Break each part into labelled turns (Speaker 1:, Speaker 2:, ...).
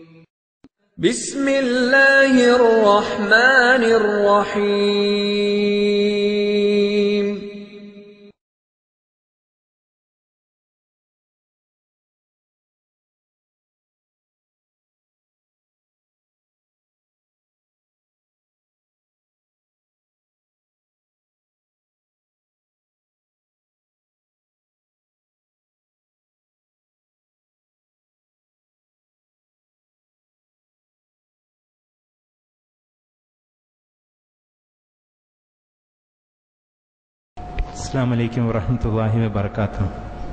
Speaker 1: بسم الله الرحمن الرحيم
Speaker 2: السلام عليكم ورحمة الله وبركاته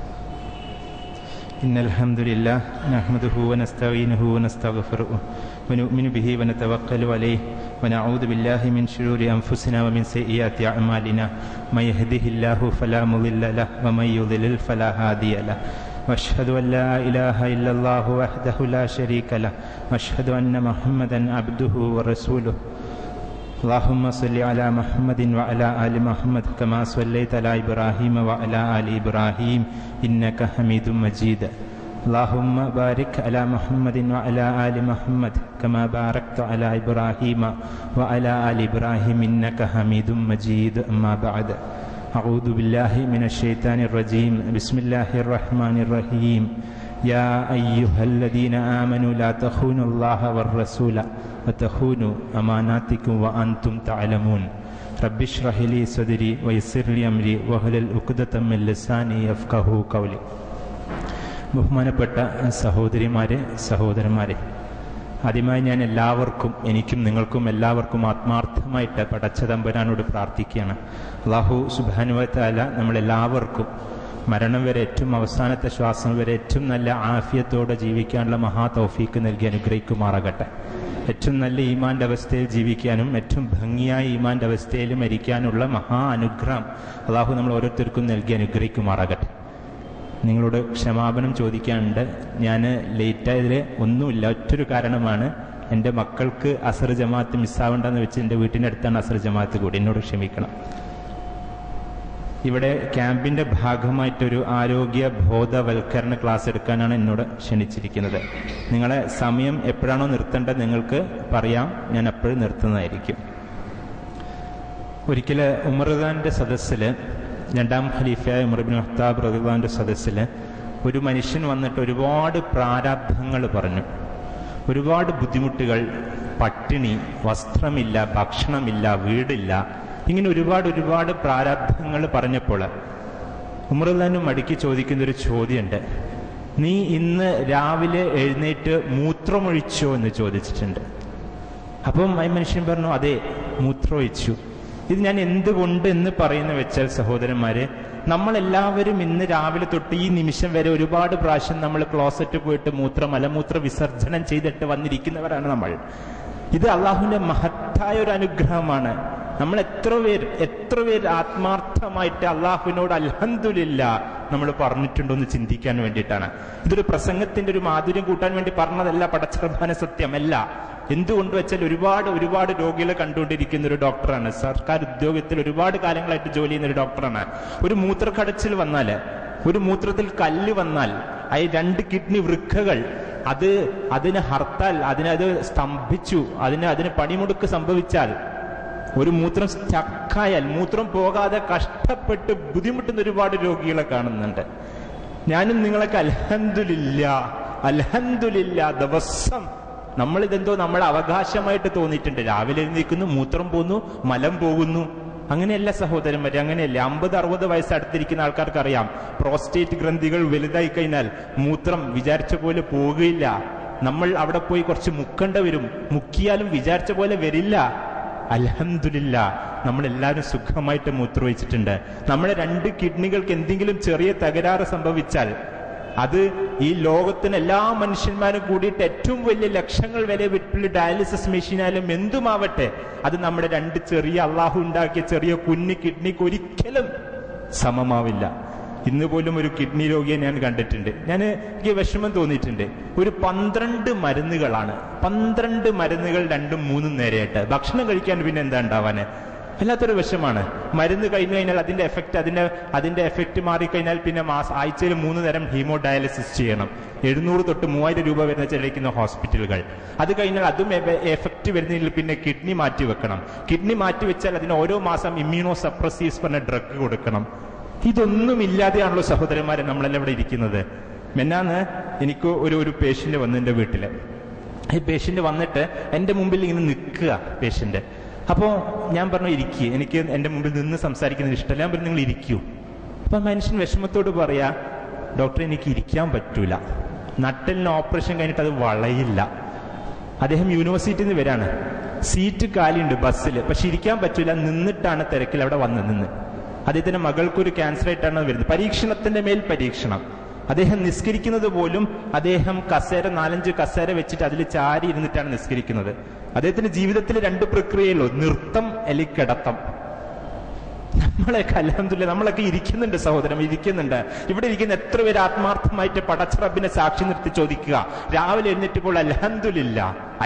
Speaker 2: إن الحمد لله نحمده ونستعينه ونستغفره ونؤمن به ونتوكل عليه ونعوذ بالله من شرور أنفسنا ومن سيئات أعمالنا من يهده الله فلا مضل له ومن يضلل فلا هادي له واشهد ان لا اله الا الله وحده لا شريك له واشهد ان محمدا عبده ورسوله اللهم صل على محمد وعلى آل محمد كما صليت على إبراهيم وعلى آل إبراهيم إنك حميد مجيد اللهم بارك على محمد وعلى آل محمد كما باركت على إبراهيم وعلى آل إبراهيم إنك حميد مجيد أما بعد أعوذ بالله من الشيطان الرجيم بسم الله الرحمن الرحيم يا أيها الذين آمنوا لا تخونوا الله والرسول وتخونوا أماناتكم وأنتم تعلمون رب اشرح لي صدري ويسر لي أمري واحلل عقدة من لساني يفقهوا قولي ബഹുമാനപ്പെട്ട സഹോദരിമാരെ സഹോദരന്മാരെ ആദ്യമായി ഞാൻ എല്ലാവർക്കും എനിക്കും നിങ്ങൾക്കും എല്ലാവർക്കും ആത്മാർത്ഥമായിട്ട് പടച്ച തമ്പുരാനോട് പ്രാർത്ഥിക്കുകയാണ് അള്ളാഹു സുബാനുവത്താല നമ്മളെല്ലാവർക്കും മരണം വരെ ഏറ്റവും അവസാനത്തെ ശ്വാസം വരെ ഏറ്റവും നല്ല ആഫിയത്തോടെ ജീവിക്കാനുള്ള മഹാ തൗഫീക്ക് നൽകി അനുഗ്രഹിക്കുമാറാകട്ടെ ഏറ്റവും നല്ല ഈമാന്റെ അവസ്ഥയിൽ ജീവിക്കാനും ഏറ്റവും ഭംഗിയായ ഈമാന്റെ അവസ്ഥയിൽ മരിക്കാനുള്ള മഹാ അനുഗ്രഹം അള്ളാഹു നമ്മൾ ഓരോരുത്തർക്കും നൽകി അനുഗ്രഹിക്കുമാറാകട്ടെ നിങ്ങളോട് ക്ഷമാപനം ചോദിക്കാനുണ്ട് ഞാൻ ലേറ്റായതിൽ ഒന്നുമില്ല ഒറ്റൊരു കാരണമാണ് എൻ്റെ മക്കൾക്ക് അസർ ജമാഅത്ത് മിസ്സാവണ്ടെന്ന് വെച്ച് എൻ്റെ വീട്ടിൻ്റെ അടുത്താണ് അസർ ജമാഅത്ത് കൂടി എന്നോട് ക്ഷമിക്കണം ഇവിടെ ക്യാമ്പിന്റെ ഭാഗമായിട്ടൊരു ആരോഗ്യ ബോധവൽക്കരണ ക്ലാസ് എടുക്കാനാണ് എന്നോട് ക്ഷണിച്ചിരിക്കുന്നത് നിങ്ങളെ സമയം എപ്പോഴാണോ നിർത്തേണ്ടത് നിങ്ങൾക്ക് പറയാം ഞാൻ എപ്പോഴും നിർത്തുന്നതായിരിക്കും ഒരിക്കൽ ഉമർദാന്റെ സദസ്സില് രണ്ടാം ഖലീഫയായ ഉമർബിൻ ഹത്താബ് റഹ്ദാന്റെ സദസ്സില് ഒരു മനുഷ്യൻ വന്നിട്ട് ഒരുപാട് പ്രാരാബ്ധങ്ങൾ പറഞ്ഞു ഒരുപാട് ബുദ്ധിമുട്ടുകൾ പട്ടിണി വസ്ത്രമില്ല ഭക്ഷണമില്ല വീടില്ല ഇങ്ങനെ ഒരുപാട് ഒരുപാട് പ്രാരാബ്ധങ്ങൾ പറഞ്ഞപ്പോൾ ഉമറുല്ലാനും മടിക്ക് ചോദിക്കുന്ന ഒരു ചോദ്യമുണ്ട് നീ ഇന്ന് രാവിലെ എഴുന്നേറ്റ് മൂത്രമൊഴിച്ചോ എന്ന് ചോദിച്ചിട്ടുണ്ട് അപ്പം ഈ മനുഷ്യൻ പറഞ്ഞു അതെ മൂത്രമൊഴിച്ചു ഇത് ഞാൻ എന്തുകൊണ്ട് എന്ന് പറയുന്ന വെച്ചാൽ സഹോദരന്മാരെ നമ്മളെല്ലാവരും ഇന്ന് രാവിലെ തൊട്ട് ഈ നിമിഷം വരെ ഒരുപാട് പ്രാവശ്യം നമ്മൾ ക്ലോസറ്റ് പോയിട്ട് മൂത്ര മലമൂത്ര വിസർജനം ചെയ്തിട്ട് വന്നിരിക്കുന്നവരാണ് നമ്മൾ ഇത് അള്ളാഹുവിന്റെ മഹത്തായ ഒരു അനുഗ്രഹമാണ് നമ്മൾ എത്ര പേർ എത്ര പേർ ആത്മാർത്ഥമായിട്ട് അള്ളാഹുവിനോട് അൽഹന്ദില്ല നമ്മൾ പറഞ്ഞിട്ടുണ്ടോ എന്ന് ചിന്തിക്കാൻ വേണ്ടിയിട്ടാണ് ഇതൊരു പ്രസംഗത്തിന്റെ ഒരു മാധുര്യം കൂട്ടാൻ വേണ്ടി പറഞ്ഞതല്ല പടച്ചർഭാന സത്യമല്ല എന്തുകൊണ്ട് വെച്ചാൽ ഒരുപാട് ഒരുപാട് രോഗികളെ കണ്ടുകൊണ്ടിരിക്കുന്ന ഒരു ഡോക്ടറാണ് സർക്കാർ ഉദ്യോഗത്തിൽ ഒരുപാട് കാലങ്ങളായിട്ട് ജോലി ചെയ്യുന്ന ഒരു ഡോക്ടറാണ് ഒരു മൂത്രക്കടച്ചിൽ വന്നാൽ ഒരു മൂത്രത്തിൽ കല്ല് വന്നാൽ ആ രണ്ട് കിഡ്നി വൃക്കകൾ അത് അതിന് ഹർത്താൽ അതിനത് സ്തംഭിച്ചു അതിന് അതിന് പണിമുടുക്ക് സംഭവിച്ചാൽ ഒരു മൂത്രം സ്റ്റക്കായാൽ മൂത്രം പോകാതെ കഷ്ടപ്പെട്ട് ബുദ്ധിമുട്ടുന്ന ഒരുപാട് രോഗികളെ കാണുന്നുണ്ട് ഞാനും നിങ്ങളൊക്കെ അൽഹന്ദില്ല അൽഹന്ദില്ല ദിവസം നമ്മൾ ഇതെന്തോ നമ്മുടെ അവകാശമായിട്ട് തോന്നിയിട്ടുണ്ട് രാവിലെ എഴുന്നേൽക്കുന്നു മൂത്രം പോകുന്നു മലം പോകുന്നു അങ്ങനെയല്ല സഹോദരന്മാരെ അങ്ങനെയല്ല അമ്പത് അറുപത് വയസ്സ് അടുത്തിരിക്കുന്ന ആൾക്കാർക്ക് അറിയാം പ്രോസ്റ്റേറ്റ് ഗ്രന്ഥികൾ വലുതായി കഴിഞ്ഞാൽ മൂത്രം വിചാരിച്ച പോലെ പോകുകയില്ല നമ്മൾ അവിടെ പോയി കുറച്ച് മുക്കേണ്ട വരും മുക്കിയാലും വിചാരിച്ച പോലെ വരില്ല അലഹമില്ല നമ്മളെല്ലാവരും സുഖമായിട്ട് മൂത്രമൊഴിച്ചിട്ടുണ്ട് നമ്മുടെ രണ്ട് കിഡ്നികൾക്ക് എന്തെങ്കിലും ചെറിയ തകരാറ് സംഭവിച്ചാൽ അത് ഈ ലോകത്തിന് എല്ലാ മനുഷ്യന്മാരും കൂടിയിട്ട് ഏറ്റവും വലിയ ലക്ഷങ്ങൾ വില വിട്ടുള്ള ഡയാലിസിസ് മെഷീനായാലും എന്തുമാവട്ടെ അത് നമ്മുടെ രണ്ട് ചെറിയ അള്ളാഹു ഉണ്ടാക്കിയ ചെറിയ കുഞ്ഞു കിഡ്നിക്ക് ഒരിക്കലും സമമാവില്ല ഇന്ന് പോലും ഒരു കിഡ്നി രോഗിയെ ഞാൻ കണ്ടിട്ടുണ്ട് ഞാൻ എനിക്ക് വിഷമം തോന്നിയിട്ടുണ്ട് ഒരു പന്ത്രണ്ട് മരുന്നുകളാണ് പന്ത്രണ്ട് മരുന്നുകൾ രണ്ടും മൂന്നും നേരെയായിട്ട് ഭക്ഷണം കഴിക്കാൻ പിന്നെ എന്താ ഉണ്ടാവാന് വല്ലാത്തൊരു വിഷമാണ് മരുന്ന് കഴിഞ്ഞു കഴിഞ്ഞാൽ അതിന്റെ എഫക്റ്റ് അതിന്റെ അതിന്റെ എഫക്റ്റ് മാറിക്കഴിഞ്ഞാൽ പിന്നെ മാസം ആഴ്ചയിൽ മൂന്ന് നേരം ഹീമോ ഡയാലിസിസ് ചെയ്യണം എഴുന്നൂറ് തൊട്ട് മൂവായിരം രൂപ വരുന്ന ചെലവിക്കുന്ന ഹോസ്പിറ്റലുകൾ അത് കഴിഞ്ഞാൽ അതും എഫക്റ്റ് വരുന്നതിൽ പിന്നെ കിഡ്നി മാറ്റി വെക്കണം കിഡ്നി മാറ്റി വെച്ചാൽ അതിന് ഓരോ മാസം ഇമ്മ്യൂണോ സപ്രസീവ്സ് പറഞ്ഞ ഡ്രഗ് കൊടുക്കണം ഇതൊന്നും ഇല്ലാതെയാണല്ലോ സഹോദരന്മാരെ നമ്മളെല്ലാം ഇവിടെ ഇരിക്കുന്നത് മെന്നാന്ന് എനിക്ക് ഒരു ഒരു പേഷ്യന്റ് വന്നു എൻ്റെ വീട്ടില് ഈ പേഷ്യന്റ് വന്നിട്ട് എൻ്റെ മുമ്പിൽ ഇങ്ങനെ നിൽക്കുക പേഷ്യന്റ് അപ്പോൾ ഞാൻ പറഞ്ഞു ഇരിക്കുക എനിക്ക് എൻ്റെ മുമ്പിൽ നിന്ന് സംസാരിക്കുന്നത് ഇഷ്ടമല്ല ഞാൻ പറഞ്ഞു നിങ്ങൾ ഇരിക്കൂ അപ്പൊ മനുഷ്യൻ വിഷമത്തോട് പറയാ ഡോക്ടർ എനിക്ക് ഇരിക്കാൻ പറ്റൂല നട്ടലിന് ഓപ്പറേഷൻ കഴിഞ്ഞിട്ട് അത് വളയില്ല അദ്ദേഹം യൂണിവേഴ്സിറ്റിയിൽ നിന്ന് വരാണ് സീറ്റ് കാലിയുണ്ട് ബസ്സിൽ പക്ഷെ ഇരിക്കാൻ പറ്റൂല നിന്നിട്ടാണ് തിരക്കിൽ അവിടെ വന്ന് നിന്ന് അദ്ദേഹത്തിന്റെ മകൾക്കൊരു ക്യാൻസർ ആയിട്ടാണ് വരുന്നത് പരീക്ഷണത്തിന്റെ മേൽ പരീക്ഷണം അദ്ദേഹം നിസ്കരിക്കുന്നത് പോലും അദ്ദേഹം കസേര നാലഞ്ച് കസേര വെച്ചിട്ട് അതിൽ ചാരി ഇരുന്നിട്ടാണ് നിസ്കരിക്കുന്നത് അദ്ദേഹത്തിന്റെ ജീവിതത്തിൽ രണ്ട് പ്രക്രിയയുള്ളൂ നൃത്തം അല്ലെങ്കിൽ കിടത്തം നമ്മളെയൊക്കെ അലഹമില്ല നമ്മളൊക്കെ ഇരിക്കുന്നുണ്ട് സഹോദരൻ ഇരിക്കുന്നുണ്ട് ഇവിടെ ഇരിക്കുന്ന എത്ര പേര് ആത്മാർത്ഥമായിട്ട് പടച്ചറബിനെ സാക്ഷി നിർത്തി ചോദിക്കുക രാവിലെ എഴുന്നേറ്റപ്പോൾ അലഹന്തുലില്ല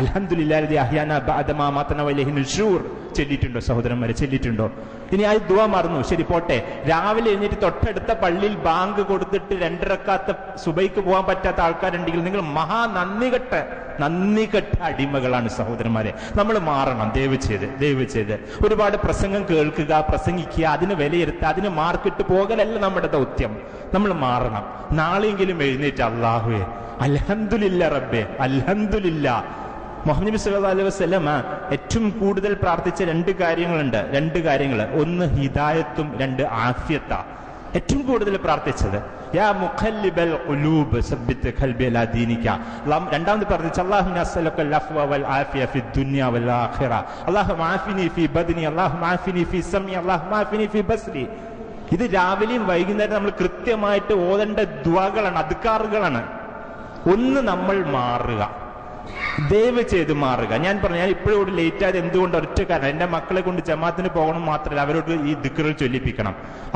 Speaker 2: അലഹന്തുലില്ലാഹൂർ ചൊല്ലിയിട്ടുണ്ടോ സഹോദരന്മാരെ ചൊല്ലിയിട്ടുണ്ടോ ഇനി ആ ദുവ മറന്നു ശരി പോട്ടെ രാവിലെ എഴുന്നേറ്റ് തൊട്ടടുത്ത പള്ളിയിൽ ബാങ്ക് കൊടുത്തിട്ട് രണ്ടിറക്കാത്ത സുബൈക്ക് പോകാൻ പറ്റാത്ത ആൾക്കാരുണ്ടെങ്കിൽ നിങ്ങൾ മഹാ നന്ദി കെട്ട് നന്ദി കെട്ട അടിമകളാണ് സഹോദരന്മാരെ നമ്മൾ മാറണം ദയവ് ചെയ്ത് ദയവ് ചെയ്ത് ഒരുപാട് പ്രസംഗം കേൾക്കുക പ്രസംഗിക്കുക അതിന് വിലയിരുത്തുക അതിന് മാർക്കിട്ട് പോകലല്ല നമ്മുടെ ദൗത്യം നമ്മൾ മാറണം നാളെയെങ്കിലും എഴുന്നേറ്റ് അള്ളാഹുവേ അൽഹന്ദില്ല റബ്ബേ അൽഹന്ദില്ല മുഹമ്മദ് നബി സല്ലല്ലാഹു അലൈഹി വസല്ലമ ഏറ്റവും കൂടുതൽ പ്രാർത്ഥിച്ച രണ്ട് കാര്യങ്ങളുണ്ട് രണ്ട് കാര്യങ്ങൾ ഒന്ന് ഹിദായത്തും രണ്ട് ആഫിയത്ത ഏറ്റവും കൂടുതൽ പ്രാർത്ഥിച്ചത് യാ മുഖല്ലിബൽ ഖുലൂബ് സബ്ബിത്ത് ഖൽബി അലാ ദീനിക അല്ലാഹ് രണ്ടാമത് പ്രാർത്ഥിച്ച അല്ലാഹുമ്മ അസ്അലുക്കൽ അഫ്വ വൽ ആഫിയ ഫി ദുനിയ വൽ ആഖിറ അല്ലാഹുമ്മ ആഫിനി ഫി ബദനി അല്ലാഹുമ്മ ആഫിനി ഫി സമി അല്ലാഹുമ്മ ആഫിനി ഫി ബസ്രി ഇത് രാവിലെയും വൈകുന്നേരം നമ്മൾ കൃത്യമായിട്ട് ഓതേണ്ട ദുആകളാണ് അദ്കാറുകളാണ് ഒന്ന് നമ്മൾ മാറുക ദയവ് ചെയ്ത് മാറുക ഞാൻ പറഞ്ഞു ഞാൻ ഇപ്പോഴും ഇവിടെ ലേറ്റ് ആയത് എന്തുകൊണ്ട് ഒറ്റ കാരണം എന്റെ മക്കളെ കൊണ്ട് ജമാത്തിന് പോകണം മാത്രമല്ല അവരോട് ഈ ദിക്കറുകൾ ചൊല്ലിപ്പിക്കണം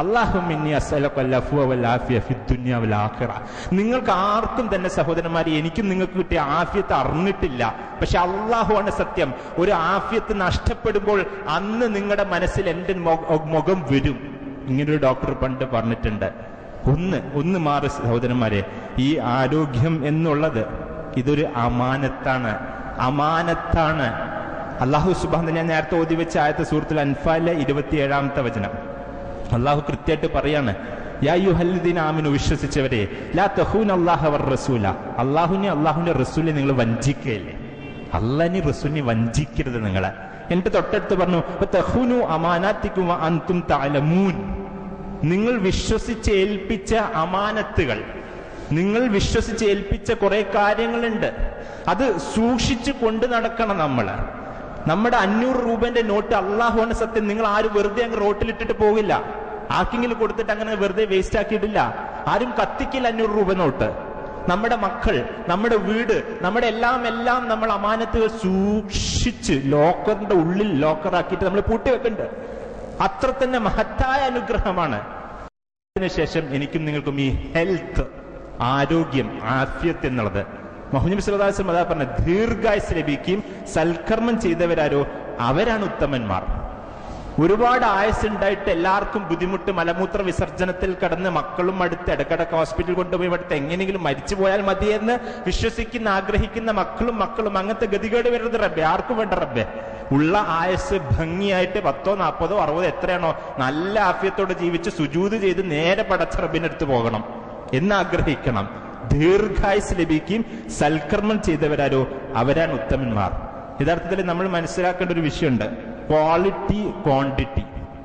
Speaker 2: അള്ളാഹുമിന്നിയ നിങ്ങൾക്ക് ആർക്കും തന്നെ സഹോദരന്മാരെ എനിക്കും നിങ്ങൾക്ക് കിട്ടിയ ആഫിയത്ത് അറിഞ്ഞിട്ടില്ല പക്ഷെ അള്ളാഹുവാണ് സത്യം ഒരു ആഫിയത്ത് നഷ്ടപ്പെടുമ്പോൾ അന്ന് നിങ്ങളുടെ മനസ്സിൽ എന്റെ മൊ- മുഖം വരും ഇങ്ങനൊരു ഡോക്ടർ പണ്ട് പറഞ്ഞിട്ടുണ്ട് ഒന്ന് ഒന്ന് മാറി സഹോദരന്മാരെ ഈ ആരോഗ്യം എന്നുള്ളത് ഇതൊരു അമാനത്താണ് അമാനത്താണ് അള്ളാഹു സുബാൻ ഞാൻ നേരത്തെ ഓതി വെച്ച ആയത്തെ സൂറത്തിൽ അൻഫാലിലെ ഇരുപത്തിയേഴാമത്തെ വചനം അള്ളാഹു കൃത്യമായിട്ട് പറയാണ് യാ യുഹല്ലുദ്ദീൻ ആമിനു വിശ്വസിച്ചവരെ ലാ തഹൂൻ അള്ളാഹ വർ റസൂല അള്ളാഹുനെ അള്ളാഹുവിന്റെ റസൂലിനെ നിങ്ങൾ വഞ്ചിക്കുകയല്ലേ അള്ളാഹിനെ റസൂലിനെ വഞ്ചിക്കരുത് നിങ്ങളെ എന്നിട്ട് തൊട്ടടുത്ത് പറഞ്ഞു തഹൂനു അമാനാത്തിക്കും അന്തും താലമൂൻ നിങ്ങൾ വിശ്വസിച്ച് ഏൽപ്പിച്ച അമാനത്തുകൾ നിങ്ങൾ വിശ്വസിച്ച് ഏൽപ്പിച്ച കുറെ കാര്യങ്ങളുണ്ട് അത് സൂക്ഷിച്ചു കൊണ്ട് നടക്കണം നമ്മൾ നമ്മുടെ അഞ്ഞൂറ് രൂപന്റെ നോട്ട് അള്ളാഹുവാണ് സത്യം നിങ്ങൾ ആരും വെറുതെ അങ്ങ് റോട്ടിലിട്ടിട്ട് പോകില്ല ആർക്കെങ്കിലും കൊടുത്തിട്ട് അങ്ങനെ വെറുതെ വേസ്റ്റ് ആക്കിയിട്ടില്ല ആരും കത്തിക്കില്ല അഞ്ഞൂറ് രൂപ നോട്ട് നമ്മുടെ മക്കൾ നമ്മുടെ വീട് നമ്മുടെ എല്ലാം എല്ലാം നമ്മൾ അമാനത്തുകൾ സൂക്ഷിച്ച് ലോക്കറിന്റെ ഉള്ളിൽ ലോക്കറാക്കിയിട്ട് നമ്മൾ പൂട്ടി വെക്കുന്നുണ്ട് അത്ര തന്നെ മഹത്തായ അനുഗ്രഹമാണ് അതിനുശേഷം എനിക്കും നിങ്ങൾക്കും ഈ ഹെൽത്ത് ആരോഗ്യം ആഫ്യത്ത് എന്നുള്ളത് മുഹമ്മദ് സുലതാസം അതാ പറഞ്ഞ ദീർഘായുസ് ലഭിക്കുകയും സൽക്കർമ്മം ചെയ്തവരാരോ അവരാണ് ഉത്തമന്മാർ ഒരുപാട് ആയുസ് ഉണ്ടായിട്ട് എല്ലാവർക്കും ബുദ്ധിമുട്ട് മലമൂത്ര വിസർജനത്തിൽ കടന്ന് മക്കളും അടുത്ത് ഇടക്കിടക്ക് ഹോസ്പിറ്റലിൽ കൊണ്ടുപോയി അടുത്ത് എങ്ങനെയെങ്കിലും മരിച്ചു പോയാൽ മതിയെന്ന് വിശ്വസിക്കുന്ന ആഗ്രഹിക്കുന്ന മക്കളും മക്കളും അങ്ങനത്തെ ഗതികേട് വരുന്നത് റബ്ബെ ആർക്കും വേണ്ട റബ്ബെ ഉള്ള ആയുസ് ഭംഗിയായിട്ട് പത്തോ നാൽപ്പതോ അറുപതോ എത്രയാണോ നല്ല ആഫ്യത്തോടെ ജീവിച്ച് സുജൂത് ചെയ്ത് നേരെ പടച്ച റബ്ബിനടുത്ത് പോകണം എന്ന് ആഗ്രഹിക്കണം ദീർഘായുസ് ലഭിക്കുകയും സൽക്കർമ്മം ചെയ്തവരാരോ അവരാണ് ഉത്തമന്മാർ യഥാർത്ഥത്തിൽ നമ്മൾ മനസ്സിലാക്കേണ്ട ഒരു വിഷയമുണ്ട് ക്വാളിറ്റി ക്വാണ്ടിറ്റി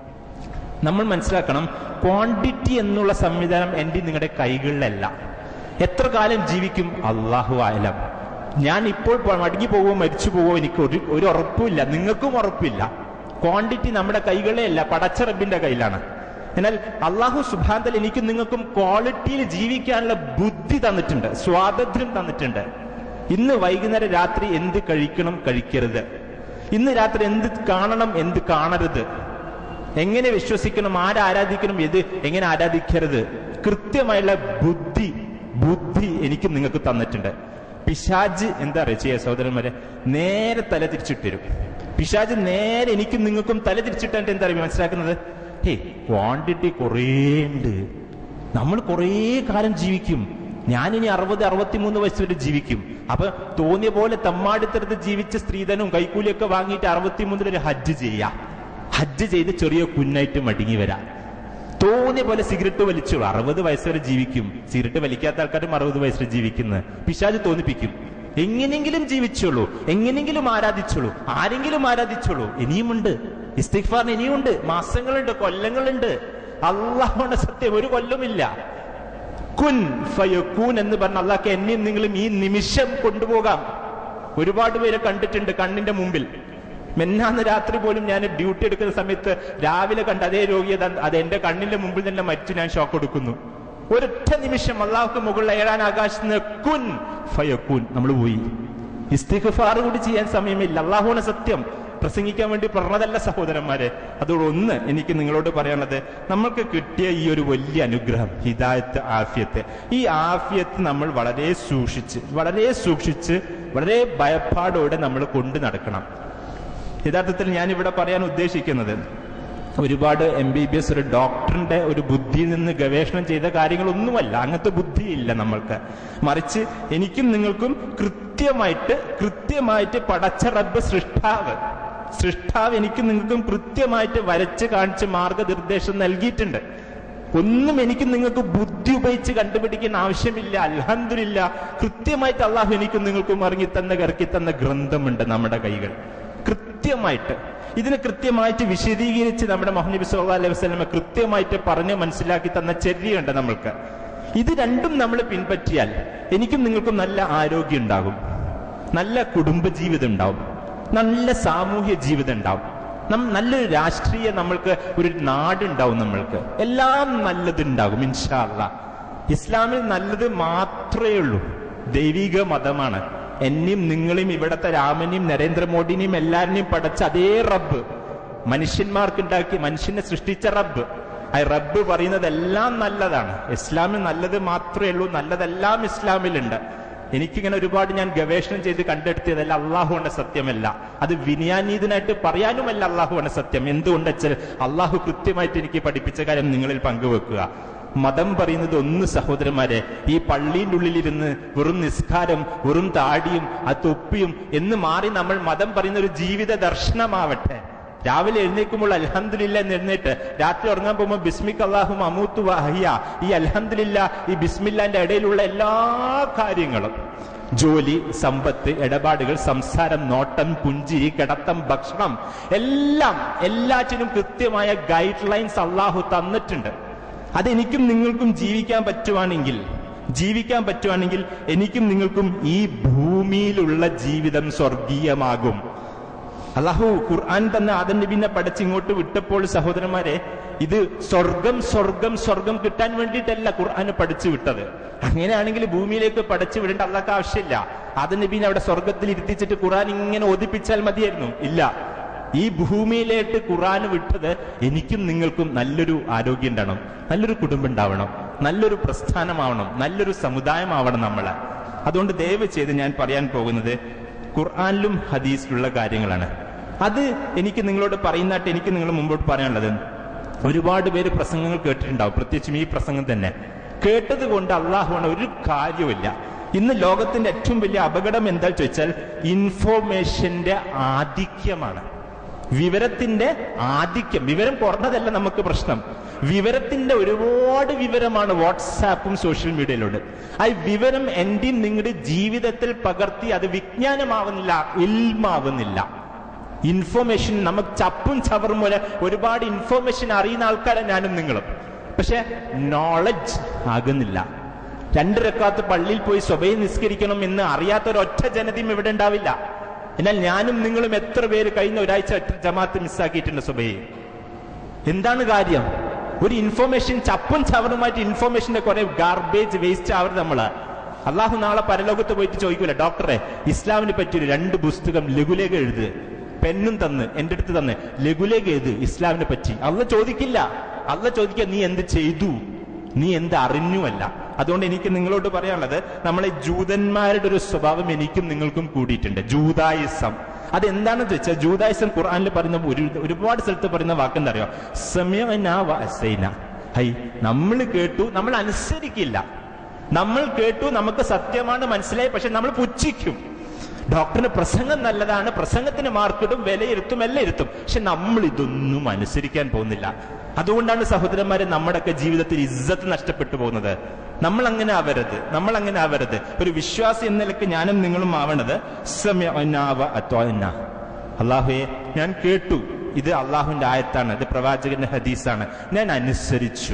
Speaker 2: നമ്മൾ മനസ്സിലാക്കണം ക്വാണ്ടിറ്റി എന്നുള്ള സംവിധാനം എൻ്റെ നിങ്ങളുടെ കൈകളിലല്ല എത്ര കാലം ജീവിക്കും അള്ളാഹു ആയാലും ഞാൻ ഇപ്പോൾ പ- മടങ്ങി പോവോ മരിച്ചു പോവോ എനിക്ക് ഒരു ഒരു ഉറപ്പുമില്ല നിങ്ങൾക്കും ഉറപ്പില്ല ക്വാണ്ടിറ്റി നമ്മുടെ കൈകളെ അല്ല പടച്ച റബ്ബിന്റെ കയ്യിലാണ് എന്നാൽ അള്ളാഹു സുബാന്തൽ എനിക്കും നിങ്ങൾക്കും ക്വാളിറ്റിയിൽ ജീവിക്കാനുള്ള ബുദ്ധി തന്നിട്ടുണ്ട് സ്വാതന്ത്ര്യം തന്നിട്ടുണ്ട് ഇന്ന് വൈകുന്നേരം രാത്രി എന്ത് കഴിക്കണം കഴിക്കരുത് ഇന്ന് രാത്രി എന്ത് കാണണം എന്ത് കാണരുത് എങ്ങനെ വിശ്വസിക്കണം ആരാരാധിക്കണം ഏത് എങ്ങനെ ആരാധിക്കരുത് കൃത്യമായുള്ള ബുദ്ധി ബുദ്ധി എനിക്ക് നിങ്ങൾക്ക് തന്നിട്ടുണ്ട് പിശാജ് എന്താ അറിയോ ചെയ്യാ സഹോദരന്മാരെ നേരെ തല തിരിച്ചിട്ടരും പിശാജ് നേരെ എനിക്കും നിങ്ങൾക്കും തല തിരിച്ചിട്ടായിട്ട് എന്താ അറിയോ മനസ്സിലാക്കുന്നത് ഹേ ക്വാണ്ടിറ്റി കുറേ ഉണ്ട് നമ്മൾ കുറേ കാലം ജീവിക്കും ഞാനിനി അറുപത് അറുപത്തിമൂന്ന് വയസ്സ് വരെ ജീവിക്കും അപ്പൊ തോന്നിയ പോലെ തമ്മാടിത്തരത്ത് ജീവിച്ച സ്ത്രീധനവും കൈക്കൂലിയൊക്കെ വാങ്ങിയിട്ട് അറുപത്തിമൂന്നിൽ ഒരു ഹജ്ജ് ചെയ്യാം ഹജ്ജ് ചെയ്ത് ചെറിയ കുന്നായിട്ട് മടങ്ങി വരാം തോന്നിയ പോലെ സിഗരറ്റ് വലിച്ചോളൂ അറുപത് വയസ്സ് വരെ ജീവിക്കും സിഗരറ്റ് വലിക്കാത്ത ആൾക്കാരും അറുപത് വയസ്സിൽ ജീവിക്കുന്നത് പിശാജ് തോന്നിപ്പിക്കും എങ്ങനെങ്കിലും ജീവിച്ചോളൂ എങ്ങനെങ്കിലും ആരാധിച്ചോളൂ ആരെങ്കിലും ആരാധിച്ചോളൂ ഇനിയുമുണ്ട് ഇസ്തിഗ്ഫാറിന് ഇനിയുമുണ്ട് മാസങ്ങളുണ്ട് കൊല്ലങ്ങളുണ്ട് അള്ളാഹുണ്ട് സത്യം ഒരു കൊല്ലമില്ല കുൻ ഫയക്കൂൻ എന്ന് പറഞ്ഞ അള്ളാഹ്ക്ക് എന്നെയും നിങ്ങളും ഈ നിമിഷം കൊണ്ടുപോകാം ഒരുപാട് പേരെ കണ്ടിട്ടുണ്ട് കണ്ണിന്റെ മുമ്പിൽ മെന്നാന്ന് രാത്രി പോലും ഞാൻ ഡ്യൂട്ടി എടുക്കുന്ന സമയത്ത് രാവിലെ കണ്ട അതേ രോഗിയെ ദാ- അത് എന്റെ കണ്ണിന്റെ മുമ്പിൽ തന്നെ മരിച്ചു ഞാൻ ഷോക്ക് കൊടുക്കുന്നു ഒരൊറ്റ നിമിഷം അള്ളാഹുക്ക് മുകളിൽ ഏഴാൻ ആകാശത്ത് നിന്ന് കുൻ ഫയക്കൂൻ നമ്മൾ പോയി ഇസ്തിഗ്ഫാർ കൂടി ചെയ്യാൻ സമയമില്ല അള്ളാഹുവിന് സത്യം പ്രസംഗിക്കാൻ വേണ്ടി പറഞ്ഞതല്ല സഹോദരന്മാരെ അതോട് ഒന്ന് എനിക്ക് നിങ്ങളോട് പറയാനുള്ളത് നമ്മൾക്ക് കിട്ടിയ ഈ ഒരു വലിയ അനുഗ്രഹം ഹിദായത്ത് ആഫിയത്ത് ഈ ആഫിയത്ത് നമ്മൾ വളരെ സൂക്ഷിച്ച് വളരെ സൂക്ഷിച്ച് വളരെ ഭയപ്പാടോടെ നമ്മൾ കൊണ്ടു നടക്കണം യഥാർത്ഥത്തിൽ ഞാൻ ഇവിടെ പറയാൻ ഉദ്ദേശിക്കുന്നത് ഒരുപാട് എം ബി ബി എസ് ഒരു ഡോക്ടറിന്റെ ഒരു ബുദ്ധിയിൽ നിന്ന് ഗവേഷണം ചെയ്ത കാര്യങ്ങളൊന്നുമല്ല അങ്ങനത്തെ ബുദ്ധിയില്ല നമ്മൾക്ക് മറിച്ച് എനിക്കും നിങ്ങൾക്കും കൃത്യമായിട്ട് കൃത്യമായിട്ട് പടച്ച റബ്ബ് സൃഷ്ടാവ് സൃഷ്ടാവ് എനിക്കും നിങ്ങൾക്കും കൃത്യമായിട്ട് വരച്ച് കാണിച്ച് മാർഗനിർദ്ദേശം നൽകിയിട്ടുണ്ട് ഒന്നും എനിക്ക് നിങ്ങൾക്ക് ബുദ്ധി ഉപയോഗിച്ച് കണ്ടുപിടിക്കുന്ന ആവശ്യമില്ല അൽഹന്ദില്ല കൃത്യമായിട്ട് അള്ളാഹു എനിക്കും നിങ്ങൾക്കും ഇറങ്ങി തന്ന ഇറക്കി തന്ന ഗ്രന്ഥമുണ്ട് നമ്മുടെ കൈകൾ കൃത്യമായിട്ട് ഇതിനെ കൃത്യമായിട്ട് വിശദീകരിച്ച് നമ്മുടെ മുഹമ്മദ് സല്ലല്ലാഹു അലൈഹി വസല്ലമ കൃത്യമായിട്ട് പറഞ്ഞ് മനസ്സിലാക്കി തന്ന ചര്യയുണ്ട് നമ്മൾക്ക് ഇത് രണ്ടും നമ്മൾ പിൻപറ്റിയാൽ എനിക്കും നിങ്ങൾക്കും നല്ല ആരോഗ്യം ഉണ്ടാകും നല്ല കുടുംബജീവിതം ഉണ്ടാവും നല്ല സാമൂഹ്യ ജീവിതം ഉണ്ടാവും നം നല്ലൊരു രാഷ്ട്രീയ നമ്മൾക്ക് ഒരു നാടുണ്ടാവും നമ്മൾക്ക് എല്ലാം നല്ലതുണ്ടാകും ഇൻഷാല്ല ഇസ്ലാമിൽ നല്ലത് മാത്രമേ ഉള്ളൂ ദൈവിക മതമാണ് എന്നെയും നിങ്ങളെയും ഇവിടത്തെ രാമനെയും നരേന്ദ്രമോദിനെയും എല്ലാവരെയും പടച്ച അതേ റബ്ബ് മനുഷ്യന്മാർക്കുണ്ടാക്കി മനുഷ്യനെ സൃഷ്ടിച്ച റബ്ബ് ആ റബ്ബ് പറയുന്നതെല്ലാം നല്ലതാണ് ഇസ്ലാമിൽ നല്ലത് മാത്രമേ ഉള്ളൂ നല്ലതെല്ലാം ഇസ്ലാമിലുണ്ട് എനിക്കിങ്ങനെ ഒരുപാട് ഞാൻ ഗവേഷണം ചെയ്ത് കണ്ടെടുത്തിയതല്ല അള്ളാഹുവിന്റെ സത്യമല്ല അത് വിനയാനീതനായിട്ട് പറയാനുമല്ല അള്ളാഹുവിന്റെ സത്യം എന്തുകൊണ്ട് വെച്ചാൽ അള്ളാഹു കൃത്യമായിട്ട് എനിക്ക് പഠിപ്പിച്ച കാര്യം നിങ്ങളിൽ പങ്കുവെക്കുക മതം പറയുന്നത് ഒന്ന് സഹോദരന്മാരെ ഈ പള്ളിയുടെ ഉള്ളിലിരുന്ന് വെറും നിസ്കാരം വെറും താടിയും ആ തൊപ്പിയും എന്ന് മാറി നമ്മൾ മതം പറയുന്ന ഒരു ജീവിത ദർശനമാവട്ടെ രാവിലെ എഴുന്നേൽക്കുമ്പോൾ അൽഹംദുലില്ല എന്ന് എഴുന്നേറ്റ് രാത്രി ഉറങ്ങാൻ പോകുമ്പോൾ ബിസ്മിക് അള്ളാഹു അമൂത്തു വഹിയ ഈ അൽഹംദുലില്ല ഈ ബിസ്മില്ലാന്റെ ഇടയിലുള്ള എല്ലാ കാര്യങ്ങളും ജോലി സമ്പത്ത് ഇടപാടുകൾ സംസാരം നോട്ടം പുഞ്ചിരി കിടത്തം ഭക്ഷണം എല്ലാം എല്ലാറ്റിനും കൃത്യമായ ഗൈഡ് ലൈൻസ് അള്ളാഹു തന്നിട്ടുണ്ട് അതെനിക്കും നിങ്ങൾക്കും ജീവിക്കാൻ പറ്റുവാണെങ്കിൽ ജീവിക്കാൻ പറ്റുവാണെങ്കിൽ എനിക്കും നിങ്ങൾക്കും ഈ ഭൂമിയിലുള്ള ജീവിതം സ്വർഗീയമാകും അള്ളാഹു ഖുർആൻ തന്നെ ആദം നബീനെ പഠിച്ച് ഇങ്ങോട്ട് വിട്ടപ്പോൾ സഹോദരന്മാരെ ഇത് സ്വർഗം സ്വർഗം സ്വർഗം കിട്ടാൻ വേണ്ടിയിട്ടല്ല ഖുർആൻ പഠിച്ചു വിട്ടത് അങ്ങനെയാണെങ്കിൽ ഭൂമിയിലേക്ക് പഠിച്ചു വിടേണ്ട അള്ളാഹ്ക്ക് ആവശ്യമില്ല ആദം നബീനെ അവിടെ സ്വർഗത്തിൽ ഇരുത്തിച്ചിട്ട് ഖുർആൻ ഇങ്ങനെ ഒതിപ്പിച്ചാൽ മതിയായിരുന്നു ഇല്ല ഈ ഭൂമിയിലേക്ക് ഖുർആൻ വിട്ടത് എനിക്കും നിങ്ങൾക്കും നല്ലൊരു ആരോഗ്യം ഉണ്ടാവണം നല്ലൊരു കുടുംബം ഉണ്ടാവണം നല്ലൊരു പ്രസ്ഥാനമാവണം നല്ലൊരു സമുദായമാവണം നമ്മള് അതുകൊണ്ട് ദയവ് ചെയ്ത് ഞാൻ പറയാൻ പോകുന്നത് ഖുർആാനിലും ഹദീസിലുള്ള കാര്യങ്ങളാണ് അത് എനിക്ക് നിങ്ങളോട് പറയുന്നതായിട്ട് എനിക്ക് നിങ്ങൾ മുമ്പോട്ട് പറയാനുള്ളത് ഒരുപാട് പേര് പ്രസംഗങ്ങൾ കേട്ടിട്ടുണ്ടാവും പ്രത്യേകിച്ചും ഈ പ്രസംഗം തന്നെ കേട്ടത് കൊണ്ട് അള്ളാഹുവാണ് ഒരു കാര്യമില്ല ഇന്ന് ലോകത്തിന്റെ ഏറ്റവും വലിയ അപകടം എന്താ ചോദിച്ചാൽ ഇൻഫോർമേഷന്റെ ആധിക്യമാണ് വിവരത്തിന്റെ ആധിക്യം വിവരം കുറഞ്ഞതല്ല നമുക്ക് പ്രശ്നം വിവരത്തിന്റെ ഒരുപാട് വിവരമാണ് വാട്സാപ്പും സോഷ്യൽ മീഡിയയിലുണ്ട് ആ വിവരം എന്റെയും നിങ്ങളുടെ ജീവിതത്തിൽ പകർത്തി അത് വിജ്ഞാനമാവുന്നില്ല ഇൽമാവുന്നില്ല ഇൻഫോർമേഷൻ നമുക്ക് ചപ്പും ചവറും പോലെ ഒരുപാട് ഇൻഫോർമേഷൻ അറിയുന്ന ആൾക്കാരാണ് ഞാനും നിങ്ങളും പക്ഷെ നോളജ് ആകുന്നില്ല രണ്ട് റക്കാത്ത് പള്ളിയിൽ പോയി സ്വഭയെ നിസ്കരിക്കണം എന്ന് അറിയാത്ത ഒരൊറ്റ ജനതയും ഇവിടെ ഉണ്ടാവില്ല എന്നാൽ ഞാനും നിങ്ങളും എത്ര പേര് കഴിഞ്ഞ ഒരാഴ്ച ഒറ്റ ജമാത്ത് മിസ്സാക്കിയിട്ടുണ്ട് സുബൈ എന്താണ് കാര്യം ഒരു ഇൻഫോർമേഷൻ ചപ്പും ചവറുമായിട്ട് ഇൻഫോർമേഷന്റെ കുറെ ഗാർബേജ് വേസ്റ്റ് ആവരുത് നമ്മള് അള്ളാഹു നാളെ പരലോകത്ത് പോയിട്ട് ചോദിക്കൂല ഡോക്ടറെ ഇസ്ലാമിനെ പറ്റി ഒരു രണ്ട് പുസ്തകം ലഘുലേഖ എഴുത് പെന്നും തന്ന് എന്റെ അടുത്ത് തന്ന് ലഘുലേഖ എഴുത് ഇസ്ലാമിനെ പറ്റി അള്ള ചോദിക്കില്ല അള്ള ചോദിക്കുക നീ എന്ത് ചെയ്തു നീ എന്ത് അറിഞ്ഞുമല്ല അതുകൊണ്ട് എനിക്ക് നിങ്ങളോട് പറയാനുള്ളത് നമ്മളെ ജൂതന്മാരുടെ ഒരു സ്വഭാവം എനിക്കും നിങ്ങൾക്കും കൂടിയിട്ടുണ്ട് ജൂതായിസം അതെന്താണെന്ന് വെച്ചാൽ ജൂതായിസം ഖുർആനിൽ പറയുന്ന ഒരു ഒരുപാട് സ്ഥലത്ത് പറയുന്ന വാക്കെന്താ അറിയോ സമയന വസൈന ഹൈ നമ്മൾ കേട്ടു നമ്മൾ അനുസരിക്കില്ല നമ്മൾ കേട്ടു നമുക്ക് സത്യമാണ് മനസ്സിലായി പക്ഷെ നമ്മൾ പുച്ഛിക്കും ഡോക്ടറിന് പ്രസംഗം നല്ലതാണ് പ്രസംഗത്തിന് മാർക്കിടും വിലയിരുത്തും എല്ലാം ഇരുത്തും പക്ഷെ നമ്മൾ ഇതൊന്നും അനുസരിക്കാൻ പോകുന്നില്ല അതുകൊണ്ടാണ് സഹോദരന്മാരെ നമ്മുടെയൊക്കെ ജീവിതത്തിൽ ഇജ്ജത്ത് നഷ്ടപ്പെട്ടു പോകുന്നത് നമ്മൾ അങ്ങനെ ആവരുത് നമ്മൾ അങ്ങനെ ആവരുത് ഒരു വിശ്വാസി എന്ന നിലക്ക് ഞാനും നിങ്ങളും ആവണത് സമയനാവ അത്വാന അള്ളാഹുയെ ഞാൻ കേട്ടു ഇത് അള്ളാഹുവിന്റെ ആയത്താണ് ഇത് പ്രവാചകന്റെ ഹദീസാണ് ഞാൻ അനുസരിച്ചു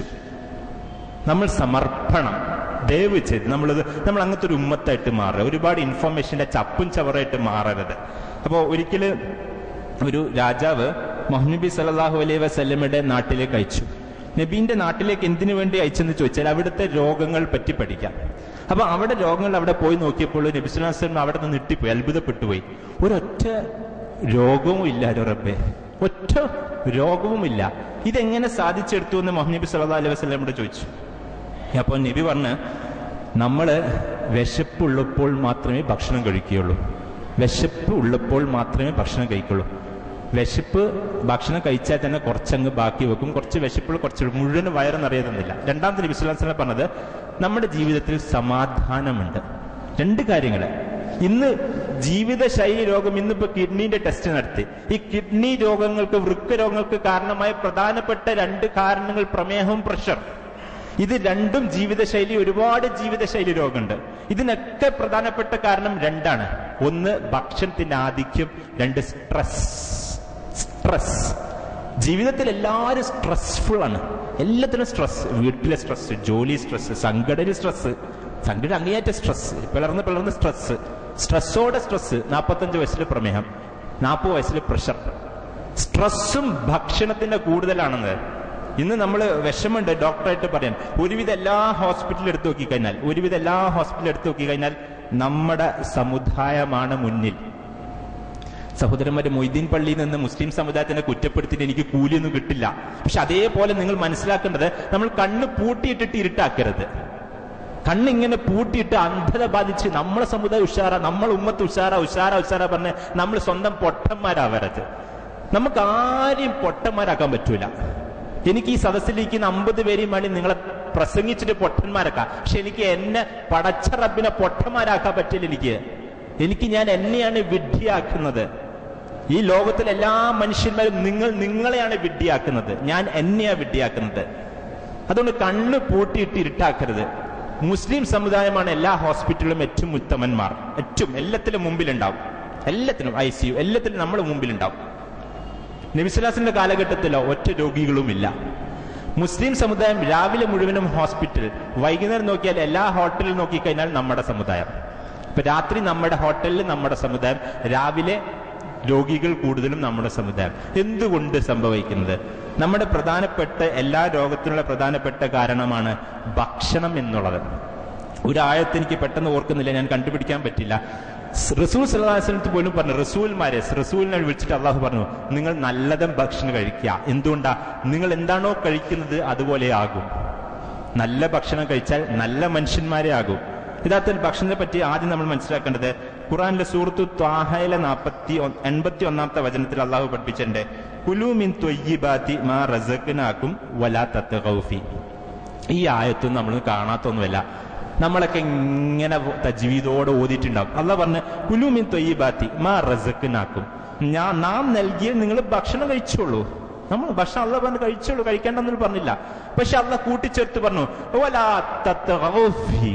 Speaker 2: നമ്മൾ സമർപ്പണം ദയവ് ചെയ്ത് നമ്മളത് നമ്മൾ അങ്ങനത്തെ ഒരു ഉമ്മത്തായിട്ട് മാറുക ഒരുപാട് ഇൻഫർമേഷന്റെ ചപ്പും ചവറായിട്ട് മാറരുത് അപ്പോൾ ഒരിക്കല് ഒരു രാജാവ് മുഹമ്മദ് സല്ലാഹു അലൈഹി വസല്ലമയുടെ നാട്ടിലേക്ക് അയച്ചു നബീന്റെ നാട്ടിലേക്ക് എന്തിനു വേണ്ടി അയച്ചെന്ന് ചോദിച്ചാൽ അവിടുത്തെ രോഗങ്ങൾ പറ്റി പഠിക്കാം അപ്പൊ അവിടെ രോഗങ്ങൾ അവിടെ പോയി നോക്കിയപ്പോൾ നബി സ്വല്ലല്ലാഹു അലൈഹി വസല്ലം അവിടെ നിന്ന് ഞെട്ടിപ്പോയി അത്ഭുതപ്പെട്ടുപോയി ഒരൊറ്റ രോഗവും ഇല്ല റബ്ബെ ഒറ്റ രോഗവുമില്ല ഇതെങ്ങനെ സാധിച്ചെടുത്തു എന്ന് മുഹമ്മദ് നബി സല്ലല്ലാഹു അലൈഹി വസല്ലമയോട് ചോദിച്ചു അപ്പോൾ നബി പറഞ്ഞ് നമ്മൾ വിശപ്പുള്ളപ്പോൾ മാത്രമേ ഭക്ഷണം കഴിക്കുകയുള്ളൂ വിശപ്പ് ഉള്ളപ്പോൾ മാത്രമേ ഭക്ഷണം കഴിക്കുള്ളൂ വിശപ്പ് ഭക്ഷണം കഴിച്ചാൽ തന്നെ കുറച്ചങ്ങ് ബാക്കി വെക്കും കുറച്ച് വിശപ്പുള്ള കുറച്ച് മുഴുവൻ വയറ് നിറയുന്നില്ല രണ്ടാമത്തെ നബി സ്വല്ലല്ലാഹു അലൈഹി വസല്ലം പറഞ്ഞത് നമ്മുടെ ജീവിതത്തിൽ സമാധാനമുണ്ട് രണ്ട് കാര്യങ്ങൾ ഇന്ന് ജീവിതശൈലി രോഗം ഇന്നിപ്പോ കിഡ്നിന്റെ ടെസ്റ്റ് നടത്തി ഈ കിഡ്നി രോഗങ്ങൾക്ക് വൃക്ക രോഗങ്ങൾക്ക് കാരണമായ പ്രധാനപ്പെട്ട രണ്ട് കാരണങ്ങൾ പ്രമേഹവും പ്രഷർ ഇത് രണ്ടും ജീവിതശൈലി ഒരുപാട് ജീവിതശൈലി രോഗമുണ്ട് ഇതിനൊക്കെ പ്രധാനപ്പെട്ട കാരണം രണ്ടാണ് ഒന്ന് ഭക്ഷണത്തിന്റെ ആധിക്യം രണ്ട് സ്ട്രെസ് സ്ട്രെസ് ജീവിതത്തിൽ എല്ലാവരും സ്ട്രെസ്ഫുൾ ആണ് എല്ലാത്തിനും സ്ട്രെസ് വീട്ടിലെ സ്ട്രെസ് ജോലി സ്ട്രെസ് സംഘടന സ്ട്രെസ് സംഘടന അങ്ങേയറ്റ സ്ട്രെസ് പിളർന്ന് പിളർന്ന് സ്ട്രെസ് സ്ട്രെസ്സോടെ സ്ട്രെസ് നാൽപ്പത്തഞ്ച് വയസ്സിൽ പ്രമേഹം നാൽപ്പത് വയസ്സിൽ പ്രഷർ സ്ട്രെസ്സും ഭക്ഷണത്തിന്റെ കൂടുതലാണെന്ന് ഇന്ന് നമ്മൾ വിഷമുണ്ട് ഡോക്ടറായിട്ട് പറയാൻ ഒരുവിധ എല്ലാ ഹോസ്പിറ്റലും എടുത്തു നോക്കിക്കഴിഞ്ഞാൽ ഒരുവിധ എല്ലാ ഹോസ്പിറ്റലും എടുത്തു നോക്കിക്കഴിഞ്ഞാൽ നമ്മുടെ സമുദായമാണ് മുന്നിൽ സഹോദരന്മാരെ മൊയ്തീൻ പള്ളിയിൽ നിന്ന് മുസ്ലിം സമുദായത്തിനെ കുറ്റപ്പെടുത്തിയിട്ട് എനിക്ക് കൂലിയൊന്നും കിട്ടില്ല പക്ഷെ അതേപോലെ നിങ്ങൾ മനസ്സിലാക്കേണ്ടത് നമ്മൾ കണ്ണ് പൂട്ടിയിട്ടിട്ട് ഇരുട്ടാക്കരുത് കണ്ണിങ്ങനെ പൂട്ടിയിട്ട് അന്ധത ബാധിച്ച് നമ്മളെ സമുദായം ഉഷാറ നമ്മളെ ഉമ്മത്ത് ഉഷാറ ഉഷാറ ഉഷാറ പറഞ്ഞ് നമ്മൾ സ്വന്തം പൊട്ടന്മാരാവരുത് നമുക്ക് ആരെയും പൊട്ടന്മാരാക്കാൻ പറ്റൂല എനിക്ക് ഈ സദസ്സിലിരിക്കുന്ന അമ്പത് പേരെയും വേണ്ടി നിങ്ങളെ പ്രസംഗിച്ചിട്ട് പൊട്ടന്മാരാക്കാം പക്ഷെ എനിക്ക് എന്നെ പടച്ച റബ്ബിനെ പൊട്ടന്മാരാക്കാൻ പറ്റില്ല എനിക്ക് എനിക്ക് ഞാൻ എന്നെയാണ് വിഡ്ഢിയാക്കുന്നത് ഈ ലോകത്തിലെ എല്ലാ മനുഷ്യന്മാരും നിങ്ങൾ നിങ്ങളെയാണ് വിഡ്ഢിയാക്കുന്നത് ഞാൻ എന്നെയാണ് വിഡ്ഢിയാക്കുന്നത് അതുകൊണ്ട് കണ്ണ് പൂട്ടിയിട്ട് ഇരുട്ടാക്കരുത് മുസ്ലിം സമുദായമാണ് എല്ലാ ഹോസ്പിറ്റലിലും ഏറ്റവും ഉത്തമന്മാർ ഏറ്റവും എല്ലാത്തിലും മുമ്പിലുണ്ടാവും എല്ലാത്തിനും ഐ സി യു എല്ലാത്തിലും നമ്മൾ മുമ്പിലുണ്ടാവും നബിസ്വലാസിന്റെ കാലഘട്ടത്തിലോ ഒറ്റ രോഗികളുമില്ല മുസ്ലിം സമുദായം രാവിലെ മുഴുവനും ഹോസ്പിറ്റൽ വൈകുന്നേരം നോക്കിയാൽ എല്ലാ ഹോട്ടലിൽ നോക്കിക്കഴിഞ്ഞാൽ നമ്മുടെ സമുദായം ഇപ്പൊ രാത്രി നമ്മുടെ ഹോട്ടലിൽ നമ്മുടെ സമുദായം രാവിലെ രോഗികൾ കൂടുതലും നമ്മുടെ സമുദായം എന്തുകൊണ്ട് സംഭവിക്കുന്നത് നമ്മുടെ പ്രധാനപ്പെട്ട എല്ലാ രോഗത്തിനുള്ള പ്രധാനപ്പെട്ട കാരണമാണ് ഭക്ഷണം എന്നുള്ളത് ഒരു ആയത്ത് എനിക്ക് പെട്ടെന്ന് ഓർക്കുന്നില്ല ഞാൻ കണ്ടുപിടിക്കാൻ പറ്റില്ല റസൂൽ സല്ലാസ്ലത്ത് പോലും പറഞ്ഞു റസൂൽമാരെ റസൂലിനെ വിളിച്ചിട്ട് അള്ളാഹു പറഞ്ഞു നിങ്ങൾ നല്ലതും ഭക്ഷണം കഴിക്കുക എന്തുകൊണ്ടാ നിങ്ങൾ എന്താണോ കഴിക്കുന്നത് അതുപോലെ ആകും നല്ല ഭക്ഷണം കഴിച്ചാൽ നല്ല മനുഷ്യന്മാരെ ആകും യഥാർത്ഥത്തിൽ ഭക്ഷണത്തെ പറ്റി ആദ്യം നമ്മൾ മനസ്സിലാക്കേണ്ടത് ഖുറാനിലെ സൂറത്തു ത്വാഹയിലെ നാൽപ്പത്തി എൺപത്തി ഒന്നാമത്തെ വചനത്തിൽ അള്ളാഹു പഠിപ്പിച്ചിട്ടുണ്ട് കുലൂമിൻ തൊയ്യിബാത്തി മാ റസക്കിനാക്കും വലാ തത്തൗഫി ഈ ആയത്തും നമ്മൾ കാണാത്തൊന്നുമല്ല നമ്മളൊക്കെ ഇങ്ങനെ തജ്വീദോടെ ഓതിയിട്ടുണ്ടാവും അല്ല പറഞ്ഞ് കുലൂമിൻ തൊയ്യിബാത്തി മാ റസക്കിനാക്കും ഞാൻ നാം നൽകിയ നിങ്ങൾ ഭക്ഷണം കഴിച്ചോളൂ നമ്മൾ ഭക്ഷണം അല്ല പറഞ്ഞ് കഴിച്ചോളൂ കഴിക്കേണ്ടെന്ന് പറഞ്ഞില്ല പക്ഷെ അല്ല കൂട്ടിച്ചേർത്ത് പറഞ്ഞു വലാ തത്തൗഫി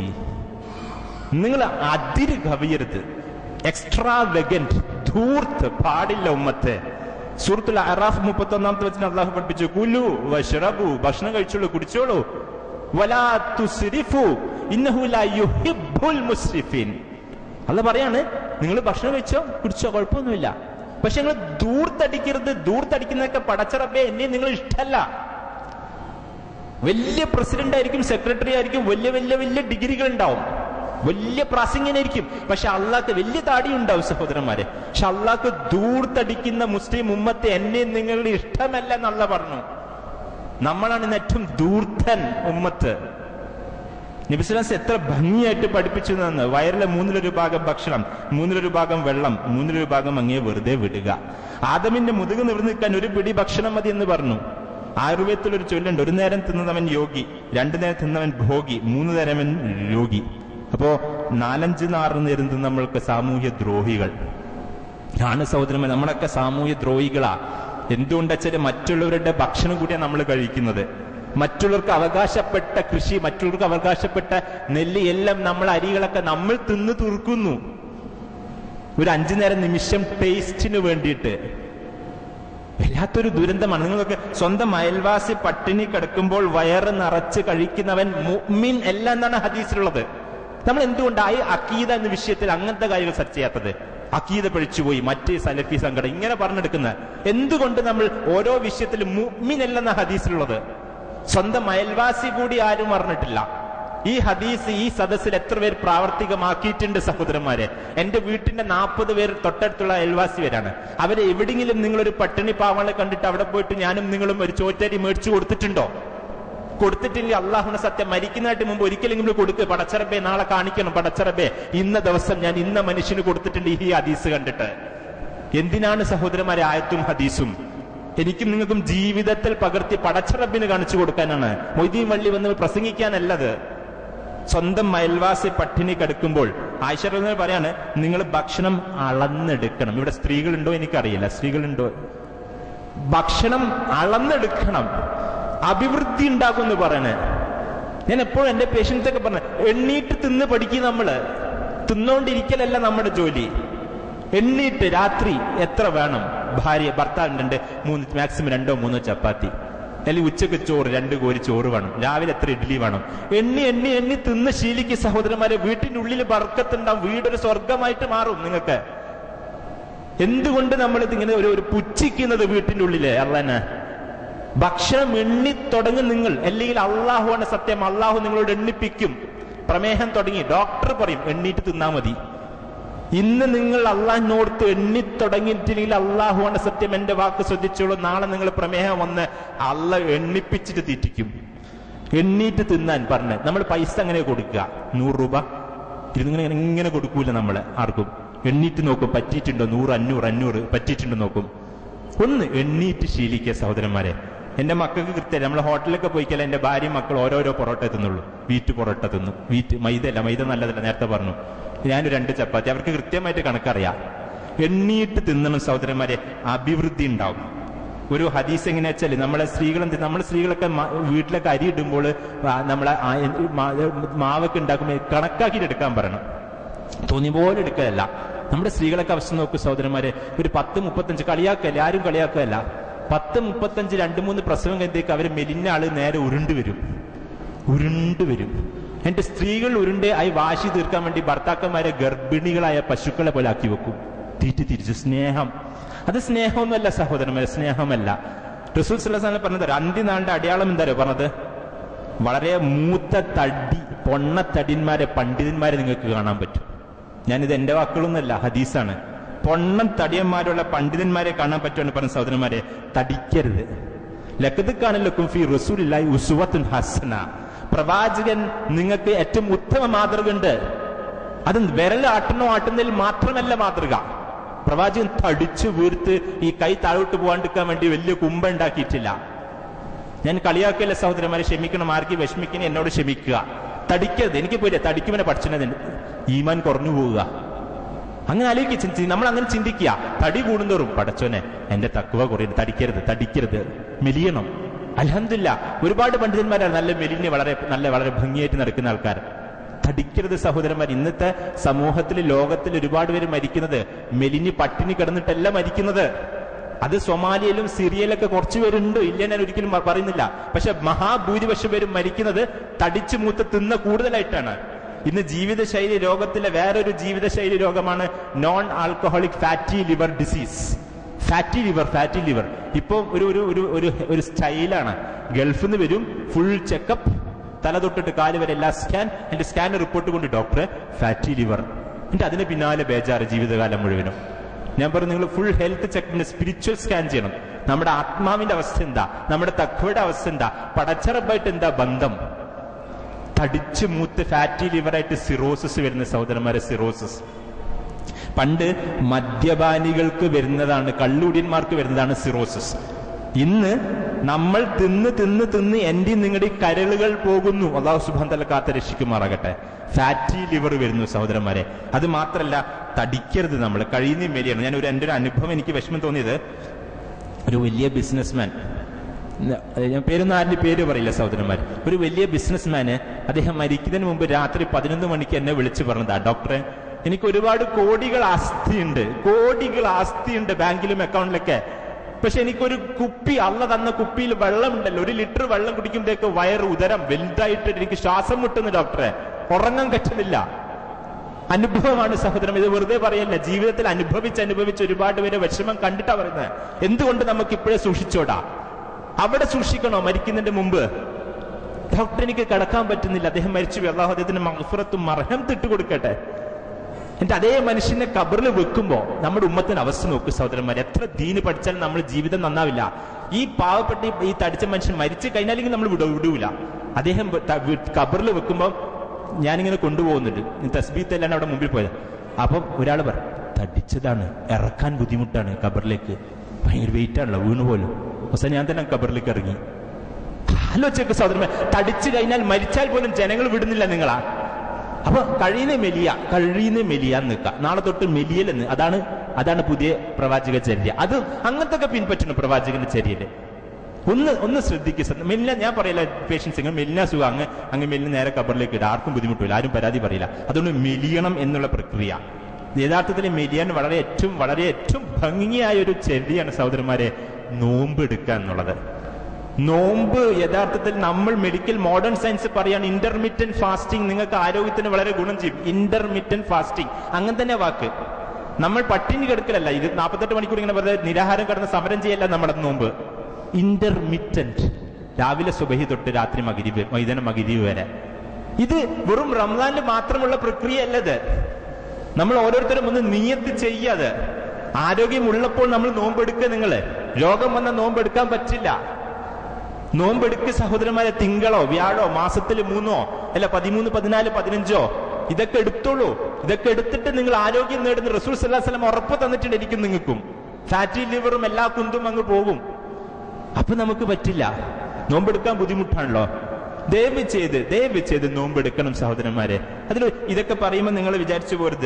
Speaker 2: നിങ്ങൾ അതിര് കവിയരുത് എക്സ്ട്രാ വെഗന്റ് ധൂർത്ത് പാടില്ല ഉമ്മത്തെ സൂറത്തുൽ അറാഫ് മുപ്പത്തി ഒന്നാമത്തെ വെച്ചിട്ട് അള്ളാഹു പഠിപ്പിച്ചു കുലു വഷറബു ഭക്ഷണം കഴിച്ചോളൂ കുടിച്ചോളൂ വലാ തുസ്രിഫു ഇന്നഹു ലാ യുഹിബ്ബുൽ മുസ്രിഫീൻ അല്ല പറയാണ് നിങ്ങൾ ഭക്ഷണം കഴിച്ചോ കുടിച്ചോ കുഴപ്പമൊന്നുമില്ല പക്ഷെ നിങ്ങൾ ദൂർത്തടിക്കരുത് ദൂർത്തടിക്കുന്നതൊക്കെ പടച്ചറബേ എന്നെ നിങ്ങൾ ഇഷ്ടമല്ല വലിയ പ്രസിഡന്റ് ആയിരിക്കും സെക്രട്ടറി ആയിരിക്കും വലിയ വലിയ വലിയ ഡിഗ്രികൾ ഉണ്ടാവും വലിയ പ്രാസംഗനായിരിക്കും പക്ഷെ അള്ളാഹ്ക്ക് വലിയ താടി ഉണ്ടാവും സഹോദരന്മാരെ പക്ഷെ അള്ളാഹ്ക്ക് ദൂർത്തടിക്കുന്ന മുസ്ലിം ഉമ്മത്തെ എന്നെ നിങ്ങളുടെ ഇഷ്ടമല്ല എന്നുള്ള പറഞ്ഞു നമ്മളാണ് ഇന്ന് ഏറ്റവും ദൂർത്തൻ ഉമ്മത്ത് നബിസ്ലാസ് എത്ര ഭംഗിയായിട്ട് പഠിപ്പിച്ചു തന്ന് വയറിലെ മൂന്നിലൊരു ഭാഗം ഭക്ഷണം മൂന്നിലൊരു ഭാഗം വെള്ളം മൂന്നിലൊരു ഭാഗം അങ്ങേ വെറുതെ വിടുക ആദമിന്റെ മുതുക് നിവർന്ന് നിൽക്കാൻ ഒരു പിടി ഭക്ഷണം മതി എന്ന് പറഞ്ഞു ആയുർവേദത്തിൽ ഒരു ചൊല്ലുണ്ട് ഒരു നേരം തിന്നവൻ യോഗി രണ്ടു നേരം തിന്നവൻ ഭോഗി മൂന്ന് നേരവൻ രോഗി അപ്പോ നാലഞ്ച് നാറ് നേരം തിന്ന് നമ്മൾക്ക് സാമൂഹ്യ ദ്രോഹികൾ ആണ് സഹോദരന്മാർ നമ്മളൊക്കെ സാമൂഹ്യ ദ്രോഹികളാ എന്തുകൊണ്ടെച്ചാൽ മറ്റുള്ളവരുടെ ഭക്ഷണം കൂടിയാണ് നമ്മൾ കഴിക്കുന്നത് മറ്റുള്ളവർക്ക് അവകാശപ്പെട്ട കൃഷി മറ്റുള്ളവർക്ക് അവകാശപ്പെട്ട നെല്ല് എല്ലാം നമ്മൾ അരികളൊക്കെ നമ്മൾ തിന്ന് തീർക്കുന്നു ഒരു അഞ്ചു നേരം നിമിഷം ടേസ്റ്റിന് വേണ്ടിയിട്ട് വല്ലാത്തൊരു ദുരന്തമാണ് നിങ്ങളൊക്കെ സ്വന്തം അയൽവാസി പട്ടിണി കിടക്കുമ്പോൾ വയറ് നിറച്ച് കഴിക്കുന്നവൻ മുഅ്മിൻ അല്ല എന്നാണ് ഹദീസിലുള്ളത് നമ്മൾ എന്തുകൊണ്ടായി അക്കീദ എന്ന വിഷയത്തിൽ അങ്ങനത്തെ കാര്യങ്ങൾ സെർച്ച് ചെയ്യാത്തത് അക്കീദ പഴിച്ചുപോയി മറ്റ് സലഫി സംഘടന ഇങ്ങനെ പറഞ്ഞെടുക്കുന്നത് എന്തുകൊണ്ട് നമ്മൾ ഓരോ വിഷയത്തിലും മുഅ്മിൻ അല്ലെന്ന ഹദീസിലുള്ളത് സ്വന്തം അയൽവാസി കൂടി ആരും പറഞ്ഞിട്ടില്ല ഈ ഹദീസ് ഈ സദസ്സിൽ എത്ര പേർ പ്രാവർത്തികമാക്കിയിട്ടുണ്ട് സഹോദരന്മാരെ എന്റെ വീട്ടിന്റെ നാൽപ്പത് പേർ തൊട്ടടുത്തുള്ള അയൽവാസിവരാണ് അവരെ എവിടെയെങ്കിലും നിങ്ങളൊരു പട്ടിണി പാവങ്ങളെ കണ്ടിട്ട് അവിടെ പോയിട്ട് ഞാനും നിങ്ങളും ഒരു ചോറ്റരി മേടിച്ചു കൊടുത്തിട്ടുണ്ടോ കൊടുത്തിട്ടില്ല അള്ളാഹുന സത്യം മരിക്കുന്നതായിട്ട് മുമ്പ് ഒരിക്കലെങ്കിലും കൊടുക്കുക പടച്ചറബെ നാളെ കാണിക്കണം പടച്ചറബെ ഇന്ന ദിവസം ഞാൻ ഇന്ന മനുഷ്യന് കൊടുത്തിട്ടുണ്ട് ഈ ഹദീസ് കണ്ടിട്ട് എന്തിനാണ് സഹോദരന്മാരെ ആയത്തും ഹദീസും എനിക്കും നിങ്ങൾക്കും ജീവിതത്തിൽ പകർത്തി പടച്ചറബിന് കാണിച്ചു കൊടുക്കാനാണ് മൊയ്തീൻ വള്ളി വന്ന് പ്രസംഗിക്കാനല്ലത് സ്വന്തം അയൽവാസി പട്ടിണി കിടക്കുമ്പോൾ ആയിഷറ പറയാണ് നിങ്ങൾ ഭക്ഷണം അളന്നെടുക്കണം ഇവിടെ സ്ത്രീകളുണ്ടോ എനിക്കറിയില്ല സ്ത്രീകളുണ്ടോ ഭക്ഷണം അളന്നെടുക്കണം അഭിവൃദ്ധി ഉണ്ടാകും എന്ന് പറയണേ ഞാൻ എപ്പോഴും എന്റെ പേഷ്യൻസ് ഒക്കെ പറഞ്ഞ എണ്ണീട്ട് തിന്ന് പഠിക്കും നമ്മള് തിന്നോണ്ടിരിക്കലല്ല നമ്മുടെ ജോലി എണ്ണീട്ട് രാത്രി എത്ര വേണം ഭാര്യ ഭർത്താവിൻ്റെ മൂന്ന് മാക്സിമം രണ്ടോ മൂന്നോ ചപ്പാത്തി അല്ലെങ്കിൽ ഉച്ചക്ക് ചോറ് രണ്ട് കോരി ചോറ് വേണം രാവിലെ എത്ര ഇഡ്ഡലി വേണം എണ്ണി എണ്ണി എണ്ണി തിന്ന് ശീലിക്ക് സഹോദരന്മാരെ വീട്ടിന്റെ ഉള്ളിൽ ബർക്കത്തുണ്ടാവും വീടൊരു സ്വർഗമായിട്ട് മാറും നിങ്ങൾക്ക് എന്തുകൊണ്ട് നമ്മൾ ഇതിങ്ങനെ ഒരു ഒരു പുച്ഛിക്കുന്നത് വീട്ടിന്റെ ഉള്ളില് അള്ളനെ ഭക്ഷണം എണ്ണി തുടങ്ങും നിങ്ങൾ അല്ലെങ്കിൽ അള്ളാഹുവാണ് സത്യം അള്ളാഹു നിങ്ങളോട് എണ്ണിപ്പിക്കും പ്രമേഹം തുടങ്ങി ഡോക്ടർ പറയും എണ്ണീറ്റ് തിന്നാ മതി ഇന്ന് നിങ്ങൾ അള്ളാഹിനോർത്ത് എണ്ണി തുടങ്ങിയിട്ടില്ലെങ്കിൽ അള്ളാഹുവാണ് സത്യം എന്റെ വാക്ക് ശ്രദ്ധിച്ചോളൂ നാളെ നിങ്ങൾ പ്രമേഹം വന്ന് അള്ള എണ്ണിപ്പിച്ചിട്ട് തീറ്റിക്കും എണ്ണീറ്റ് തിന്നാൻ പറഞ്ഞ് നമ്മൾ പൈസ അങ്ങനെ കൊടുക്കുക നൂറ് രൂപ ഇതിങ്ങനെ ഇങ്ങനെ കൊടുക്കൂല നമ്മൾ ആർക്കും എണ്ണീറ്റ് നോക്കും പറ്റിയിട്ടുണ്ടോ നൂറ് അഞ്ഞൂറ് അഞ്ഞൂറ് പറ്റിയിട്ടുണ്ടോ നോക്കും ഒന്ന് എണ്ണീറ്റ് ശീലിക്കുക സഹോദരന്മാരെ എന്റെ മക്കൾക്ക് കൃത്യം നമ്മൾ ഹോട്ടലിലൊക്കെ പോയിക്കല്ല എന്റെ ഭാര്യ മക്കൾ ഓരോരോ പൊറോട്ട തിന്നുള്ളൂ വീറ്റ് പൊറോട്ട തിന്നു വീറ്റ് മൈദ അല്ല മൈദ നല്ലതല്ല നേരത്തെ പറഞ്ഞു ഞാൻ രണ്ട് ചപ്പാത്തി അവർക്ക് കൃത്യമായിട്ട് കണക്കറിയാം എണ്ണീട്ട് തിന്നണം സഹോദരന്മാരെ അഭിവൃദ്ധി ഉണ്ടാവും ഒരു ഹദീസ് എങ്ങനെ വെച്ചാൽ നമ്മളെ സ്ത്രീകൾ എന്ത് നമ്മളെ സ്ത്രീകളൊക്കെ മ- വീട്ടിലൊക്കെ അരി ഇടുമ്പോൾ നമ്മളെ ആ- മാ- മാവൊക്കെ ഉണ്ടാക്കുമ്പോൾ കണക്കാക്കിയിട്ട് എടുക്കാൻ പറയണം തോന്നിയ പോലെ എടുക്കലല്ല നമ്മുടെ സ്ത്രീകളൊക്കെ അവസ്ഥ നോക്കൂ സഹോദരന്മാരെ ഒരു പത്ത് മുപ്പത്തഞ്ച് കളിയാക്കല്ല ആരും കളിയാക്കല്ല പത്ത് മുപ്പത്തഞ്ച് രണ്ട് മൂന്ന് പ്രസവം കഴിഞ്ഞേക്ക് അവര് മെലിഞ്ഞ ആള് നേരെ ഉരുണ്ട് വരും ഉരുണ്ട് വരും എന്റെ സ്ത്രീകൾ ഉരുണ്ട് ആയി വാശി തീർക്കാൻ വേണ്ടി ഭർത്താക്കന്മാരെ ഗർഭിണികളായ പശുക്കളെ പോലെ ആക്കി വെക്കും തീറ്റി തിരിച്ചു സ്നേഹം അത് സ്നേഹമൊന്നുമല്ല സഹോദരന്മാരെ സ്നേഹമല്ല റസൂൽ സല്ലാസ് പറഞ്ഞത് അന്ത്യനാളിന്റെ അടയാളം എന്താ പറഞ്ഞത് വളരെ മൂത്ത തടി പൊണ്ണത്തടിന്മാരെ പണ്ഡിതന്മാരെ നിങ്ങൾക്ക് കാണാൻ പറ്റും ഞാനിത് എന്റെ വാക്കുകളൊന്നുമല്ല ഹദീസാണ് പൊണ്ണം തടിയന്മാരുള്ള പണ്ഡിതന്മാരെ കാണാൻ പറ്റുമെന്ന് പറഞ്ഞ സഹോദരന്മാരെ തടിക്കരുത് ലക്കതുക്കാണല്ലോ ഫി റസൂലില്ലായി ഉസുവത്തുൻ ഹസന പ്രവാചകൻ നിങ്ങൾക്ക് ഏറ്റവും ഉത്തമ മാതൃക ഉണ്ട് അത് വിരൽ ആട്ടണോ ആട്ടുന്നതിൽ മാത്രമല്ല മാതൃക പ്രവാചകൻ തടിച്ചു വീർത്ത് ഈ കൈ താഴോട്ട് പോകാണ്ടിരിക്കാൻ വേണ്ടി വലിയ കുമ്പ ഉണ്ടാക്കിയിട്ടില്ല ഞാൻ കളിയാക്കിയല്ല സഹോദരന്മാരെ ക്ഷമിക്കണം ആർക്കും വിഷമിക്കണം എന്നോട് ക്ഷമിക്കുക തടിക്കരുത് എനിക്ക് പോയില്ല തടിക്കുമെന്നെ പഠിച്ചത് ഈമാൻ കുറഞ്ഞു പോവുക അങ്ങനെ ആലോചിക്കുക നമ്മൾ അങ്ങനെ ചിന്തിക്കുക തടി കൂടുന്തോറും പടച്ചോനെ എന്റെ തക്കുവ കുറയും തടിക്കരുത് തടിക്കരുത് മെലിയണം അലഹമില്ല ഒരുപാട് പണ്ഡിതന്മാരാണ് നല്ല മെലിഞ്ഞ് വളരെ നല്ല വളരെ ഭംഗിയായിട്ട് നടക്കുന്ന ആൾക്കാർ തടിക്കരുത് സഹോദരന്മാർ ഇന്നത്തെ സമൂഹത്തിൽ ലോകത്തിൽ ഒരുപാട് പേര് മരിക്കുന്നത് മെലിഞ്ഞ് പട്ടിണി കിടന്നിട്ടല്ല മരിക്കുന്നത് അത് സൊമാലിയയിലും സിറിയയിലൊക്കെ കുറച്ചു പേരുണ്ട് ഇല്ല ഞാൻ ഒരിക്കലും മ- പറയുന്നില്ല പക്ഷെ മഹാഭൂരിപക്ഷം പേരും മരിക്കുന്നത് തടിച്ചു മൂത്ത് തിന്ന കൂടുതലായിട്ടാണ് ഇന്ന് ജീവിതശൈലി രോഗത്തിലെ വേറൊരു ജീവിതശൈലി രോഗമാണ് non alcoholic fatty liver disease fatty liver fatty liver ഇപ്പൊ ഒരു ഒരു ഒരു ഒരു ഒരു സ്റ്റൈലാണ് ഗൾഫിൽ നിന്ന് വരും ഫുൾ ചെക്കപ്പ് തല തൊട്ടിട്ട് കാല് വരെ എല്ലാ സ്കാൻ എന്റെ സ്കാൻ റിപ്പോർട്ട് കൊണ്ട് ഡോക്ടറെ ഫാറ്റി ലിവർ എന്നിട്ട് അതിന് പിന്നാലെ ബേജാറ് ജീവിതകാലം മുഴുവനും ഞാൻ പറഞ്ഞു നിങ്ങൾ ഫുൾ ഹെൽത്ത് ചെക്കിന്റെ സ്പിരിച്വൽ സ്കാൻ ചെയ്യണം നമ്മുടെ ആത്മാവിന്റെ അവസ്ഥ എന്താ നമ്മുടെ തക്വയുടെ അവസ്ഥ എന്താ പടച്ചറപ്പായിട്ട് എന്താ ബന്ധം തടിച്ച് മൂത്ത് ഫാറ്റി ലിവറായിട്ട് സിറോസിസ് വരുന്ന സഹോദരന്മാരെ സിറോസിസ് പണ്ട് മദ്യപാനികൾക്ക് വരുന്നതാണ് കള്ളുടിയന്മാർക്ക് വരുന്നതാണ് സിറോസിസ് ഇന്ന് നമ്മൾ തിന്ന് തിന്ന് തിന്ന് എൻ്റെ നിങ്ങളുടെ കരളുകൾ പോകുന്നു അള്ളാഹു സുബാൻ തല കാത്ത രക്ഷിക്കുമാറാകട്ടെ ഫാറ്റി ലിവർ വരുന്നു സഹോദരന്മാരെ അത് മാത്രല്ല തടിക്കരുത് നമ്മൾ കഴിയുന്ന മേലെയാണ് ഞാൻ ഒരു എൻ്റെ ഒരു അനുഭവം എനിക്ക് വിഷമം തോന്നിയത് ഒരു വലിയ ബിസിനസ്മാൻ ഞാൻ പേരൊന്നും ആരുടെ പേര് പറയില്ല സഹോദരന്മാർ ഒരു വലിയ ബിസിനസ്മാന് അദ്ദേഹം മരിക്കുന്നതിന് മുമ്പ് രാത്രി പതിനൊന്ന് മണിക്ക് എന്നെ വിളിച്ചു പറഞ്ഞതാ ഡോക്ടറെ എനിക്ക് ഒരുപാട് കോടികൾ ആസ്തിയുണ്ട് കോടികൾ ആസ്തിയുണ്ട് ബാങ്കിലും അക്കൗണ്ടിലൊക്കെ പക്ഷെ എനിക്കൊരു കുപ്പി അള്ള തന്ന കുപ്പിയിൽ വെള്ളമുണ്ടല്ലോ ഒരു ലിറ്റർ വെള്ളം കുടിക്കുമ്പോഴേക്ക് വയറ് ഉദരം വലുതായിട്ട് എനിക്ക് ശ്വാസം മുട്ടുന്നു ഡോക്ടറെ ഉറങ്ങാൻ പറ്റുന്നില്ല അനുഭവമാണ് സഹോദരം ഇത് വെറുതെ പറയല്ല ജീവിതത്തിൽ അനുഭവിച്ച് അനുഭവിച്ച് ഒരുപാട് പേരെ വിഷമം കണ്ടിട്ടാ പറയുന്നത് എന്തുകൊണ്ട് നമുക്ക് ഇപ്പോഴേ സൂക്ഷിച്ചോടാ അവിടെ സൂക്ഷിക്കണോ മരിക്കുന്നതിന്റെ മുമ്പ് ഡോക്ടർ എനിക്ക് കിടക്കാൻ പറ്റുന്നില്ല അദ്ദേഹം മരിച്ചു അള്ളാഹു അദ്ദേഹത്തിന് മഹഫുറത്തും മർഹം തിട്ടു കൊടുക്കട്ടെ എന്നിട്ട് അതേ മനുഷ്യനെ കബറിൽ വെക്കുമ്പോ നമ്മുടെ ഉമ്മത്തിന് അവസ്ഥ നോക്ക് സഹോദരന്മാർ എത്ര ദീന് പഠിച്ചാലും നമ്മൾ ജീവിതം നന്നാവില്ല ഈ പാവപ്പെട്ട ഈ- ഈ തടിച്ച മനുഷ്യൻ മരിച്ചു കഴിഞ്ഞാലെങ്കിൽ നമ്മൾ വിട വിടൂല അദ്ദേഹം കബറിൽ വെക്കുമ്പോ ഞാനിങ്ങനെ കൊണ്ടുപോകുന്നുണ്ട് തസ്ബീത്തെല്ലാം അവിടെ മുമ്പിൽ പോയത് അപ്പം ഒരാൾ പറ തടിച്ചതാണ് ഇറക്കാൻ ബുദ്ധിമുട്ടാണ് കബറിലേക്ക് ഭയങ്കര വെയിറ്റ് ആണല്ലോ വീണു പോലും അവസാനം ഞാൻ തന്നെ കബറിലേക്ക് ഇറങ്ങി ആലോചിച്ചൊക്കെ സഹോദരന്മാർ തടിച്ചു കഴിഞ്ഞാൽ മരിച്ചാൽ പോലും ജനങ്ങൾ വിടുന്നില്ല നിങ്ങളാ അപ്പൊ കഴിയുന്ന മെലിയ കഴിയുന്ന മെലിയ നിൽക്കുക നാളെ തൊട്ട് മെലിയലെന്ന് അതാണ് അതാണ് പുതിയ പ്രവാചക ചര്യ അത് അങ്ങനത്തെ ഒക്കെ പിൻപറ്റുന്നു പ്രവാചകന്റെ ചര്യയില് ഒന്ന് ഒന്ന് ശ്രദ്ധിക്കുക മെലിന ഞാൻ പറയില്ല പേഷ്യൻസ് ഇങ്ങനെ മെലിന സുഖം അങ്ങ് അങ്ങ് മെലിന നേരെ കബറിലേക്ക് ഇടുക ആർക്കും ബുദ്ധിമുട്ടില്ല ആരും പരാതി പറയില്ല അതുകൊണ്ട് മെലിയണം എന്നുള്ള പ്രക്രിയ യഥാർത്ഥത്തിൽ മെലിയാൻ വളരെ ഏറ്റവും വളരെ ഏറ്റവും ഭംഗിയായ ഒരു ചര്യയാണ് സഹോദരന്മാരെ നോമ്പ് എടുക്കുക എന്നുള്ളത് നോമ്പ് യഥാർത്ഥത്തിൽ നമ്മൾ മെഡിക്കൽ മോഡേൺ സയൻസ് പറയാണ് ഇന്റർമീഡിയന്റ് ഫാസ്റ്റിംഗ് നിങ്ങൾക്ക് ആരോഗ്യത്തിന് വളരെ ഗുണം ചെയ്യും ഇന്റർമീഡിയന്റ് ഫാസ്റ്റിംഗ് അങ്ങനെ തന്നെ വാക്ക് നമ്മൾ പട്ടിണി കിടക്കലല്ല ഇത് നാൽപ്പത്തെട്ട് മണിക്കൂർ ഇങ്ങനെ വെറുതെ നിരാഹാരം കിടന്ന് സമരം ചെയ്യല്ല നമ്മുടെ നോമ്പ് ഇന്റർമീഡിയന്റ് രാവിലെ സുബഹി തൊട്ട് രാത്രി മകിരിബ് മൈതാനം മകിരിബ് വരെ ഇത് വെറും റംസാനിൽ മാത്രമുള്ള പ്രക്രിയയല്ലത് നമ്മൾ ഓരോരുത്തരും ഒന്ന് നിയത്ത് ചെയ്യാതെ ആരോഗ്യമുള്ളപ്പോൾ നമ്മൾ നോമ്പെടുക്കുക നിങ്ങള് രോഗം വന്ന നോമ്പെടുക്കാൻ പറ്റില്ല നോമ്പെടുക്ക് സഹോദരന്മാരെ തിങ്കളോ വ്യാഴോ മാസത്തിൽ മൂന്നോ അല്ല പതിമൂന്ന് പതിനാല് പതിനഞ്ചോ ഇതൊക്കെ എടുത്തോളൂ ഇതൊക്കെ എടുത്തിട്ട് നിങ്ങൾ ആരോഗ്യം നേടുന്ന റസൂൽ സല്ലാഹ് സ്വലം ഉറപ്പ് തന്നിട്ടുണ്ട് എനിക്കും നിങ്ങൾക്കും ഫാറ്റി ലിവറും എല്ലാ കുന്തും അങ്ങ് പോകും അപ്പൊ നമുക്ക് പറ്റില്ല നോമ്പെടുക്കാൻ ബുദ്ധിമുട്ടാണല്ലോ ദയവ് ചെയ്ത് ദയവ് ചെയ്ത് നോമ്പെടുക്കണം സഹോദരന്മാരെ അതിൽ ഇതൊക്കെ പറയുമ്പോൾ നിങ്ങൾ വിചാരിച്ചു പോരുത്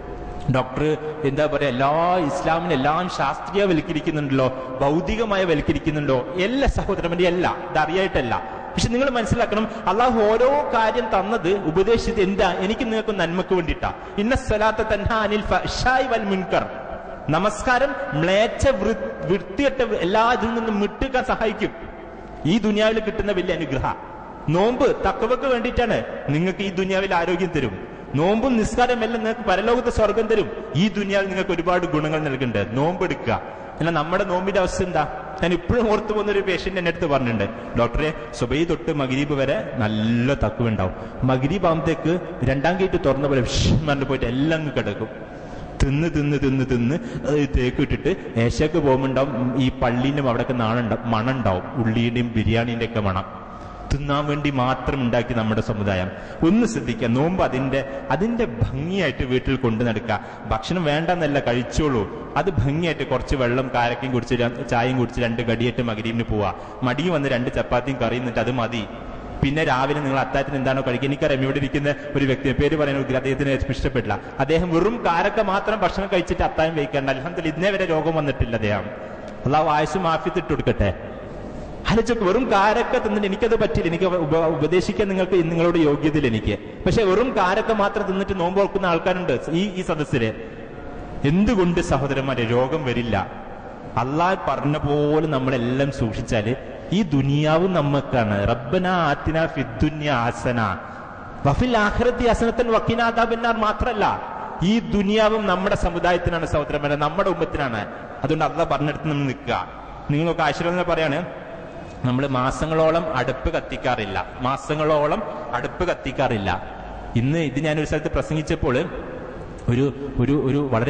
Speaker 2: ഡോക്ടർ എന്താ പറയാ എല്ലാ ഇസ്ലാമിനെ എല്ലാം ശാസ്ത്രീയവൽക്കരിക്കുന്നുണ്ടല്ലോ ഭൗതികമായി വൽക്കരിക്കുന്നുണ്ടോ എല്ലാ സഹോദരന്മാരെ അല്ല ഇതറിയായിട്ടല്ല പക്ഷെ നിങ്ങൾ മനസ്സിലാക്കണം അള്ളാഹു ഓരോ കാര്യം തന്നത് ഉപദേശിച്ചത് എന്താ എനിക്ക് നിങ്ങൾക്ക് നന്മക്ക് വേണ്ടിയിട്ടാ ഇന്ന സ്വലാത്ത തൻഹ അനിൽ ഫഹ്ശായി വൽ മുൻകർ നമസ്കാരം മ്ലേച്ഛ വൃ- വൃത്തികെട്ട എല്ലാ ഇതിൽ നിന്നും വിട്ടുക്കാൻ സഹായിക്കും ഈ ദുനിയാവിൽ കിട്ടുന്ന വലിയ അനുഗ്രഹ നോമ്പ് തക്കവക്ക് വേണ്ടിയിട്ടാണ് നിങ്ങൾക്ക് ഈ ദുനിയാവിൽ ആരോഗ്യം തരും നോമ്പും നിസ്കാരം എല്ലാം നിങ്ങൾക്ക് പരലോകത്തെ സ്വർഗം തരും ഈ ദുനിയാവിൽ നിങ്ങൾക്ക് ഒരുപാട് ഗുണങ്ങൾ നൽകുന്നുണ്ട് നോമ്പ് എടുക്കുക എന്നാൽ നമ്മുടെ നോമ്പിന്റെ അവസ്ഥ എന്താ ഞാൻ ഇപ്പോഴും ഓർത്തു പോകുന്ന ഒരു പേഷ്യന്റ് എന്റെ അടുത്ത് പറഞ്ഞിട്ടുണ്ട് ഡോക്ടറെ സുബൈ തൊട്ട് മഗരീബ് വരെ നല്ല തക്കുവുണ്ടാവും മഗരീബ് ആകുമ്പത്തേക്ക് രണ്ടാം ഗേറ്റ് തുറന്ന പോലെ പറഞ്ഞു പോയിട്ട് എല്ലാം അങ്ങ് കിടക്കും തിന്ന് തിന്ന് തിന്ന് തിന്ന് അത് തേക്ക് ഇട്ടിട്ട് ഏശക്ക് പോകുമ്പോണ്ടാവും ഈ പള്ളീൻ്റെ അവിടെയൊക്കെ നാണുണ്ടാവും മണം ഉണ്ടാവും ഉള്ളിയുടെയും ബിരിയാണീൻ്റെ ഒക്കെ മണം തിന്നാൻ വേണ്ടി മാത്രം ഉണ്ടാക്കി നമ്മുടെ സമുദായം ഒന്ന് ശ്രദ്ധിക്കുക നോമ്പ് അതിന്റെ അതിന്റെ ഭംഗിയായിട്ട് വീട്ടിൽ കൊണ്ടു നടക്കുക ഭക്ഷണം വേണ്ടെന്നല്ല കഴിച്ചോളൂ അത് ഭംഗിയായിട്ട് കുറച്ച് വെള്ളം കാരക്കയും കുടിച്ച് ര- ചായയും കുടിച്ച് രണ്ട് കടിയായിട്ട് മകരീമിന് പോവാ മടി വന്ന് രണ്ട് ചപ്പാത്തിയും കറിയും എന്നിട്ട് അത് മതി പിന്നെ രാവിലെ നിങ്ങൾ അത്താഴത്തിന് എന്താണോ കഴിക്കുക എനിക്കറിയാം ഇവിടെ ഇരിക്കുന്ന ഒരു വ്യക്തി പേര് പറയാൻ അദ്ദേഹത്തിന് ഇഷ്ടപ്പെട്ടില്ല അദ്ദേഹം വെറും കാരക്ക മാത്രം ഭക്ഷണം കഴിച്ചിട്ട് അത്താഴം വയ്ക്കേണ്ട അലഹത്തിൽ ഇന്നേ വരെ രോഗം വന്നിട്ടില്ല അദ്ദേഹം അള്ളാഹ് ആയുസ് മാഫിത്തിട്ട് കൊടുക്കട്ടെ ആലോചിച്ചോക്ക് വെറും കാരക്ക തിന്നിട്ട് എനിക്കത് പറ്റില്ല എനിക്ക് ഉപ- ഉപദേശിക്കാൻ നിങ്ങൾക്ക് നിങ്ങളോട് യോഗ്യതയില്ല എനിക്ക് പക്ഷെ വെറും കാരക്ക മാത്രം തിന്നിട്ട് നോമ്പ് ഓർക്കുന്ന ആൾക്കാരുണ്ട് ഈ ഈ സദസ്സില് എന്തുകൊണ്ട് സഹോദരന്മാരെ രോഗം വരില്ല അള്ളാഹ് പറഞ്ഞ പോലെ നമ്മളെല്ലാം സൂക്ഷിച്ചാല് ഈ ദുനിയാവും നമുക്കാണ് റബ്ബന ആത്തിന ഫിദ്ദുന്യ ആസന വഫിൽ ആഖിറത്തി ഹസനത്തൻ വക്കീനാദാബിന്നാർ മാത്രല്ല ഈ ദുനിയാവും നമ്മുടെ സമുദായത്തിനാണ് സഹോദരന്മാരെ നമ്മുടെ ഉമ്മത്തിനാണ് അതുകൊണ്ട് അള്ളാഹ് പറഞ്ഞെടുത്ത് നമ്മൾ നിൽക്കുക നിങ്ങളൊക്കെ ആശ്രയം പറയാണ് നമ്മൾ മാസങ്ങളോളം അടുപ്പ് കത്തിക്കാറില്ല മാസങ്ങളോളം അടുപ്പ് കത്തിക്കാറില്ല ഇന്ന് ഇത് ഞാൻ ഒരു സ്ഥലത്ത് പ്രസംഗിച്ചപ്പോൾ ഒരു ഒരു ഒരു വളരെ പു-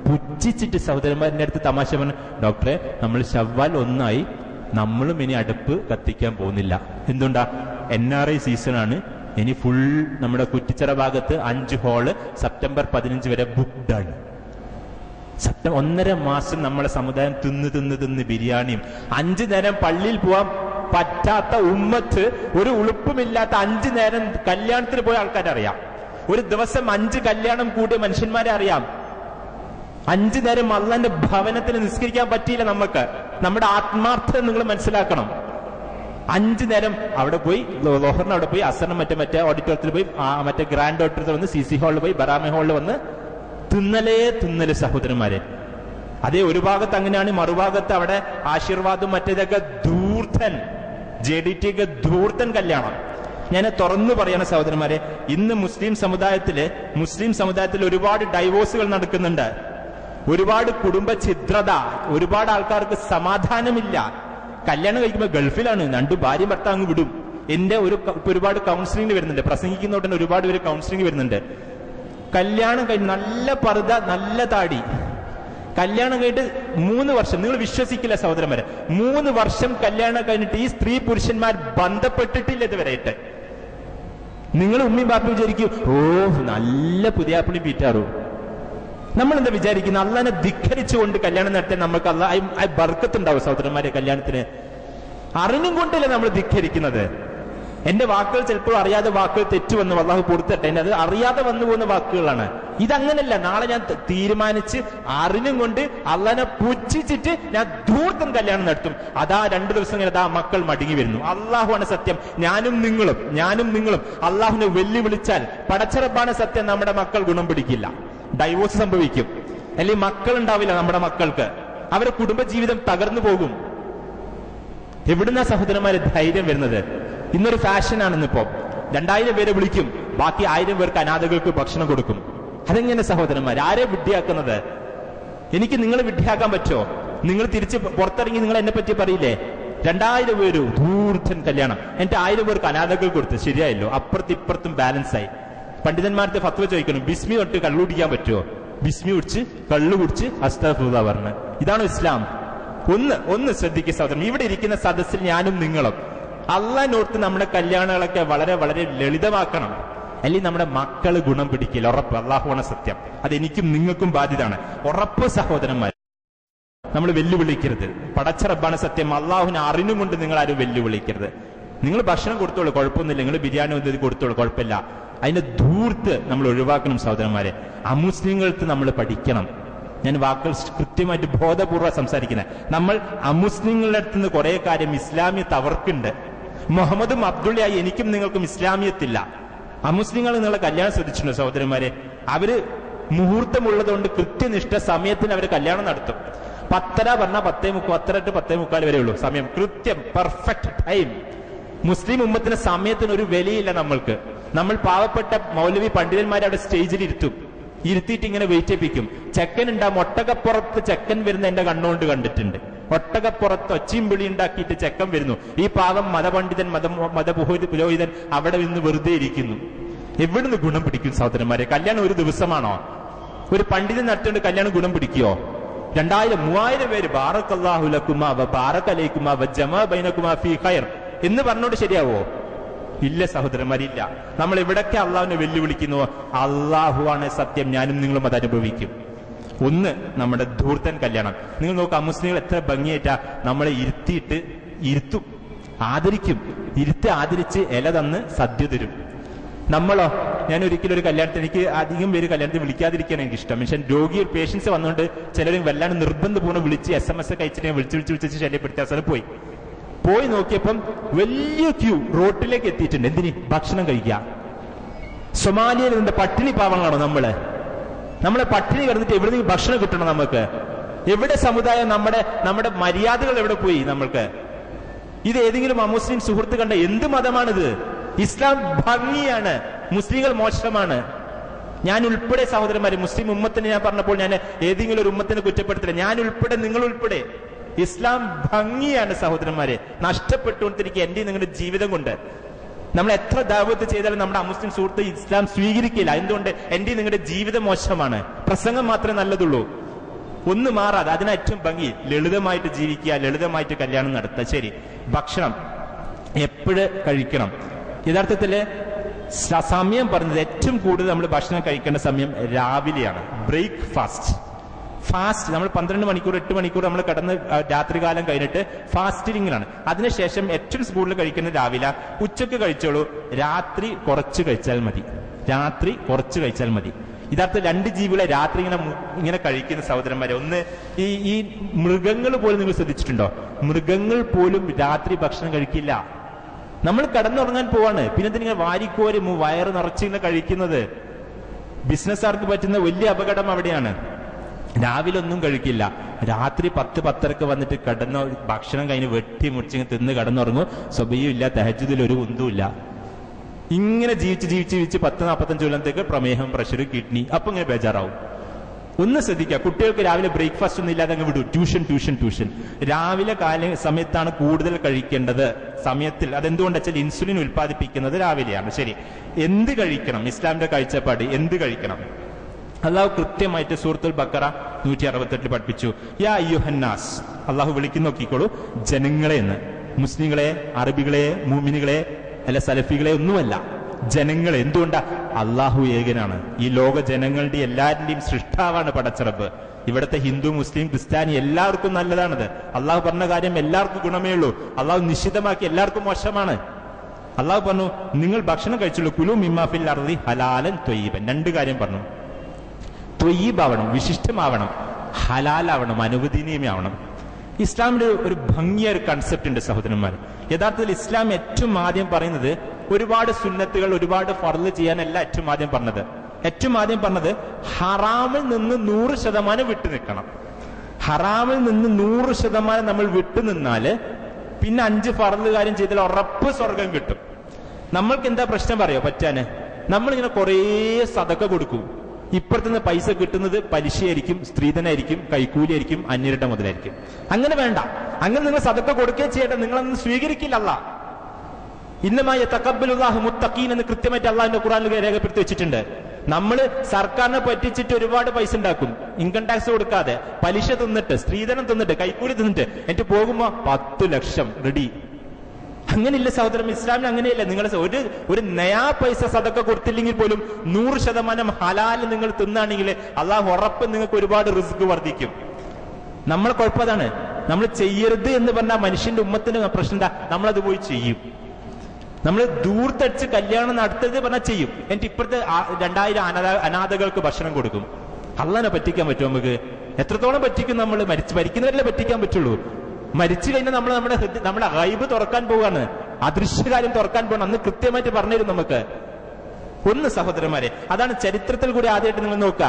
Speaker 2: പുച്ഛിച്ചിട്ട് സഹോദരന്മാരുടെ അടുത്ത് തമാശ പറഞ്ഞു ഡോക്ടറെ നമ്മൾ ശവ്വാൽ ഒന്നായി നമ്മളും ഇനി അടുപ്പ് കത്തിക്കാൻ പോകുന്നില്ല എന്തുകൊണ്ടാ എൻ ആർ ഐ സീസണാണ് ഇനി ഫുൾ നമ്മുടെ കുറ്റിച്ചിറ ഭാഗത്ത് അഞ്ച് ഹോള് സെപ്റ്റംബർ പതിനഞ്ച് വരെ ബുക്ക്ഡ് ആണ് സത്യം ഒന്നര മാസം നമ്മളെ സമുദായം തിന്ന് തിന്ന് തിന്ന് ബിരിയാണിയും അഞ്ചു നേരം പള്ളിയിൽ പോവാൻ പറ്റാത്ത ഉമ്മത്ത് ഒരു ഉളുപ്പുമില്ലാത്ത അഞ്ചു നേരം കല്യാണത്തിന് പോയ ആൾക്കാരെ അറിയാം ഒരു ദിവസം അഞ്ച് കല്യാണം കൂടിയ മനുഷ്യന്മാരെ അറിയാം അഞ്ചു നേരം അള്ളാന്റെ ഭവനത്തിൽ നിസ്കരിക്കാൻ പറ്റിയില്ല നമുക്ക് നമ്മുടെ ആത്മാർത്ഥത നിങ്ങൾ മനസ്സിലാക്കണം അഞ്ചു നേരം അവിടെ പോയി ലോഹറിന് അവിടെ പോയി അസറിന് മറ്റേ മറ്റേ ഓഡിറ്റോറിയത്തിൽ പോയി ആ മറ്റേ ഗ്രാൻഡ് ഓഡിറ്റോറിയത്തിൽ വന്ന് സി സി ഹാളിൽ പോയി ബറാമെ ഹാളിൽ വന്ന് തിന്നലേ തിന്നല് സഹോദരന്മാരെ അതേ ഒരു ഭാഗത്ത് അങ്ങനെയാണ് മറുഭാഗത്ത് അവിടെ ആശീർവാദം മറ്റേതൊക്കെ ധൂർത്തൻ ജെ ഡി ടി ഒക്കെ ധൂർത്തൻ കല്യാണം ഞാൻ തുറന്നു പറയണ സഹോദരന്മാരെ ഇന്ന് മുസ്ലിം സമുദായത്തില് മുസ്ലിം സമുദായത്തിൽ ഒരുപാട് ഡൈവോഴ്സുകൾ നടക്കുന്നുണ്ട് ഒരുപാട് കുടുംബ ഛിദ്രത ഒരുപാട് ആൾക്കാർക്ക് സമാധാനമില്ല കല്യാണം കഴിക്കുമ്പോൾ ഗൾഫിലാണ് രണ്ടു ഭാര്യ ഭർത്താവ് അങ്ങ് വിടും എന്റെ ഒരു ക- ഇപ്പൊ ഒരുപാട് കൗൺസിലിംഗ് വരുന്നുണ്ട് പ്രസംഗിക്കുന്നതോടെ തന്നെ ഒരുപാട് പേര് കൗൺസിലിംഗ് വരുന്നുണ്ട് കല്യാണം കഴിഞ്ഞ് നല്ല പറുത നല്ല താടി കല്യാണം കഴിഞ്ഞിട്ട് മൂന്ന് വർഷം നിങ്ങൾ വിശ്വസിക്കില്ല സഹോദരന്മാരെ മൂന്ന് വർഷം കല്യാണം കഴിഞ്ഞിട്ട് ഈ സ്ത്രീ പുരുഷന്മാർ ബന്ധപ്പെട്ടിട്ടില്ല ഇതുവരെയായിട്ട് നിങ്ങൾ ഉമ്മയും ബാപ്പയും വിചാരിക്കും ഓ നല്ല പുതിയാപ്പിളി പീറ്റാറോ നമ്മൾ എന്താ വിചാരിക്കുന്നത് അള്ളാനെ ധിക്കരിച്ചുകൊണ്ട് കല്യാണം നടത്തിയാൽ നമുക്ക് അല്ല ബർക്കത്തുണ്ടാവും സഹോദരന്മാരെ കല്യാണത്തിന് അറിഞ്ഞും കൊണ്ടല്ലേ നമ്മൾ ധിക്കരിക്കുന്നത് എന്റെ വാക്കുകൾ ചിലപ്പോൾ അറിയാതെ വാക്കുകൾ തെറ്റു വന്ന് അള്ളാഹു പൊടുത്തട്ടെ എന്നെ അത് അറിയാതെ വന്നു പോകുന്ന വാക്കുകളാണ് ഇതങ്ങനല്ല നാളെ ഞാൻ ത- തീരുമാനിച്ച് അറിഞ്ഞും കൊണ്ട് അള്ളാനെ പുച്ഛിച്ചിട്ട് ഞാൻ ധൂർത്തം കല്യാണം നടത്തും അതാ രണ്ടു ദിവസം കഴിഞ്ഞ് അതാ മക്കൾ മടങ്ങി വരുന്നു അള്ളാഹുവാണ് സത്യം ഞാനും നിങ്ങളും ഞാനും നിങ്ങളും അള്ളാഹുവിനെ വെല്ലുവിളിച്ചാൽ പടച്ചറപ്പാണ് സത്യം നമ്മുടെ മക്കൾ ഗുണം പിടിക്കില്ല ഡൈവോഴ്സ് സംഭവിക്കും അല്ലെങ്കിൽ മക്കൾ ഉണ്ടാവില്ല നമ്മുടെ മക്കൾക്ക് അവരുടെ കുടുംബജീവിതം തകർന്നു പോകും എവിടുന്ന സഹോദരന്മാര് ധൈര്യം വരുന്നത് ഇന്നൊരു ഫാഷനാണ് ഇന്നിപ്പോ രണ്ടായിരം പേരെ വിളിക്കും ബാക്കി ആയിരം പേർക്ക് അനാഥകൾക്ക് ഭക്ഷണം കൊടുക്കും അതെങ്ങനെ സഹോദരന്മാർ ആരെ വിഡ്ഢിയാക്കുന്നത് എനിക്ക് നിങ്ങൾ വിഡ്ഢിയാക്കാൻ പറ്റുമോ നിങ്ങൾ തിരിച്ച് പുറത്തിറങ്ങി നിങ്ങൾ എന്നെ പറ്റി പറയില്ലേ രണ്ടായിരം പേര് ധൂർത്തൻ കല്യാണം എന്നിട്ട് ആയിരം പേർക്ക് അനാഥകൾ കൊടുത്ത് ശരിയായല്ലോ അപ്പുറത്തും ഇപ്പുറത്തും ബാലൻസ് ആയി പണ്ഡിതന്മാരുടെ ഫത്വ ചോദിക്കണം ബിസ്മി തൊട്ട് കള്ളുടിക്കാൻ പറ്റുമോ ബിസ്മി കുടിച്ച് കള്ളു കുടിച്ച് അസ്തഫുദ പറഞ്ഞ് ഇതാണ് ഇസ്ലാം ഒന്ന് ഒന്ന് ശ്രദ്ധിക്കുക സഹോദരൻ ഇവിടെ ഇരിക്കുന്ന സദസ്സിൽ ഞാനും നിങ്ങളും അള്ളാനോർത്ത് നമ്മുടെ കല്യാണങ്ങളൊക്കെ വളരെ വളരെ ലളിതമാക്കണം അല്ലെങ്കിൽ നമ്മുടെ മക്കള് ഗുണം പിടിക്കില്ല ഉറപ്പ് അള്ളാഹുവാണ് സത്യം അത് എനിക്കും നിങ്ങൾക്കും ബാധ്യതാണ് ഉറപ്പ് സഹോദരന്മാർ നമ്മൾ വെല്ലുവിളിക്കരുത് പടച്ചറബാണ് സത്യം അള്ളാഹുവിനെ അറിഞ്ഞും കൊണ്ട് നിങ്ങൾ ആരും വെല്ലുവിളിക്കരുത് നിങ്ങൾ ഭക്ഷണം കൊടുത്തോളൂ കുഴപ്പമൊന്നുമില്ല നിങ്ങൾ ബിരിയാണി ഒന്നും കൊടുത്തോളൂ കുഴപ്പമില്ല അതിന്റെ ധൂർത്ത് നമ്മൾ ഒഴിവാക്കണം സഹോദരന്മാരെ അമുസ്ലിങ്ങൾക്ക് നമ്മൾ പഠിക്കണം ഞാൻ വാക്കുകൾ കൃത്യമായിട്ട് ബോധപൂർവ്വം സംസാരിക്കുന്നത് നമ്മൾ അമുസ്ലിങ്ങളുടെ അടുത്ത് നിന്ന് കുറെ കാര്യം ഇസ്ലാമിയത്ത് അവർക്കുണ്ട് മുഹമ്മദും അബ്ദുള്ളയായി എനിക്കും നിങ്ങൾക്കും ഇസ്ലാമിയത്തില്ല അമുസ്ലിങ്ങൾ നിങ്ങളെ കല്യാണം ശ്രദ്ധിച്ചിട്ടുണ്ടോ സഹോദരന്മാരെ അവര് മുഹൂർത്തമുള്ളതുകൊണ്ട് കൃത്യനിഷ്ഠ സമയത്തിന് അവർ കല്യാണം നടത്തും പത്തര പറഞ്ഞാൽ പത്തേ മുക്കാൽ പത്തര ടു പത്തേ മുക്കാൽ വരെ ഉള്ളൂ സമയം കൃത്യം പെർഫെക്റ്റ് ടൈം മുസ്ലിം ഉമ്മത്തിന് സമയത്തിന് ഒരു വിലയില്ല നമ്മൾക്ക് നമ്മൾ പാവപ്പെട്ട മൗലവി പണ്ഡിതന്മാരെ അവിടെ സ്റ്റേജിൽ ഇരുത്തും ഇരുത്തിയിട്ട് ഇങ്ങനെ വെയിറ്റ് ചെയ്യിപ്പിക്കും ചെക്കൻ ഉണ്ടാവും ഒട്ടകപ്പുറത്ത് ചെക്കൻ വരുന്ന എന്റെ കണ്ണുകൊണ്ട് കണ്ടിട്ടുണ്ട് ഒട്ടകപ്പുറത്ത് ഒച്ചയും വിളി ഉണ്ടാക്കിയിട്ട് ചെക്കൻ വരുന്നു ഈ പാവം മതപണ്ഡിതൻ മത മതപുരോഹിത പുരോഹിതൻ അവിടെ നിന്ന് വെറുതെ ഇരിക്കുന്നു എവിടുന്ന് ഗുണം പിടിക്കും സഹോദരന്മാരെ കല്യാണം ഒരു ദിവസമാണോ ഒരു പണ്ഡിതൻ നടത്തേണ്ട കല്യാണം ഗുണം പിടിക്കുകയോ രണ്ടായിരം മൂവായിരം പേര് ബാറക്കല്ലാഹുലക്കുമാ ബാറക്കലൈക്കുമാ ജമാ ബൈനക്കുമാ ഫി ഖൈർ എന്ന് പറഞ്ഞോണ്ട് ശരിയാവോ ഇല്ല സഹോദരന്മാരില്ല നമ്മൾ എവിടൊക്കെ അള്ളാഹുവിനെ വെല്ലുവിളിക്കുന്നുവോ അള്ളാഹുവാണ് സത്യം ഞാനും നിങ്ങളും അത് അനുഭവിക്കും ഒന്ന് നമ്മുടെ ധൂർത്തൻ കല്യാണം നിങ്ങൾ നോക്കുക മുസ്ലിങ്ങൾ എത്ര ഭംഗിയായിട്ടാ നമ്മളെ ഇരുത്തിയിട്ട് ഇരുത്തും ആദരിക്കും ഇരുത്തി ആദരിച്ച് ഇല തന്ന് സദ്യ തരും നമ്മളോ ഞാൻ ഒരിക്കലും ഒരു കല്യാണത്തിന് എനിക്ക് അധികം പേര് കല്യാണത്തിന് വിളിക്കാതിരിക്കാൻ എനിക്ക് ഇഷ്ടം പക്ഷെ രോഗി പേഷ്യൻസ് വന്നുകൊണ്ട് ചിലരും വല്ലാണ്ട് നിർബന്ധപൂർണ്ണം വിളിച്ച് എസ് എം എസ് ഒക്കെ അയച്ചിട്ട് ഞാൻ വിളിച്ച് വിളിച്ച് വിളിച്ച് ശല്യപ്പെടുത്തി അവസാനം പോയി പോയി നോക്കിയപ്പം വലിയ ക്യൂ റോട്ടിലേക്ക് എത്തിയിട്ടുണ്ട് എന്തിന് ഭക്ഷണം കഴിക്കുക സൊമാലിയയിൽ നിന്ന് പട്ടിണി പാവങ്ങളാണോ നമ്മള് നമ്മളെ പട്ടിണി കിടന്നിട്ട് എവിടെ നിന്ന് ഭക്ഷണം കിട്ടണം നമുക്ക് എവിടെ സമുദായം നമ്മുടെ നമ്മുടെ മര്യാദകൾ എവിടെ പോയി നമ്മൾക്ക് ഇത് ഏതെങ്കിലും അമുസ്ലിം സുഹൃത്ത് കണ്ട എന്ത് മതമാണിത് ഇസ്ലാം ഭംഗിയാണ് മുസ്ലിങ്ങൾ മോശമാണ് ഞാൻ ഉൾപ്പെടെ സഹോദരന്മാരെ മുസ്ലിം ഉമ്മത്തിന് ഞാൻ പറഞ്ഞപ്പോൾ ഞാൻ ഏതെങ്കിലും ഒരു ഉമ്മത്തിനെ കുറ്റപ്പെടുത്തില്ല ഞാൻ ഉൾപ്പെടെ നിങ്ങൾ ഉൾപ്പെടെ ഇസ്ലാം ഭംഗിയാണ് സഹോദരന്മാരെ നഷ്ടപ്പെട്ടുകൊണ്ടിരിക്കുക എന്റെ നിങ്ങളുടെ ജീവിതം കൊണ്ട് നമ്മൾ എത്ര ദാവത്ത് ചെയ്താലും നമ്മുടെ അമുസ്ലിം സുഹൃത്ത് ഇസ്ലാം സ്വീകരിക്കില്ല എന്തുകൊണ്ട് എന്റെ നിങ്ങളുടെ ജീവിതം മോശമാണ് പ്രസംഗം മാത്രമേ നല്ലതുള്ളൂ ഒന്ന് മാറാതെ അതിന് ഏറ്റവും ഭംഗി ലളിതമായിട്ട് ജീവിക്കുക ലളിതമായിട്ട് കല്യാണം നടത്തുക ശരി ഭക്ഷണം എപ്പോഴ് കഴിക്കണം യഥാർത്ഥത്തില് സ- സമയം പറഞ്ഞത് ഏറ്റവും കൂടുതൽ നമ്മൾ ഭക്ഷണം കഴിക്കേണ്ട സമയം രാവിലെയാണ് ബ്രേക്ക്ഫാസ്റ്റ് ഫാസ്റ്റ് നമ്മൾ പന്ത്രണ്ട് മണിക്കൂർ എട്ട് മണിക്കൂർ നമ്മൾ കടന്ന് ആ, രാത്രികാലം കഴിഞ്ഞിട്ട് ഫാസ്റ്റിങ്ങിലാണ് അതിനുശേഷം ഏറ്റവും കൂടുതൽ കഴിക്കുന്നത് രാവിലെ ഉച്ചക്ക് കഴിച്ചോളൂ രാത്രി കുറച്ച് കഴിച്ചാൽ മതി രാത്രി കുറച്ച് കഴിച്ചാൽ മതി യഥാർത്ഥ രണ്ട് ജീവികളെ രാത്രി ഇങ്ങനെ മു- ഇങ്ങനെ കഴിക്കുന്ന സഹോദരന്മാരെ ഒന്ന് ഈ ഈ മൃഗങ്ങൾ പോലും നിങ്ങൾ ശ്രദ്ധിച്ചിട്ടുണ്ടോ മൃഗങ്ങൾ പോലും രാത്രി ഭക്ഷണം കഴിക്കില്ല നമ്മൾ കടന്നുറങ്ങാൻ പോവാണ് പിന്നെ ഇതിങ്ങനെ വാരിക്കോരി മു- വയറ് നിറച്ചിങ്ങനെ കഴിക്കുന്നത് ബിസിനസ്സുകാർക്ക് പറ്റുന്ന വലിയ അപകടം അവിടെയാണ് രാവിലെ ഒന്നും കഴിക്കില്ല രാത്രി പത്ത് പത്തരക്ക് വന്നിട്ട് കിടന്ന ഭക്ഷണം കഴിഞ്ഞ് വെട്ടി മുറിച്ചിങ്ങനെ തിന്ന് കിടന്നുറങ്ങും സ്വബയും ഇല്ല തെഹജുദിൽ ഒരു കുന്തും ഇല്ല ഇങ്ങനെ ജീവിച്ച് ജീവിച്ച് ജീവിച്ച് പത്ത് നാൽപ്പത്തഞ്ച് കൊല്ലത്തേക്ക് പ്രമേഹം പ്രഷർ കിഡ്നി അപ്പൊ ഇങ്ങനെ ബേജാറാവും ഒന്ന് ശ്രദ്ധിക്കുക കുട്ടികൾക്ക് രാവിലെ ബ്രേക്ക്ഫാസ്റ്റ് ഒന്നും ഇല്ലാതെ അങ്ങ് വിടും ട്യൂഷൻ ട്യൂഷൻ ട്യൂഷൻ രാവിലെ കാല സമയത്താണ് കൂടുതൽ കഴിക്കേണ്ടത് സമയത്തിൽ അതെന്തുകൊണ്ട് വെച്ചാൽ ഇൻസുലിൻ ഉൽപ്പാദിപ്പിക്കുന്നത് രാവിലെയാണ് ശരി എന്ത് കഴിക്കണം ഇസ്ലാമിന്റെ കാഴ്ചപ്പാട് എന്ത് കഴിക്കണം അള്ളാഹു കൃത്യമായിട്ട് സൂറത്തുൽ ബക്കറ നൂറ്റി അറുപത്തെട്ടിൽ പഠിപ്പിച്ചു യാ അയ്യുഹന്നാസ് അള്ളാഹു വിളിക്കുന്നു നോക്കിക്കോളൂ ജനങ്ങളെ എന്ന് മുസ്ലിങ്ങളെ അറബികളെ മൂമിനികളെ അല്ല സലഫികളെ ഒന്നുമല്ല ജനങ്ങളെ എന്തുകൊണ്ടാ അള്ളാഹു ഏകനാണ് ഈ ലോക ജനങ്ങളുടെ എല്ലാവരുടെയും സൃഷ്ടാവാണ് പടച്ചിറപ്പ് ഇവിടുത്തെ ഹിന്ദു മുസ്ലിം ക്രിസ്ത്യാനി എല്ലാവർക്കും നല്ലതാണത് അള്ളാഹു പറഞ്ഞ കാര്യം എല്ലാവർക്കും ഗുണമേ ഉള്ളൂ അള്ളാഹു നിശ്ചിതമാക്കി എല്ലാവർക്കും മോശമാണ് അള്ളാഹു പറഞ്ഞു നിങ്ങൾ ഭക്ഷണം കഴിച്ചുള്ളൂ കുലു മിമ്മാഫിൽ അറുതി ഹലാലൻ തൊയ്യബൻ രണ്ട് കാര്യം പറഞ്ഞു തൊയ്യീബാവണം വിശിഷ്ടമാവണം ഹലാലാവണം അനുവദനീയമാവണം ഇസ്ലാമിന്റെ ഒരു- ഒരു ഭംഗിയ ഒരു കൺസെപ്റ്റ് ഉണ്ട് സഹോദരന്മാർ യഥാർത്ഥത്തിൽ ഇസ്ലാം ഏറ്റവും ആദ്യം പറയുന്നത് ഒരുപാട് സുന്നത്തുകൾ ഒരുപാട് ഫർദ് ചെയ്യാനല്ല ഏറ്റവും ആദ്യം പറഞ്ഞത് ഏറ്റവും ആദ്യം പറഞ്ഞത് ഹറാമിൽ നിന്ന് നൂറ് ശതമാനം വിട്ടു നിൽക്കണം ഹറാമിൽ നിന്ന് നൂറ് ശതമാനം നമ്മൾ വിട്ടു നിന്നാല് പിന്നെ അഞ്ച് ഫർദ് കാര്യം ചെയ്താൽ ഉറപ്പ് സ്വർഗം കിട്ടും നമ്മൾക്ക് എന്താ പ്രശ്നം പറയോ പറ്റാന് നമ്മളിങ്ങനെ കുറേ സതക്ക കൊടുക്കും ഇപ്പുറത്തുനിന്ന് പൈസ കിട്ടുന്നത് പലിശയായിരിക്കും സ്ത്രീധനായിരിക്കും കൈക്കൂലിയായിരിക്കും അന്യരുടെ മുതലായിരിക്കും അങ്ങനെ വേണ്ട അങ്ങനെ നിങ്ങൾ സതക്ക കൊടുക്കുകയും ചെയ്യട്ടെ നിങ്ങളൊന്നും സ്വീകരിക്കില്ല അല്ല ഇന്നമായ തക്കബലുല്ലാഹു മുത്തഖീൻ എന്ന് കൃത്യമായിട്ട് അള്ളാഹിന്റെ ഖുറാനിൽ രേഖപ്പെടുത്തി വെച്ചിട്ടുണ്ട് നമ്മൾ സർക്കാരിനെ പറ്റിച്ചിട്ട് ഒരുപാട് പൈസ ഉണ്ടാക്കും ഇൻകം ടാക്സ് കൊടുക്കാതെ പലിശ തിന്നിട്ട് സ്ത്രീധനം തിന്നിട്ട് കൈക്കൂലി തിന്നിട്ട് എന്നിട്ട് പോകുമ്പോ പത്ത് ലക്ഷം റെഡി അങ്ങനെയില്ല സഹോദരം ഇസ്ലാമിൽ അങ്ങനെയല്ല നിങ്ങൾ ഒരു ഒരു നയാ പൈസ സതക്ക കൊടുത്തില്ലെങ്കിൽ പോലും നൂറ് ശതമാനം ഹലാല് നിങ്ങൾ തിന്നാണെങ്കിൽ അള്ളാഹു ഉറപ്പ് നിങ്ങൾക്ക് ഒരുപാട് റിസ്ക് വർദ്ധിക്കും നമ്മളെ കുഴപ്പതാണ് നമ്മൾ ചെയ്യരുത് എന്ന് പറഞ്ഞാൽ മനുഷ്യന്റെ ഉമ്മത്തിന് പ്രശ്നം എന്താ നമ്മളത് പോയി ചെയ്യും നമ്മൾ ദൂർത്തടിച്ച് കല്യാണം നടത്തരുത് പറഞ്ഞാൽ ചെയ്യും എന്നിട്ട് ഇപ്പോഴത്തെ ആ- രണ്ടായിരം അനാഥ അനാഥകൾക്ക് ഭക്ഷണം കൊടുക്കും അള്ളാനെ പറ്റിക്കാൻ പറ്റുമോ നമുക്ക് എത്രത്തോളം പറ്റിക്കും നമ്മൾ മരിച്ച് മരിക്കുന്നവരല്ലേ പറ്റിക്കാൻ പറ്റുള്ളൂ മരിച്ചു കഴിഞ്ഞാൽ നമ്മൾ നമ്മുടെ ഹൃദയ- നമ്മുടെ ഗൈബ് തുറക്കാൻ പോവാണ് അദൃശ്യകാര്യം തുറക്കാൻ പോകണം അന്ന് കൃത്യമായിട്ട് പറഞ്ഞുതരും നമുക്ക് ഒന്ന് സഹോദരന്മാരെ അതാണ് ചരിത്രത്തിൽ കൂടി ആദ്യമായിട്ട് നിങ്ങൾ നോക്കുക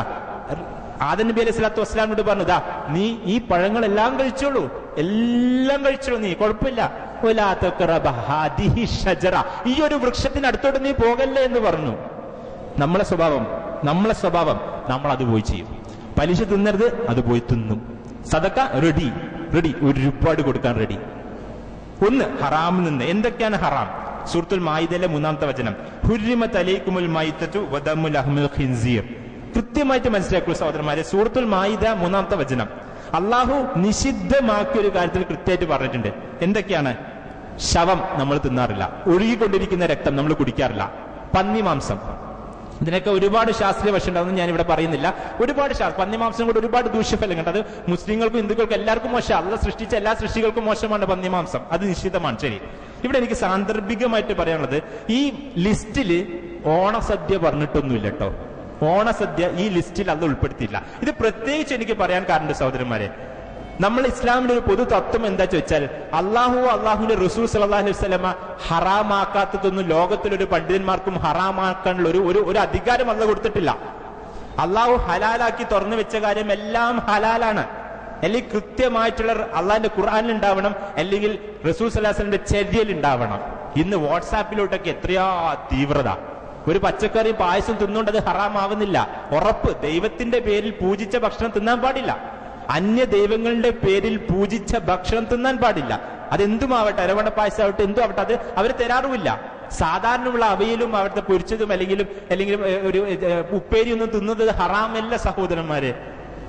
Speaker 2: ആദം നബി അലൈഹി സ്വലാത്തു വസ്സലാമിനോട് പറഞ്ഞു ദാ നീ ഈ പഴങ്ങളെല്ലാം കഴിച്ചോളൂ എല്ലാം കഴിച്ചോളൂ നീ കുഴപ്പമില്ല വലാ തഖറബ ഹാദിഹി ഷജറ. ഈ ഒരു വൃക്ഷത്തിന് അടുത്തോട്ട് നീ പോകല്ലേ എന്ന് പറഞ്ഞു നമ്മളെ സ്വഭാവം നമ്മളെ സ്വഭാവം നമ്മൾ അത് പോയി ചെയ്യും പലിശ തിന്നരുത് അത് പോയി തിന്നും സദക്ക റെഡി റെഡി ഒരുപാട് കൊടുക്കാൻ റെഡി ഒന്ന് ഹറാമിൽ നിന്ന് എന്തൊക്കെയാണ് ഹറാം സൂറത്തുൽ മായിദയിലെ മൂന്നാമത്തെ വചനം ഹുരിമത്ത് അലൈക്കുമുൽ മൈത്തത്തു വദമുൽ അഹ്മുൽ ഖിൻസീർ കൃത്യമായിട്ട് മനസ്സിലാക്കുക സഹോദരന്മാരെ സൂറത്തുൽ മായിദ മൂന്നാമത്തെ വചനം അള്ളാഹു നിഷിദ്ധമാക്കിയ ഒരു കാര്യത്തിൽ കൃത്യമായിട്ട് പറഞ്ഞിട്ടുണ്ട് എന്തൊക്കെയാണ് ശവം നമ്മൾ തിന്നാറില്ല ഒഴുകിക്കൊണ്ടിരിക്കുന്ന രക്തം നമ്മൾ കുടിക്കാറില്ല പന്നി മാംസം ഇതിനൊക്കെ ഒരുപാട് ശാസ്ത്രീയ വശം ഉണ്ടാവുമെന്ന് ഞാൻ ഇവിടെ പറയുന്നില്ല ഒരുപാട് ശാസ്ത്ര പന്നിമാംസം കൊണ്ട് ഒരുപാട് ദൂഷ്യഫലം കണ്ടത് മുസ്ലിങ്ങൾക്കും ഹിന്ദുക്കൾക്കും എല്ലാവർക്കും മോശം അല്ല സൃഷ്ടിച്ച എല്ലാ സൃഷ്ടികൾക്കും മോശമാണ് പന്നിമാംസം അത് നിശ്ചിതമാണ് ശരി ഇവിടെ എനിക്ക് സാന്ദർഭികമായിട്ട് പറയാനുള്ളത് ഈ ലിസ്റ്റില് ഓണസദ്യ പറഞ്ഞിട്ടൊന്നുമില്ല കേട്ടോ ഓണസദ്യ ഈ ലിസ്റ്റിൽ അത് ഉൾപ്പെടുത്തിയില്ല ഇത് പ്രത്യേകിച്ച് എനിക്ക് പറയാൻ കാരണം സഹോദരന്മാരെ നമ്മൾ ഇസ്ലാമിന്റെ ഒരു പൊതു തത്വം എന്താ ചോദിച്ചാൽ അള്ളാഹു അള്ളാഹുവിന്റെ റസൂൽ സല്ലല്ലാഹു അലൈഹി വസല്ലമ ഹറാമാക്കാത്തതൊന്നും ലോകത്തിലൊരു പണ്ഡിതന്മാർക്കും ഹറാമാക്കാനുള്ള ഒരു ഒരു ഒരു അധികാരം അല്ല കൊടുത്തിട്ടില്ല അള്ളാഹു ഹലാലാക്കി തുറന്നു വെച്ച കാര്യം എല്ലാം ഹലാലാണ് അല്ലെങ്കിൽ കൃത്യമായിട്ടുള്ള അള്ളാഹിന്റെ ഖുർആനിൽ ഉണ്ടാവണം അല്ലെങ്കിൽ റസൂൽ സലാഹുലിന്റെ ചര്യയിൽ ഉണ്ടാവണം ഇന്ന് വാട്സാപ്പിലോട്ടൊക്കെ എത്രയാ തീവ്രത ഒരു പച്ചക്കറി പായസം തിന്നുകൊണ്ട് അത് ഹറാമാവുന്നില്ല ഉറപ്പ് ദൈവത്തിന്റെ പേരിൽ പൂജിച്ച ഭക്ഷണം തിന്നാൻ പാടില്ല അന്യ ദൈവങ്ങളുടെ പേരിൽ പൂജിച്ച ഭക്ഷണം തിന്നാൻ പാടില്ല അതെന്തുമാവട്ടെ അരവണ പായസം ആവട്ടെ എന്തും ആവട്ടെ അത് അവർ തരാറുമില്ല സാധാരണയുള്ള അവയിലും അവിടുത്തെ പൊരിച്ചതും അല്ലെങ്കിലും അല്ലെങ്കിൽ ഏ, ഒരു ഏ, ഉപ്പേരി ഒന്നും തിന്നത് ഹറാമല്ല സഹോദരന്മാരെ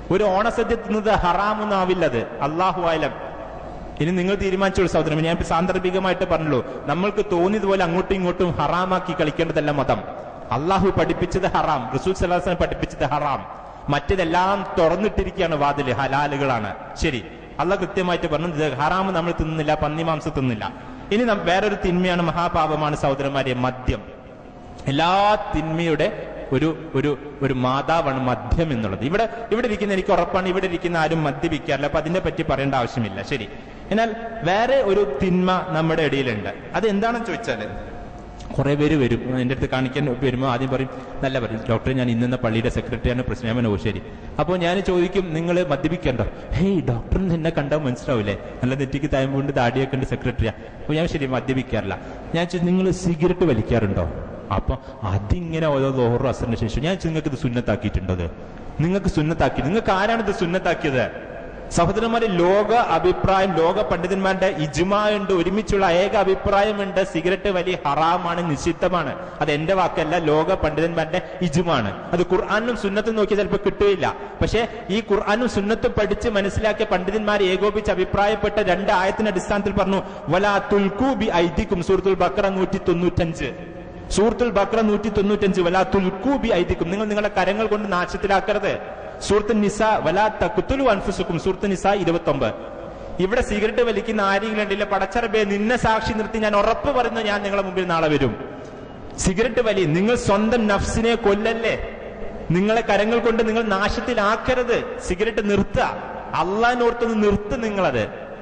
Speaker 2: ഒരു ഓണസദ്യ തിന്നത് ഹറാമൊന്നാവില്ലത് അള്ളാഹു ആയാലും ഇനി നിങ്ങൾ തീരുമാനിച്ചോളൂ സഹോദരൻ ഞാൻ ഇപ്പൊ സാന്ദർഭികമായിട്ട് പറഞ്ഞല്ലോ നമ്മൾക്ക് തോന്നിയതുപോലെ അങ്ങോട്ടും ഇങ്ങോട്ടും ഹറാമാക്കി കളിക്കേണ്ടതല്ല മതം അള്ളാഹു പഠിപ്പിച്ചത് ഹറാം റസൂൽ സലാഹുസ്ലാം പഠിപ്പിച്ചത് ഹറാം മറ്റതെല്ലാം തുറന്നിട്ടിരിക്കുകയാണ് വാതില് ഹലാലുകളാണ് ശരി അള്ളാഹ് കൃത്യമായിട്ട് പറഞ്ഞു ഇത് ഹറാം നമ്മൾ തിന്നുന്നില്ല പന്നിമാംസം തിന്നില്ല ഇനി നം- വേറൊരു തിന്മയാണ് മഹാപാപമാണ് സഹോദരന്മാരെ മദ്യം എല്ലാ തിന്മയുടെ ഒരു ഒരു ഒരു മാതാവാണ് മദ്യം എന്നുള്ളത് ഇവിടെ ഇവിടെ ഇരിക്കുന്ന എനിക്ക് ഉറപ്പാണ് ഇവിടെ ഇരിക്കുന്ന ആരും മദ്യപിക്കാറില്ല അപ്പൊ അതിനെ പറ്റി പറയേണ്ട ആവശ്യമില്ല ശരി എന്നാൽ വേറെ ഒരു തിന്മ നമ്മുടെ ഇടയിലുണ്ട് അത് എന്താണെന്ന് ചോദിച്ചാല് കുറെ പേര് വരും എന്റെ അടുത്ത് കാണിക്കാൻ വരുമ്പോൾ ആദ്യം പറയും നല്ല പറയും ഡോക്ടറെ ഞാൻ ഇന്ന പള്ളിയുടെ സെക്രട്ടറിയാണ് പ്രശ്നം ഓ ശരി അപ്പോൾ ഞാൻ ചോദിക്കും നിങ്ങൾ മദ്യപിക്കണ്ടോ ഹേയ് ഡോക്ടറിന് എന്നെ കണ്ടാൽ മനസ്സിലാവില്ലേ നല്ല നെറ്റിക്ക് തായ്മുണ്ട് ദാടിയൊക്കെ ഉണ്ട് സെക്രട്ടറിയാ അപ്പോൾ ഞാൻ ശരി മദ്യപിക്കാറില്ല ഞാൻ ചോദിച്ചു നിങ്ങൾ സിഗരറ്റ് വലിക്കാറുണ്ടോ അപ്പൊ അതിങ്ങനെ ഓരോ ലോഹറും അസറിന് ശേഷം ഞാൻ ചോദിച്ചു, നിങ്ങൾക്ക് ഇത് സുന്നത്താക്കിയിട്ടുണ്ടോ അത് നിങ്ങൾക്ക് സുന്നത്താക്കി നിങ്ങൾക്ക് ആരാണ് ഇത് സുന്നത്താക്കിയത് സഹോദരന്മാരെ ലോക അഭിപ്രായം ലോക പണ്ഡിതന്മാരുടെ ഇജുമാ ഉണ്ട് ഒരുമിച്ചുള്ള ഏക അഭിപ്രായമുണ്ട് സിഗരറ്റ് വലിയ ഹറാമാണ് നിഷിദ്ധമാണ് അത് എന്റെ വാക്കല്ല ലോക പണ്ഡിതന്മാരുടെ ഇജുമാണ് അത് ഖുർആാനും സുന്നത്തും നോക്കിയാൽ ചിലപ്പോൾ കിട്ടുകയില്ല പക്ഷേ ഈ ഖുർആാനും സുന്നത്തും പഠിച്ച് മനസ്സിലാക്കിയ പണ്ഡിതന്മാരെ ഏകോപിച്ച് അഭിപ്രായപ്പെട്ട രണ്ട് ആയത്തിന്റെ അടിസ്ഥാനത്തിൽ പറഞ്ഞു വലാ തുൽക്കൂ ബി ഐദിക്കും സൂറത്തുൽ ബക്ര നൂറ്റി തൊണ്ണൂറ്റഞ്ച് സൂറത്തുൽ ബക്ര നൂറ്റി തൊണ്ണൂറ്റഞ്ച് വലാ തുൽക്കൂ ബി ഐദിക്കും നിങ്ങൾ നിങ്ങളുടെ കരങ്ങൾ കൊണ്ട് നാശത്തിലാക്കരുത് സൂറത്ത് നിസ വലാ തക്കുത്തുലു അൻഫുസുക്കും സൂറത്ത് നിസ ഇരുപത്തി ഒമ്പത് ഇവിടെ സിഗരറ്റ് വലിക്കുന്ന ആരെങ്കിലും ഉണ്ടില്ല പടച്ചറബെ നിന്നെ സാക്ഷി നിർത്തി ഞാൻ ഉറപ്പ് പറയുന്നു ഞാൻ നിങ്ങളുടെ മുമ്പിൽ നാളെ വരും സിഗരറ്റ് വലി നിങ്ങൾ സ്വന്തം നഫ്സിനെ കൊല്ലല്ലേ നിങ്ങളെ കരങ്ങൾ കൊണ്ട് നിങ്ങൾ നാശത്തിലാക്കരുത് സിഗരറ്റ് നിർത്തുക അള്ളാഹിനോർത്തൊന്ന് നിർത്ത് നിങ്ങളത്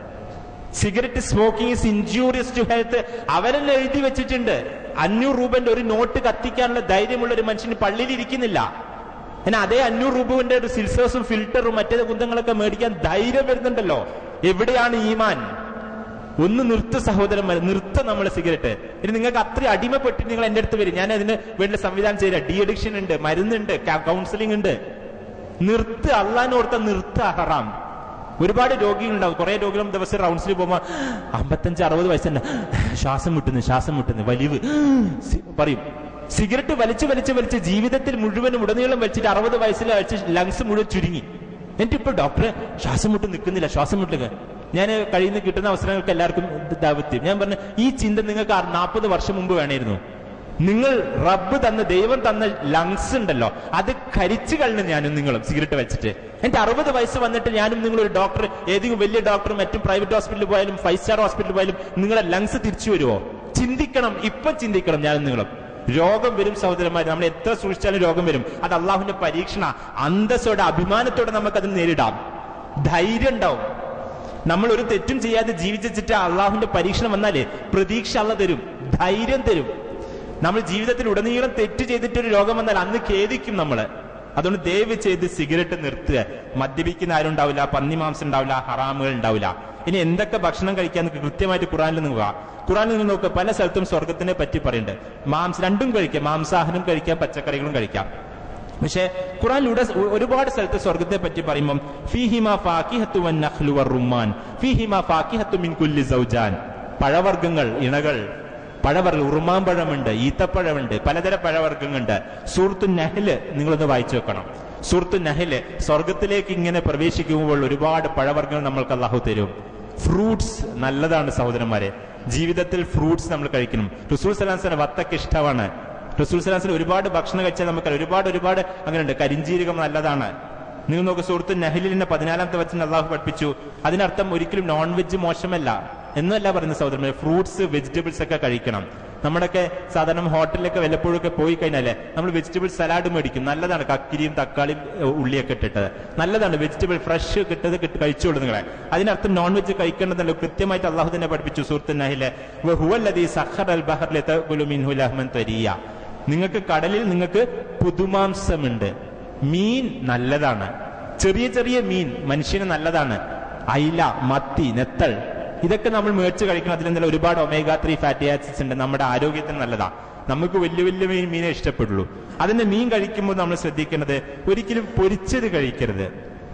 Speaker 2: cigarette smoking is injurious to health അവരെല്ലാം എഴുതി വെച്ചിട്ടുണ്ട് അഞ്ഞൂറ് രൂപന്റെ ഒരു നോട്ട് കത്തിക്കാനുള്ള ധൈര്യമുള്ള ഒരു മനുഷ്യന് പള്ളിയിൽ ഇരിക്കുന്നില്ല എന്നാൽ അതേ അഞ്ഞൂറ് രൂപന്റെ ഒരു സിൽസേഴ്സും ഫിൽറ്ററും മറ്റേ കുന്തങ്ങളൊക്കെ മേടിക്കാൻ ധൈര്യം വരുന്നുണ്ടല്ലോ എവിടെയാണ് ഈമാൻ ഒന്ന് നിർത്ത സഹോദരന്മാർ നിർത്ത നമ്മൾ സിഗരറ്റ് ഇനി നിങ്ങൾക്ക് അത്ര അടിമപ്പെട്ട് നിങ്ങൾ എന്റെ അടുത്ത് വരും ഞാൻ അതിന് വേണ്ടി സംവിധാനം ചെയ്ത ഡി അഡിക്ഷൻ ഉണ്ട് മരുന്നുണ്ട് കൗൺസിലിംഗ് ഉണ്ട് നിർത്ത് അള്ളഹാനോർത്ത നിർത്ത ഹറാം ഒരുപാട് രോഗികളുണ്ടാവും കുറെ രോഗികളും ദിവസം റൗണ്ട്സിൽ പോകുമ്പോൾ അമ്പത്തഞ്ച് അറുപത് വയസ്സുണ്ട് ശ്വാസം മുട്ടുന്നു ശ്വാസം മുട്ടുന്നു വലിവ് സി- പറയും സിഗരറ്റ് വലിച്ചു വലിച്ചു വലിച്ച് ജീവിതത്തിൽ മുഴുവനും ഉടനീളം വലിച്ചിട്ട് അറുപത് വയസ്സിൽ വലിച്ച് ലങ്സ് മുഴുവൻ ചുരുങ്ങി എന്നിട്ട് ഇപ്പൊ ഡോക്ടറെ ശ്വാസം മുട്ട് നിൽക്കുന്നില്ല ശ്വാസം മുട്ടുക ഞാൻ കഴിയുന്ന കിട്ടുന്ന അവസരങ്ങൾക്ക് എല്ലാവർക്കും ദാവത്യം ഞാൻ പറഞ്ഞു ഈ ചിന്ത നിങ്ങൾക്ക് നാൽപ്പത് വർഷം മുമ്പ് വേണമായിരുന്നു നിങ്ങൾ റബ്ബ് തന്ന ദൈവം തന്ന ലങ്സ് ഉണ്ടല്ലോ അത് കരിച്ചു കളഞ്ഞു ഞാനും നിങ്ങളും സിഗരറ്റ് വെച്ചിട്ട് എന്റെ അറുപത് വയസ്സ് വന്നിട്ട് ഞാനും നിങ്ങൾ ഒരു ഡോക്ടർ ഏതെങ്കിലും വലിയ ഡോക്ടർ മറ്റും പ്രൈവറ്റ് ഹോസ്പിറ്റലിൽ പോയാലും ഫൈവ് സ്റ്റാർ ഹോസ്പിറ്റലിൽ പോയാലും നിങ്ങളെ ലങ്സ് തിരിച്ചു വരുമോ ചിന്തിക്കണം ഇപ്പൊ ചിന്തിക്കണം ഞാനും നിങ്ങളും രോഗം വരും സഹോദരന്മാർ നമ്മൾ എത്ര സൂക്ഷിച്ചാലും രോഗം വരും അത് അള്ളാഹുവിന്റെ പരീക്ഷണ അന്തസ്സോടെ അഭിമാനത്തോടെ നമുക്ക് അതിന് നേരിടാം ധൈര്യം ഉണ്ടാവും നമ്മൾ ഒരു തെറ്റും ചെയ്യാതെ ജീവിച്ചിട്ട് അള്ളാഹുവിന്റെ പരീക്ഷണം വന്നാലേ പ്രതീക്ഷ അല്ല തരും ധൈര്യം തരും നമ്മൾ ജീവിതത്തിൽ ഉടനീളം തെറ്റ് ചെയ്തിട്ടൊരു രോഗം വന്നാൽ അന്ന് ഖേദിക്കും നമ്മള് അതുകൊണ്ട് ദയവ് ചെയ്ത് സിഗരറ്റ് നിർത്തുക മദ്യപിക്കുന്ന ആരും ഉണ്ടാവില്ല പന്നിമാംസം ഉണ്ടാവില്ല ഹറാമുകൾ ഉണ്ടാവില്ല ഇനി എന്തൊക്കെ ഭക്ഷണം കഴിക്കാൻ നിങ്ങൾക്ക് കൃത്യമായിട്ട് ഖുറാനിൽ നോക്കുക ഖുറാനിൽ നിന്ന് നോക്കുക പല സ്ഥലത്തും സ്വർഗത്തിനെ പറ്റി പറയുന്നുണ്ട് മാംസം രണ്ടും കഴിക്കാം മാംസാഹാരം കഴിക്കാം പച്ചക്കറികളും കഴിക്കാം പക്ഷേ ഖുറാനിലൂടെ ഒ- ഒരുപാട് സ്ഥലത്ത് സ്വർഗത്തെ പറ്റി പറയുമ്പം ഫീഹിമ ഫാക്കിഹത്തു വൻ നഖ്ലു വറുമ്മാൻ ഫീഹിമ ഫാക്കിഹത്തു മിൻ കുല്ലി സൗജാൻ പഴവർഗ്ഗങ്ങൾ ഇണകൾ പഴവർഗ്ഗ ഉറുമാമ്പഴമുണ്ട് ഈത്തപ്പഴമുണ്ട് പലതരം പഴവർഗ്ഗങ്ങളുണ്ട് സൂറത്തു നഹല് നിങ്ങളൊന്ന് വായിച്ചു വെക്കണം സൂറത്തു നഹല് സ്വർഗത്തിലേക്ക് ഇങ്ങനെ പ്രവേശിക്കുമ്പോൾ ഒരുപാട് പഴവർഗ്ഗങ്ങൾ നമ്മൾക്ക് അള്ളാഹു തരും ഫ്രൂട്ട്സ് നല്ലതാണ് സഹോദരന്മാരെ ജീവിതത്തിൽ ഫ്രൂട്ട്സ് നമ്മൾ കഴിക്കണം റസൂൽ സലാംസിന് വത്തൊക്കെ ഇഷ്ടമാണ് റസൂൽ സലാസിന് ഒരുപാട് ഭക്ഷണം കഴിച്ചാൽ നമുക്ക് ഒരുപാട് ഒരുപാട് അങ്ങനെയുണ്ട് കരിഞ്ചീരകം നല്ലതാണ് നിങ്ങൾ നോക്ക് സുഹൃത്ത് നഹലിന്റെ പതിനാലാമത്തെ വചനം അള്ളാഹു പഠിപ്പിച്ചു അതിനർത്ഥം ഒരിക്കലും നോൺ വെജ് മോശമല്ല എന്നല്ല പറയുന്ന സഹോദരന്മാരെ ഫ്രൂട്ട്സ് വെജിറ്റബിൾസ് ഒക്കെ കഴിക്കണം നമ്മുടെയൊക്കെ സാധാരണ ഹോട്ടലിലൊക്കെ വല്ലപ്പോഴൊക്കെ പോയി കഴിഞ്ഞാല് നമ്മൾ വെജിറ്റബിൾ സലാഡ് മേടിക്കും നല്ലതാണ് കക്കിരിയും തക്കാളിയും ഏഹ്, ഉള്ളിയൊക്കെ ഇട്ടിട്ട് നല്ലതാണ് വെജിറ്റബിൾ ഫ്രഷ് കിട്ടത് കിട്ടി കഴിച്ചോളൂ നിങ്ങളെ അതിനർത്ഥം നോൺ വെജ് കഴിക്കേണ്ടതല്ലോ കൃത്യമായിട്ട് അള്ളാഹു തന്നെ പഠിപ്പിച്ചു സുഹൃത്ത് നഹിലെ വഹുവല്ലദീ സഖറ അൽ ബഹർ ലതകുലു മിൻഹു ലഹ്മൻ തരിയ നിങ്ങൾക്ക് കടലിൽ നിങ്ങൾക്ക് പുതുമാംസമുണ്ട് മീൻ നല്ലതാണ് ചെറിയ ചെറിയ മീൻ മനുഷ്യന് നല്ലതാണ് അയില മത്തി നെത്തൾ ഇതൊക്കെ നമ്മൾ മേടിച്ച് കഴിക്കണം അതിലെന്തെങ്കിലും ഒരുപാട് ഒമേഗ ത്രീ ഫാറ്റി ആസിഡ്സ് ഉണ്ട് നമ്മുടെ ആരോഗ്യത്തിന് നല്ലതാ നമുക്ക് വലിയ വലിയ മീൻ മീനെ ഇഷ്ടപ്പെടുള്ളൂ അതിന്റെ മീൻ കഴിക്കുമ്പോൾ നമ്മൾ ശ്രദ്ധിക്കേണ്ടത് ഒരിക്കലും പൊരിച്ചത് കഴിക്കരുത്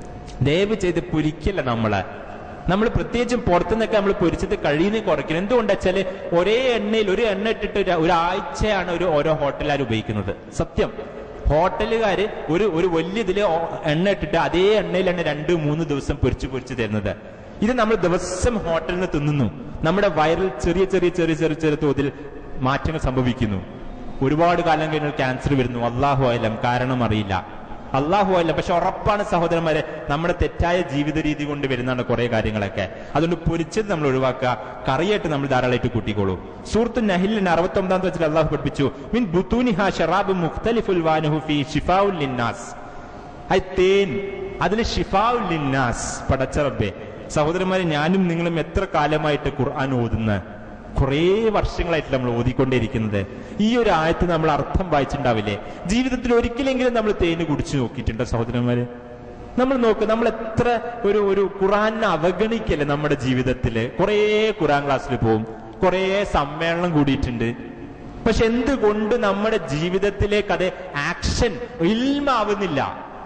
Speaker 2: ദയവ് ചെയ്ത് പൊരിക്കല്ല നമ്മള് നമ്മൾ പ്രത്യേകിച്ചും പുറത്തുനിന്നൊക്കെ നമ്മൾ പൊരിച്ചത് കഴിയുന്ന കുറയ്ക്കണം എന്തുകൊണ്ടാ വെച്ചാല് ഒരേ എണ്ണയിൽ ഒരു എണ്ണ ഇട്ടിട്ട് ഒരു- ഒരാഴ്ചയാണ് ഒരു ഓരോ ഹോട്ടലുകാർ ഉപയോഗിക്കുന്നത് സത്യം ഹോട്ടലുകാര് ഒരു ഒരു വലിയ ഇതില് ഓ- എണ്ണ ഇട്ടിട്ട് അതേ എണ്ണയിലാണ് രണ്ട് മൂന്ന് ദിവസം പൊരിച്ചു പൊരിച്ചു തരുന്നത് ഇത് നമ്മൾ ദിവസം ഹോട്ടലിൽ നിന്ന് തിന്നുന്നു നമ്മുടെ വയറിൽ ചെറിയ ചെറിയ ചെറിയ ചെറിയ ചെറിയ തോതിൽ മാറ്റങ്ങൾ സംഭവിക്കുന്നു ഒരുപാട് കാലം കഴിഞ്ഞാൽ ക്യാൻസർ വരുന്നു അള്ളാഹു അലം കാരണം അറിയില്ല അള്ളാഹു അല്ല പക്ഷെ ഉറപ്പാണ് സഹോദരന്മാരെ നമ്മുടെ തെറ്റായ ജീവിത രീതി കൊണ്ട് വരുന്നതാണ് കുറെ കാര്യങ്ങളൊക്കെ അതുകൊണ്ട് പൊരിച്ചത് നമ്മൾ ഒഴിവാക്കുക കറിയായിട്ട് നമ്മൾ ധാരാളമായിട്ട് കൂട്ടിക്കോളൂ സൂറത്ത് നഹിലിന് അറുപത്തി ഒമ്പതാം വെച്ചിൽ അള്ളാഹു പഠിപ്പിച്ചു മിൻ ബുത്തൂനിഹ ഷറാബ് മുഖ്തലിഫുൽ വാനുഹു ഫീ ഷിഫാഉൽ ലിന്നാസ് അത് തേൻ അതിൽ ഷിഫാഉൽ ലിന്നാസ് പടച്ചറബേ സഹോദരന്മാരെ ഞാനും നിങ്ങളും എത്ര കാലമായിട്ട് ഖുർആൻ ഓതുന്ന കുറേ വർഷങ്ങളായിട്ട് നമ്മൾ ഓതിക്കൊണ്ടേയിരിക്കുന്നത് ഈ ഒരു ആയത്ത് നമ്മൾ അർത്ഥം വായിച്ചിട്ടുണ്ടാവില്ലേ ജീവിതത്തിൽ ഒരിക്കലെങ്കിലും നമ്മൾ തേന് കുടിച്ചു നോക്കിയിട്ടുണ്ടോ സഹോദരന്മാര് നമ്മൾ നോക്ക് നമ്മൾ എത്ര ഒരു ഒരു ഖുറാനെ അവഗണിക്കല്ലേ നമ്മുടെ ജീവിതത്തില് കുറേ ഖുറാൻ ക്ലാസ്സിൽ പോവും കുറേ സമ്മേളനം കൂടിയിട്ടുണ്ട് പക്ഷെ എന്തുകൊണ്ട് നമ്മുടെ ജീവിതത്തിലേക്ക് അത് ആക്ഷൻ ഇൽമാവുന്നില്ല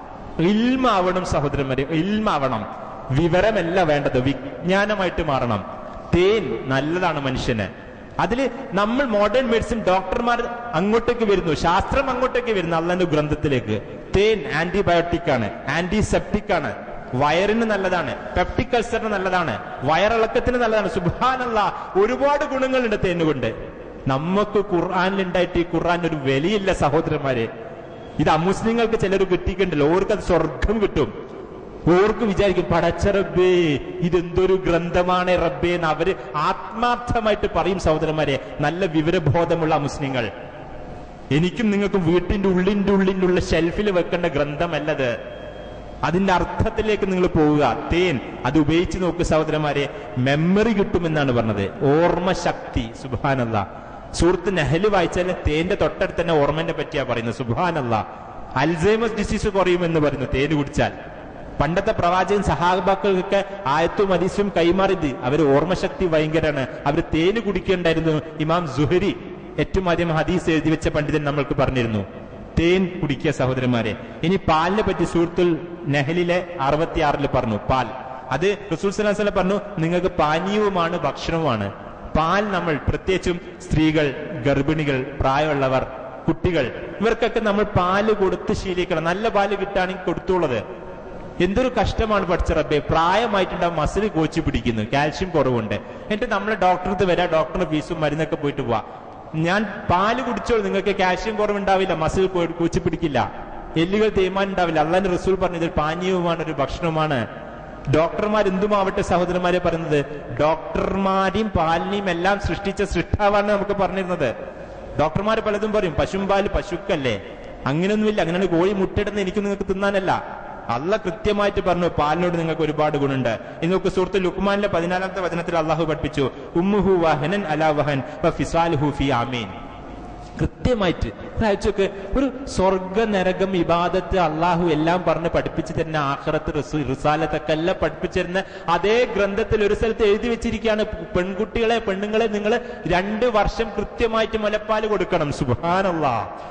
Speaker 2: ഇൽമാവണം സഹോദരന്മാരെ ഇൽമാവണം വിവരമല്ല വേണ്ടത് വിജ്ഞാനമായിട്ട് മാറണം തേൻ നല്ലതാണ് മനുഷ്യന് അതില് നമ്മൾ മോഡേൺ മെഡിസിൻ ഡോക്ടർമാർ അങ്ങോട്ടേക്ക് വരുന്നു ശാസ്ത്രം അങ്ങോട്ടേക്ക് വരുന്നു അള്ളന്റെ ഗ്രന്ഥത്തിലേക്ക് തേൻ ആന്റിബയോട്ടിക് ആണ് ആന്റിസെപ്റ്റിക് ആണ് വയറിന് നല്ലതാണ് പെപ്റ്റിക് അൾസറിന് നല്ലതാണ് വയറിളക്കത്തിന് നല്ലതാണ് സുബാനല്ല ഒരുപാട് ഗുണങ്ങളുണ്ട് തേനുകൊണ്ട് നമുക്ക് ഖുർആാനിലുണ്ടായിട്ട് ഈ ഖുർആൻ ഒരു വിലയില്ല സഹോദരന്മാരെ ഇത് അമുസ്ലിങ്ങൾക്ക് ചിലർ കിട്ടിയിട്ടുണ്ടല്ലോ ഓർക്ക് അത് സ്വർഗം കിട്ടും ഓർക്ക് വിചാരിക്കും പടച്ച റബ്ബേ ഇതെന്തൊരു ഗ്രന്ഥമാണ് റബ്ബേ എന്ന് അവര് ആത്മാർത്ഥമായിട്ട് പറയും സഹോദരന്മാരെ നല്ല വിവരബോധമുള്ള മുസ്ലിങ്ങൾ എനിക്കും നിങ്ങൾക്കും വീട്ടിന്റെ ഉള്ളിന്റെ ഉള്ളിലുള്ള ഷെൽഫിൽ വെക്കേണ്ട ഗ്രന്ഥമല്ലത് അതിന്റെ അർത്ഥത്തിലേക്ക് നിങ്ങൾ പോവുക തേൻ അത് ഉപയോഗിച്ച് നോക്ക് സഹോദരന്മാരെ മെമ്മറി കിട്ടുമെന്നാണ് പറഞ്ഞത് ഓർമ്മ ശക്തി സുബാനല്ല സുഹൃത്ത് നെഹല് വായിച്ചാൽ തേന്റെ തൊട്ടടുത്ത് തന്നെ ഓർമ്മനെ പറ്റിയാ പറയുന്നത് സുബാനല്ല അൽസൈമസ് ഡിസീസ് കുറയുമെന്ന് പറയുന്നു തേന് കുടിച്ചാൽ പണ്ടത്തെ പ്രവാചകൻ സഹാബാക്കൾക്കൊക്കെ ആയത്തും ഹദീസും കൈമാറിയത് അവർ ഓർമ്മശക്തി ഭയങ്കരാണ് അവർ തേന് കുടിക്കേണ്ടായിരുന്നു ഇമാം സുഹരി ഏറ്റവും ആദ്യം ഹദീസ് എഴുതി വെച്ച പണ്ഡിതൻ നമ്മൾക്ക് പറഞ്ഞിരുന്നു തേൻ കുടിക്കുക സഹോദരന്മാരെ ഇനി പാലിനെ പറ്റി സൂറത്തുൽ നെഹലിലെ അറുപത്തിയാറിൽ പറഞ്ഞു പാൽ അത് റസൂൽ സല്ലല്ലാഹു അലൈഹി വസല്ലം പറഞ്ഞു നിങ്ങൾക്ക് പാനീയവുമാണ് ഭക്ഷണവുമാണ് പാൽ നമ്മൾ പ്രത്യേകിച്ചും സ്ത്രീകൾ ഗർഭിണികൾ പ്രായമുള്ളവർ കുട്ടികൾ ഇവർക്കൊക്കെ നമ്മൾ പാല് കൊടുത്ത് ശീലിക്കണം നല്ല പാല് കിട്ടുകയാണെങ്കിൽ കൊടുത്തുള്ളത് എന്തൊരു കഷ്ടമാണ് പഠിച്ച റബ്ബെ പ്രായമായിട്ടുണ്ടാവും മസിൽ കോച്ചി പിടിക്കുന്നു കാൽഷ്യം കുറവുണ്ട് എന്നിട്ട് നമ്മൾ ഡോക്ടർക്ക് വരാം ഡോക്ടറിന്റെ ഫീസും മരുന്നൊക്കെ പോയിട്ട് പോവാ ഞാൻ പാല് കുടിച്ചോളൂ നിങ്ങൾക്ക് കാൽഷ്യം കുറവുണ്ടാവില്ല മസിൽ കൂച്ചി പിടിക്കില്ല എല്ലുകൾ തേയ്മാൻ ഉണ്ടാവില്ല അള്ളാന്റെ റസൂൽ പറഞ്ഞത് പാനീയവുമാണ് ഒരു ഭക്ഷണവുമാണ് ഡോക്ടർമാർ എന്തുമാവട്ടെ സഹോദരന്മാരെ പറയുന്നത് ഡോക്ടർമാരെയും പാലിനെയും എല്ലാം സൃഷ്ടിച്ച സൃഷ്ടാവാണ് നമുക്ക് പറഞ്ഞിരുന്നത് ഡോക്ടർമാർ പലതും പറയും പശുമ്പാല് പശുക്കല്ലേ അങ്ങനെയൊന്നുമില്ല അങ്ങനെ കോഴി മുട്ടിടുന്ന എനിക്ക് നിങ്ങൾക്ക് തിന്നാനല്ല അല്ല കൃത്യമായിട്ട് പറഞ്ഞു പാലിനോട് നിങ്ങൾക്ക് ഒരുപാട് ഗുണുണ്ട് ഇന്ന് നോക്ക് സുഹൃത്ത് ലുക്മാനിലെ പതിനാലാമത്തെ വചനത്തിൽ അള്ളാഹു പഠിപ്പിച്ചു ഉമ്മുഹു വഹനൻ അലാ വഹൻ വ ഫിസാലുഹു ഫി ആമീൻ കൃത്യമായിട്ട് അയച്ചൊക്കെ ഒരു സ്വർഗ നരകം ഇബാദത്ത് അള്ളാഹു എല്ലാം പറഞ്ഞ് പഠിപ്പിച്ചു തരുന്ന ആഖിറത്ത് റിസു റിസാലത്തൊക്കെ എല്ലാം പഠിപ്പിച്ചു തരുന്ന അതേ ഗ്രന്ഥത്തിൽ ഒരു സ്ഥലത്ത് എഴുതി വെച്ചിരിക്കുകയാണ് പെൺകുട്ടികളെ പെണ്ണുങ്ങളെ നിങ്ങൾ രണ്ട് വർഷം കൃത്യമായിട്ട് മുലപ്പാല് കൊടുക്കണം സുബാനല്ല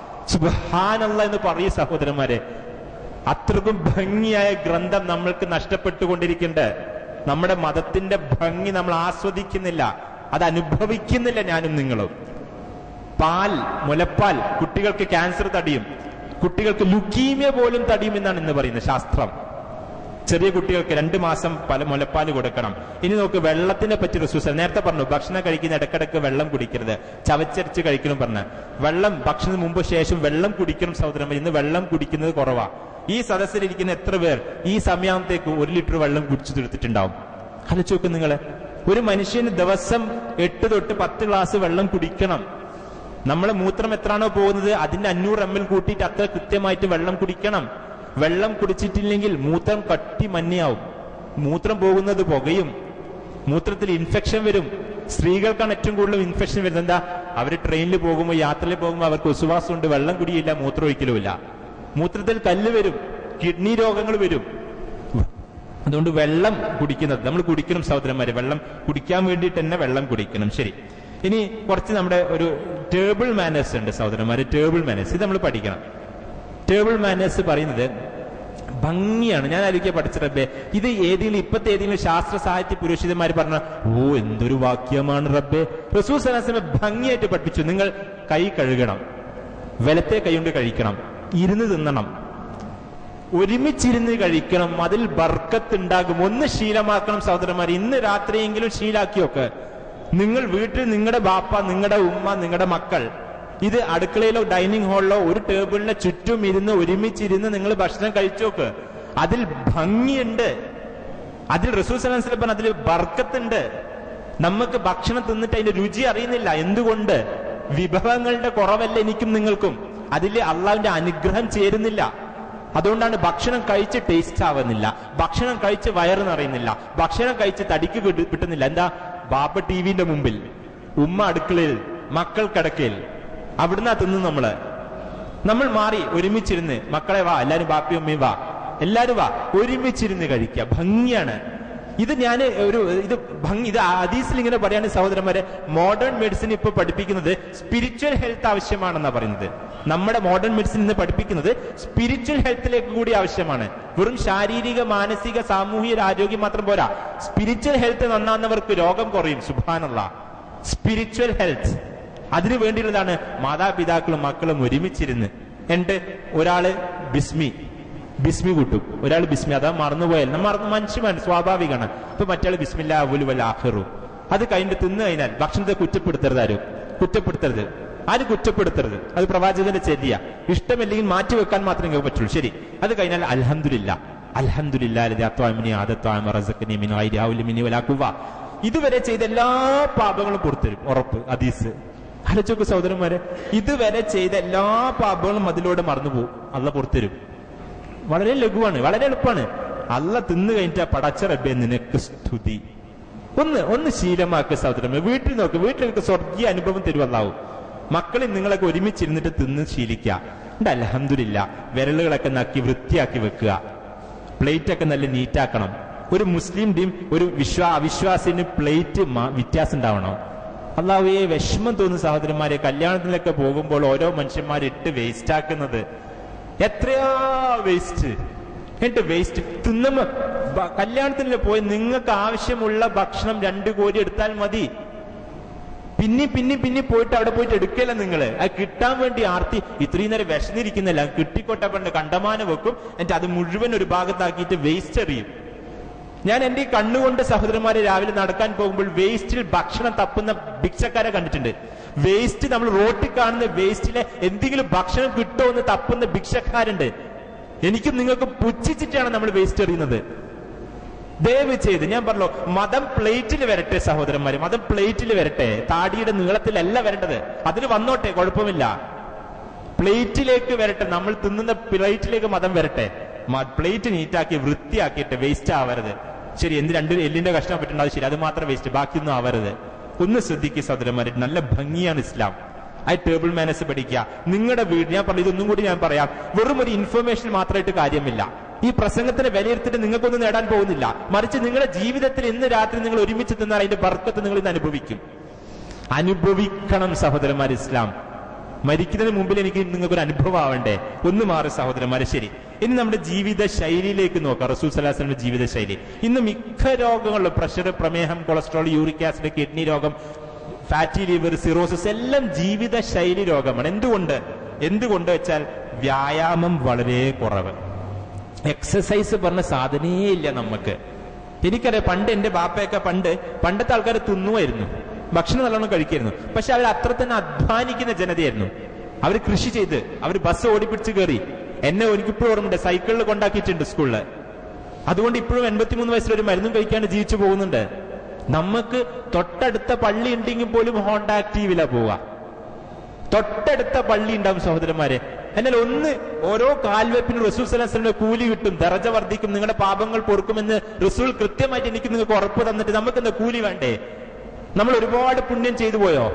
Speaker 2: സുബാനല്ല എന്ന് പറയും സഹോദരന്മാരെ അത്രക്കും ഭംഗിയായ ഗ്രന്ഥം നമ്മൾക്ക് നഷ്ടപ്പെട്ടുകൊണ്ടിരിക്കുന്നുണ്ട് നമ്മുടെ മതത്തിന്റെ ഭംഗി നമ്മൾ ആസ്വദിക്കുന്നില്ല അത് അനുഭവിക്കുന്നില്ല ഞാനും നിങ്ങളും പാൽ മുലപ്പാൽ കുട്ടികൾക്ക് ക്യാൻസർ തടിയും കുട്ടികൾക്ക് ലുക്കീമിയ പോലും തടിയും എന്നാണ് ഇന്ന് പറയുന്നത് ശാസ്ത്രം ചെറിയ കുട്ടികൾക്ക് രണ്ട് മാസം പല മുലപ്പാൽ കൊടുക്കണം ഇനി നോക്ക് വെള്ളത്തിനെ പറ്റി റിസൂസ് നേരത്തെ പറഞ്ഞു ഭക്ഷണം കഴിക്കുന്ന ഇടക്കിടക്ക് വെള്ളം കുടിക്കരുത് ചവച്ചരിച്ച് കഴിക്കണം പറഞ്ഞ വെള്ളം ഭക്ഷണത്തിന് മുമ്പ് ശേഷം വെള്ളം കുടിക്കണം സഹോദരൻ ഇന്ന് വെള്ളം കുടിക്കുന്നത് കുറവാ ഈ സദസ്സിലിരിക്കുന്ന എത്ര പേർ ഈ സമയാമത്തേക്ക് ഒരു ലിറ്റർ വെള്ളം കുടിച്ചു തീർത്തിട്ടുണ്ടാവും ആലോചിച്ച് നോക്ക് നിങ്ങള് ഒരു മനുഷ്യന് ദിവസം എട്ട് തൊട്ട് പത്ത് ഗ്ലാസ് വെള്ളം കുടിക്കണം നമ്മളെ മൂത്രം എത്രാണോ പോകുന്നത് അതിന്റെ അഞ്ഞൂറ് എം എൽ കൂട്ടിയിട്ട് അത്ര കൃത്യമായിട്ട് വെള്ളം കുടിക്കണം വെള്ളം കുടിച്ചിട്ടില്ലെങ്കിൽ മൂത്രം കട്ടി മഞ്ഞയാവും മൂത്രം പോകുന്നത് പുകയും മൂത്രത്തിൽ ഇൻഫെക്ഷൻ വരും സ്ത്രീകൾക്കാണ് ഏറ്റവും കൂടുതൽ ഇൻഫെക്ഷൻ വരുന്നത് എന്താ അവർ ട്രെയിനിൽ പോകുമ്പോൾ യാത്രയിൽ പോകുമ്പോൾ അവർക്ക് ഉസുവാസം ഉണ്ട് വെള്ളം കുടിയില്ല മൂത്രം ഒഴിക്കലുമില്ല മൂത്രത്തിൽ കല്ല് വരും കിഡ്നി രോഗങ്ങൾ വരും അതുകൊണ്ട് വെള്ളം കുടിക്കുന്നത് നമ്മൾ കുടിക്കണം സഹോദരന്മാരെ വെള്ളം കുടിക്കാൻ വേണ്ടിയിട്ട് തന്നെ വെള്ളം കുടിക്കണം ശരി ഇനി കുറച്ച് നമ്മുടെ ഒരു ടേബിൾ മാനേഴ്സ് ഉണ്ട് സഹോദരന്മാരെ ടേബിൾ മാനേഴ്സ് ഇത് നമ്മൾ പഠിക്കണം ടേബിൾ മാനേഴ്സ് പറയുന്നത് ഭംഗിയാണ് ഞാൻ ആലോചിക്കുക പഠിച്ച റബ്ബെ ഇത് ഏതെങ്കിലും ഇപ്പത്തെ ഏതെങ്കിലും ശാസ്ത്ര സാഹിത്യ പുരുഷിതന്മാർ പറഞ്ഞ ഓ എന്തൊരു വാക്യമാണ് റബ്ബെ റസൂൽ സലാസിനെ ഭംഗിയായിട്ട് പഠിപ്പിച്ചു നിങ്ങൾ കൈ കഴുകണം വലത്തെ കൈ കൊണ്ട് കഴിക്കണം ഇരുന്ന് തിന്നണം ഒരുമിച്ചിരുന്ന് കഴിക്കണം അതിൽ ബർക്കത്തുണ്ടാകും ഒന്ന് ശീലമാക്കണം സഹോദരന്മാർ ഇന്ന് രാത്രിയെങ്കിലും ശീലാക്കിയൊക്കെ നിങ്ങൾ വീട്ടിൽ നിങ്ങളുടെ ബാപ്പ നിങ്ങളുടെ ഉമ്മ നിങ്ങളുടെ മക്കൾ ഇത് അടുക്കളയിലോ ഡൈനിങ് ഹാളിലോ ഒരു ടേബിളിന് ചുറ്റും ഇരുന്ന് ഒരുമിച്ചിരുന്ന് നിങ്ങൾ ഭക്ഷണം കഴിച്ചോക്ക് അതിൽ ഭംഗിയുണ്ട് അതിൽ റസൂൽ സലാം പറഞ്ഞ അതിൽ ബർക്കത്തുണ്ട് നമുക്ക് ഭക്ഷണം തിന്നിട്ട് അതിന്റെ രുചി അറിയുന്നില്ല എന്തുകൊണ്ട് വിഭവങ്ങളുടെ കുറവല്ല എനിക്കും നിങ്ങൾക്കും അതിൽ അള്ളാവിന്റെ അനുഗ്രഹം ചേരുന്നില്ല അതുകൊണ്ടാണ് ഭക്ഷണം കഴിച്ച് ടേസ്റ്റ് ആവുന്നില്ല ഭക്ഷണം കഴിച്ച് വയറ് നിറയുന്നില്ല ഭക്ഷണം കഴിച്ച് തടിക്ക് കിട്ടു- കിട്ടുന്നില്ല എന്താ ബാപ്പ ടിവിന്റെ മുമ്പിൽ ഉമ്മ അടുക്കളയിൽ മക്കൾ കിടക്കയിൽ അവിടുന്ന് തിന്നു നമ്മള് നമ്മൾ മാറി ഒരുമിച്ചിരുന്ന് മക്കളെ വാ എല്ലാരും ബാപ്പയും ഉമ്മയും വാ എല്ലാരും വാ ഒരുമിച്ചിരുന്ന് കഴിക്കുക ഭംഗിയാണ് ഇത് ഞാൻ ഒരു ഇത് ഭംഗി ഇത് ഹദീസിൽ ഇങ്ങനെ പറയാണ് സഹോദരന്മാരെ മോഡേൺ മെഡിസിൻ ഇപ്പൊ പഠിപ്പിക്കുന്നത് സ്പിരിച്വൽ ഹെൽത്ത് ആവശ്യമാണെന്നാ പറയുന്നത് നമ്മുടെ മോഡേൺ മെഡിസിൻ ഇന്ന് പഠിപ്പിക്കുന്നത് സ്പിരിച്വൽ ഹെൽത്തിലേക്ക് കൂടി ആവശ്യമാണ് വെറും ശാരീരിക മാനസിക സാമൂഹിക ആരോഗ്യം മാത്രം പോരാ സ്പിരിച്വൽ ഹെൽത്ത് നന്നാകുന്നവർക്ക് രോഗം കുറയും സുഭാനുള്ള സ്പിരിച്വൽ ഹെൽത്ത് അതിനു വേണ്ടിയുള്ളതാണ് മാതാപിതാക്കളും മക്കളും ഒരുമിച്ചിരുന്ന് എന്നിട്ട് ഒരാള് ബിസ്മി ബിസ്മി കൂട്ടും ഒരാൾ ബിസ്മി അതാ മറന്നുപോയാൽ നമ്മൾ മറന്നു മനുഷ്യമാണ് സ്വാഭാവികമാണ് അപ്പൊ മറ്റയാൾ ബിസ്മില്ല അവലുവൽ ആഖിറു അത് കഴിഞ്ഞിട്ട് തിന്നു കഴിഞ്ഞാൽ ഭക്ഷണത്തെ കുറ്റപ്പെടുത്തരുത് ആരും കുറ്റപ്പെടുത്തരുത് ആരും കുറ്റപ്പെടുത്തരുത് അത് പ്രവാചകന്റെ ചര്യ ഇഷ്ടമില്ലെങ്കിൽ മാറ്റി വെക്കാൻ മാത്രമേ നിങ്ങൾക്ക് പറ്റുള്ളൂ ശരി അത് കഴിഞ്ഞാൽ അൽഹംദുലില്ല അൽഹംദുലില്ലാ ഇതുവരെ ചെയ്ത എല്ലാ പാപങ്ങളും പുറത്തരും ഉറപ്പ് ഹദീസ് ആലോചിച്ചോക്ക് സഹോദരന്മാരെ ഇതുവരെ ചെയ്ത എല്ലാ പാപങ്ങളും അതിലൂടെ മറന്നുപോകും അല്ല പുറത്തരും വളരെ ലഘുവാണ് വളരെ എളുപ്പമാണ് അല്ല തിന്നു കഴിഞ്ഞിട്ട് പടച്ച റബ്ബെ നിനക്ക് സ്തുതി ഒന്ന് ഒന്ന് ശീലമാക്കുക സഹോദരന്മാർ വീട്ടിൽ നോക്ക് വീട്ടിലേക്ക് സ്വർഗീയ അനുഭവം തരുവല്ലാവും മക്കളിൽ നിങ്ങളൊക്കെ ഒരുമിച്ചിരുന്നിട്ട് തിന്ന് ശീലിക്കുക ഉണ്ട് അലഹമില്ല വിരലുകളൊക്കെ നക്കി വൃത്തിയാക്കി വെക്കുക പ്ലേറ്റ് ഒക്കെ നല്ല നീറ്റാക്കണം ഒരു മുസ്ലിംന്റെയും ഒരു വിശ്വാ അവിശ്വാസിന് പ്ലേറ്റ് വ്യത്യാസം ഉണ്ടാവണം അള്ളാഹുയെ വിഷമം തോന്നുന്ന സഹോദരന്മാരെ കല്യാണത്തിലൊക്കെ പോകുമ്പോൾ ഓരോ മനുഷ്യന്മാർ ഇട്ട് വേസ്റ്റ് ആക്കുന്നത് എത്രയാ വേസ്റ്റ് എന്നിട്ട് വേസ്റ്റ് തിന്നുമ്പോ ബ- കല്യാണത്തിന് പോയി നിങ്ങൾക്ക് ആവശ്യമുള്ള ഭക്ഷണം രണ്ട് കോരി എടുത്താൽ മതി പിന്നെ പിന്നെ പിന്നെ പോയിട്ട് അവിടെ പോയിട്ട് എടുക്കല നിങ്ങള് അത് കിട്ടാൻ വേണ്ടി ആർത്തി ഇത്രയും നേരം വിശന്നിരിക്കുന്നില്ല കിട്ടിക്കൊട്ട പണ്ട് കണ്ടമാനം വെക്കും എന്നിട്ട് അത് മുഴുവൻ ഒരു ഭാഗത്താക്കിയിട്ട് വേസ്റ്റ് എറിയും ഞാൻ എന്റെ ഈ കണ്ണുകൊണ്ട് സഹോദരന്മാരെ രാവിലെ നടക്കാൻ പോകുമ്പോൾ വേസ്റ്റിൽ ഭക്ഷണം തപ്പുന്ന ഭിക്ഷക്കാരെ കണ്ടിട്ടുണ്ട് വേസ്റ്റ് നമ്മൾ റോട്ടിൽ കാണുന്ന വേസ്റ്റിലെ എന്തെങ്കിലും ഭക്ഷണം കിട്ടുമോ എന്ന് തപ്പുന്ന ഭിക്ഷക്കാരുണ്ട് എനിക്കും നിങ്ങൾക്ക് പുച്ഛിച്ചിട്ടാണ് നമ്മൾ വേസ്റ്റ് എറിയുന്നത് ദയവ് ചെയ്ത് ഞാൻ പറഞ്ഞല്ലോ മതം പ്ലേറ്റിൽ വരട്ടെ സഹോദരന്മാര് മതം പ്ലേറ്റിൽ വരട്ടെ താടിയുടെ നീളത്തിലല്ല വരേണ്ടത് അതിന് വന്നോട്ടെ കുഴപ്പമില്ല പ്ലേറ്റിലേക്ക് വരട്ടെ നമ്മൾ തിന്നുന്ന പ്ലേറ്റിലേക്ക് മതം വരട്ടെ മ- പ്ലേറ്റ് നീറ്റാക്കി വൃത്തിയാക്കിയിട്ട് വേസ്റ്റ് ആവരുത് ശരി എന്ത് രണ്ട് എല്ലിന്റെ കഷ്ണം പറ്റുണ്ടാവും ശരി അത് മാത്രം വേസ്റ്റ് ബാക്കിയൊന്നും ആവരുത് ഒന്ന് ശ്രദ്ധിക്കുക സഹോദരന്മാരെ നല്ല ഭംഗിയാണ് ഇസ്ലാം ആ ടേബിൾ മാനേഴ്സ് പഠിക്കുക നിങ്ങളുടെ വീട് ഞാൻ പറഞ്ഞു ഇതൊന്നും കൂടി ഞാൻ പറയാം വെറും ഒരു ഇൻഫർമേഷൻ മാത്രമായിട്ട് കാര്യമില്ല ഈ പ്രസംഗത്തിന് വിലയിരുത്തിട്ട് നിങ്ങൾക്കൊന്നും നേടാൻ പോകുന്നില്ല മറിച്ച് നിങ്ങളുടെ ജീവിതത്തിൽ ഇന്ന് രാത്രി നിങ്ങൾ ഒരുമിച്ച് തിന്നാൽ അതിന്റെ ബർക്കത്ത് നിങ്ങൾ ഇന്ന് അനുഭവിക്കും അനുഭവിക്കണം സഹോദരന്മാർ ഇസ്ലാം മരിക്കുന്നതിന് മുമ്പിൽ എനിക്ക് നിങ്ങൾക്ക് ഒരു അനുഭവം ആവണ്ടേ ഒന്ന് മാറി സഹോദരന്മാരെ ശരി ഇനി നമ്മുടെ ജീവിത ശൈലിയിലേക്ക് നോക്കാം റസൂൽ സലാഹുലിന്റെ ജീവിത ശൈലി ഇന്ന് മിക്ക രോഗങ്ങളും പ്രഷർ പ്രമേഹം കൊളസ്ട്രോൾ യൂറിക് ആസിഡ് കിഡ്നി രോഗം ഫാറ്റി ലിവർ സിറോസിസ് എല്ലാം ജീവിത ശൈലി രോഗമാണ് എന്തുകൊണ്ട് എന്തുകൊണ്ട് വെച്ചാൽ വ്യായാമം വളരെ കുറവ് എക്സസൈസ് പറഞ്ഞ സാധനേ ഇല്ല നമുക്ക് എനിക്കറിയാം പണ്ട് എന്റെ ബാപ്പയൊക്കെ പണ്ട് പണ്ടത്തെ ആൾക്കാർ തിന്നുമായിരുന്നു ഭക്ഷണം നല്ലോണം കഴിക്കായിരുന്നു പക്ഷെ അവർ അത്ര തന്നെ അധ്വാനിക്കുന്ന ജനതയായിരുന്നു അവർ കൃഷി ചെയ്ത് അവർ ബസ് ഓടിപ്പിടിച്ച് കയറി എന്നെ എനിക്കിപ്പോഴും ഓർമ്മയുണ്ട് സൈക്കിളിൽ കൊണ്ടാക്കിയിട്ടുണ്ട് സ്കൂളില് അതുകൊണ്ട് ഇപ്പോഴും എൺപത്തിമൂന്ന് വയസ്സിൽ ഒരു മരുന്നും കഴിക്കാണ്ട് ജീവിച്ചു പോകുന്നുണ്ട് നമുക്ക് തൊട്ടടുത്ത പള്ളി ഉണ്ടെങ്കിൽ പോലും ഹോണ്ട ആക്റ്റീവില പോവുക തൊട്ടടുത്ത പള്ളി ഉണ്ടാവും സഹോദരന്മാരെ എന്നാൽ ഒന്ന് ഓരോ കാൽവെപ്പിന് റസൂൽ സലാസ്ലിന്റെ കൂലി കിട്ടും ദറജ വർദ്ധിക്കും നിങ്ങളുടെ പാപങ്ങൾ പൊറുക്കുമെന്ന് റസൂൽ കൃത്യമായിട്ട് എനിക്ക് നിങ്ങൾക്ക് ഉറപ്പ് തന്നിട്ട് നമുക്ക് എന്താ കൂലി വേണ്ടേ നമ്മൾ ഒരുപാട് പുണ്യം ചെയ്തു പോയോ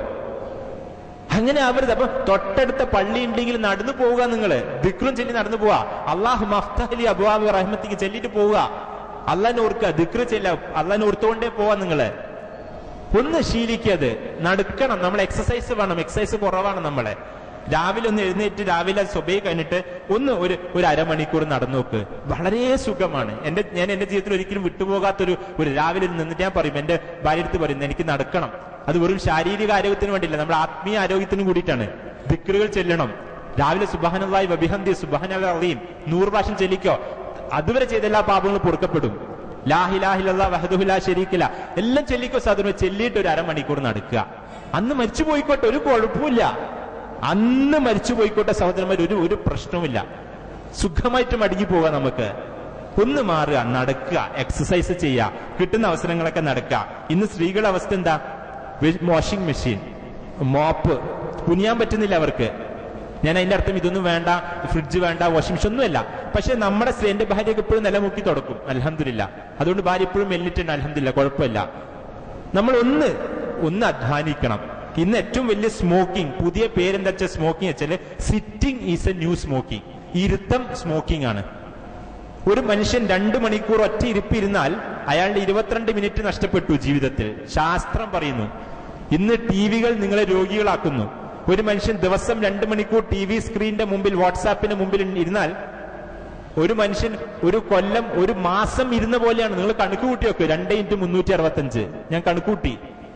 Speaker 2: അങ്ങനെ ആവരുത് അപ്പൊ തൊട്ടടുത്ത പള്ളി ഉണ്ടെങ്കിൽ നടന്നു പോവുക നിങ്ങൾ ദിക്റും ചൊല്ലി നടന്നു പോവുക അള്ളാഹു മഫ്തലി അബുവാബ് റഹ്മത്തിക്ക് ചെല്ലിട്ട് പോവുക അള്ളാഹിനെ ഓർക്കുക ദിക്റ് ചെല്ല അള്ളാഹിനെ ഓർത്തുകൊണ്ടേ പോവാ നിങ്ങള് ഒന്ന് ശീലിക്കത് നടക്കണം നമ്മൾ എക്സസൈസ് വേണം എക്സസൈസ് കുറവാണ് നമ്മളെ രാവിലെ ഒന്ന് എഴുന്നേറ്റ് രാവിലെ സ്വബൈ കഴിഞ്ഞിട്ട് ഒന്ന് ഒരു ഒരു അരമണിക്കൂർ നടന്നു നോക്ക് വളരെ സുഖമാണ് എന്റെ ഞാൻ എന്റെ ജീവിതത്തിൽ ഒരിക്കലും വിട്ടുപോകാത്തൊരു ഒരു രാവിലെ നിന്നിട്ട് ഞാൻ പറയും എന്റെ ഭാര്യ അടുത്ത് പറയും എനിക്ക് നടക്കണം അത് വെറും ശാരീരിക ആരോഗ്യത്തിന് വേണ്ടിയില്ല നമ്മുടെ ആത്മീയ ആരോഗ്യത്തിനും കൂടിയിട്ടാണ് ദിക്റുകൾ ചെല്ലണം രാവിലെ സുബാനല്ലായി വബിഹന്തി സുബാനീം നൂറ് പ്രാവശ്യം ചെല്ലിക്കോ അതുവരെ ചെയ്ത എല്ലാ പാപങ്ങളും പൊറുക്കപ്പെടും ലാഹിലാഹില്ല വഹദുഹില ശരീക്കില്ല എല്ലാം ചെല്ലിക്കോ സാധനം ചെല്ലിയിട്ട് ഒരു അരമണിക്കൂർ നടക്കുക അന്ന് മരിച്ചു പോയിക്കോട്ടെ ഒരു കുഴപ്പമില്ല അന്ന് മരിച്ചു പോയിക്കോട്ടെ സഹോദരന്മാർ ഒരു ഒരു പ്രശ്നവുമില്ല സുഖമായിട്ട് മടങ്ങി പോകാം നമുക്ക് ഒന്ന് മാറുക നടക്കുക എക്സസൈസ് ചെയ്യുക കിട്ടുന്ന അവസരങ്ങളൊക്കെ നടക്കുക ഇന്ന് സ്ത്രീകളുടെ അവസ്ഥ എന്താ വാഷിംഗ് മെഷീൻ മോപ്പ് കുനിയാൻ പറ്റുന്നില്ല അവർക്ക് ഞാൻ അതിന്റെ അർത്ഥം ഇതൊന്നും വേണ്ട ഫ്രിഡ്ജ് വേണ്ട വാഷിംഗ് മെഷീൻ ഒന്നുമല്ല പക്ഷെ നമ്മുടെ സ്ത്രീ എന്റെ ഭാര്യയൊക്കെ എപ്പോഴും നിലമുക്കി തുടക്കും അലഹമില്ല അതുകൊണ്ട് ഭാര്യ എപ്പോഴും മെല്ലിട്ടുണ്ട് അലഹമില്ല കുഴപ്പമില്ല നമ്മൾ ഒന്ന് ഒന്ന് അധ്വാനിക്കണം ഇന്ന് ഏറ്റവും വലിയ സ്മോക്കിംഗ് പുതിയ പേരെന്താ വെച്ചാൽ സ്മോക്കിംഗ് വെച്ചാൽ sitting is a new smoking ഇരുത്തം സ്മോക്കിംഗ് ആണ് ഒരു മനുഷ്യൻ രണ്ടു മണിക്കൂർ ഒറ്റ ഇരിപ്പിരുന്നാൽ അയാളുടെ ഇരുപത്തിരണ്ട് മിനിറ്റ് നഷ്ടപ്പെട്ടു ജീവിതത്തിൽ ശാസ്ത്രം പറയുന്നു ഇന്ന് ടി വികൾ നിങ്ങളെ രോഗികളാക്കുന്നു ഒരു മനുഷ്യൻ ദിവസം രണ്ട് മണിക്കൂർ ടി വി സ്ക്രീനിന്റെ മുമ്പിൽ വാട്സാപ്പിന് മുമ്പിൽ ഇരുന്നാൽ ഒരു മനുഷ്യൻ ഒരു കൊല്ലം ഒരു മാസം ഇരുന്ന പോലെയാണ് നിങ്ങൾ കണക്ക് കൂട്ടി വെക്കുക രണ്ട് ഇൻറ്റു മുന്നൂറ്റി അറുപത്തഞ്ച് ഞാൻ കണക്ക് കൂട്ടി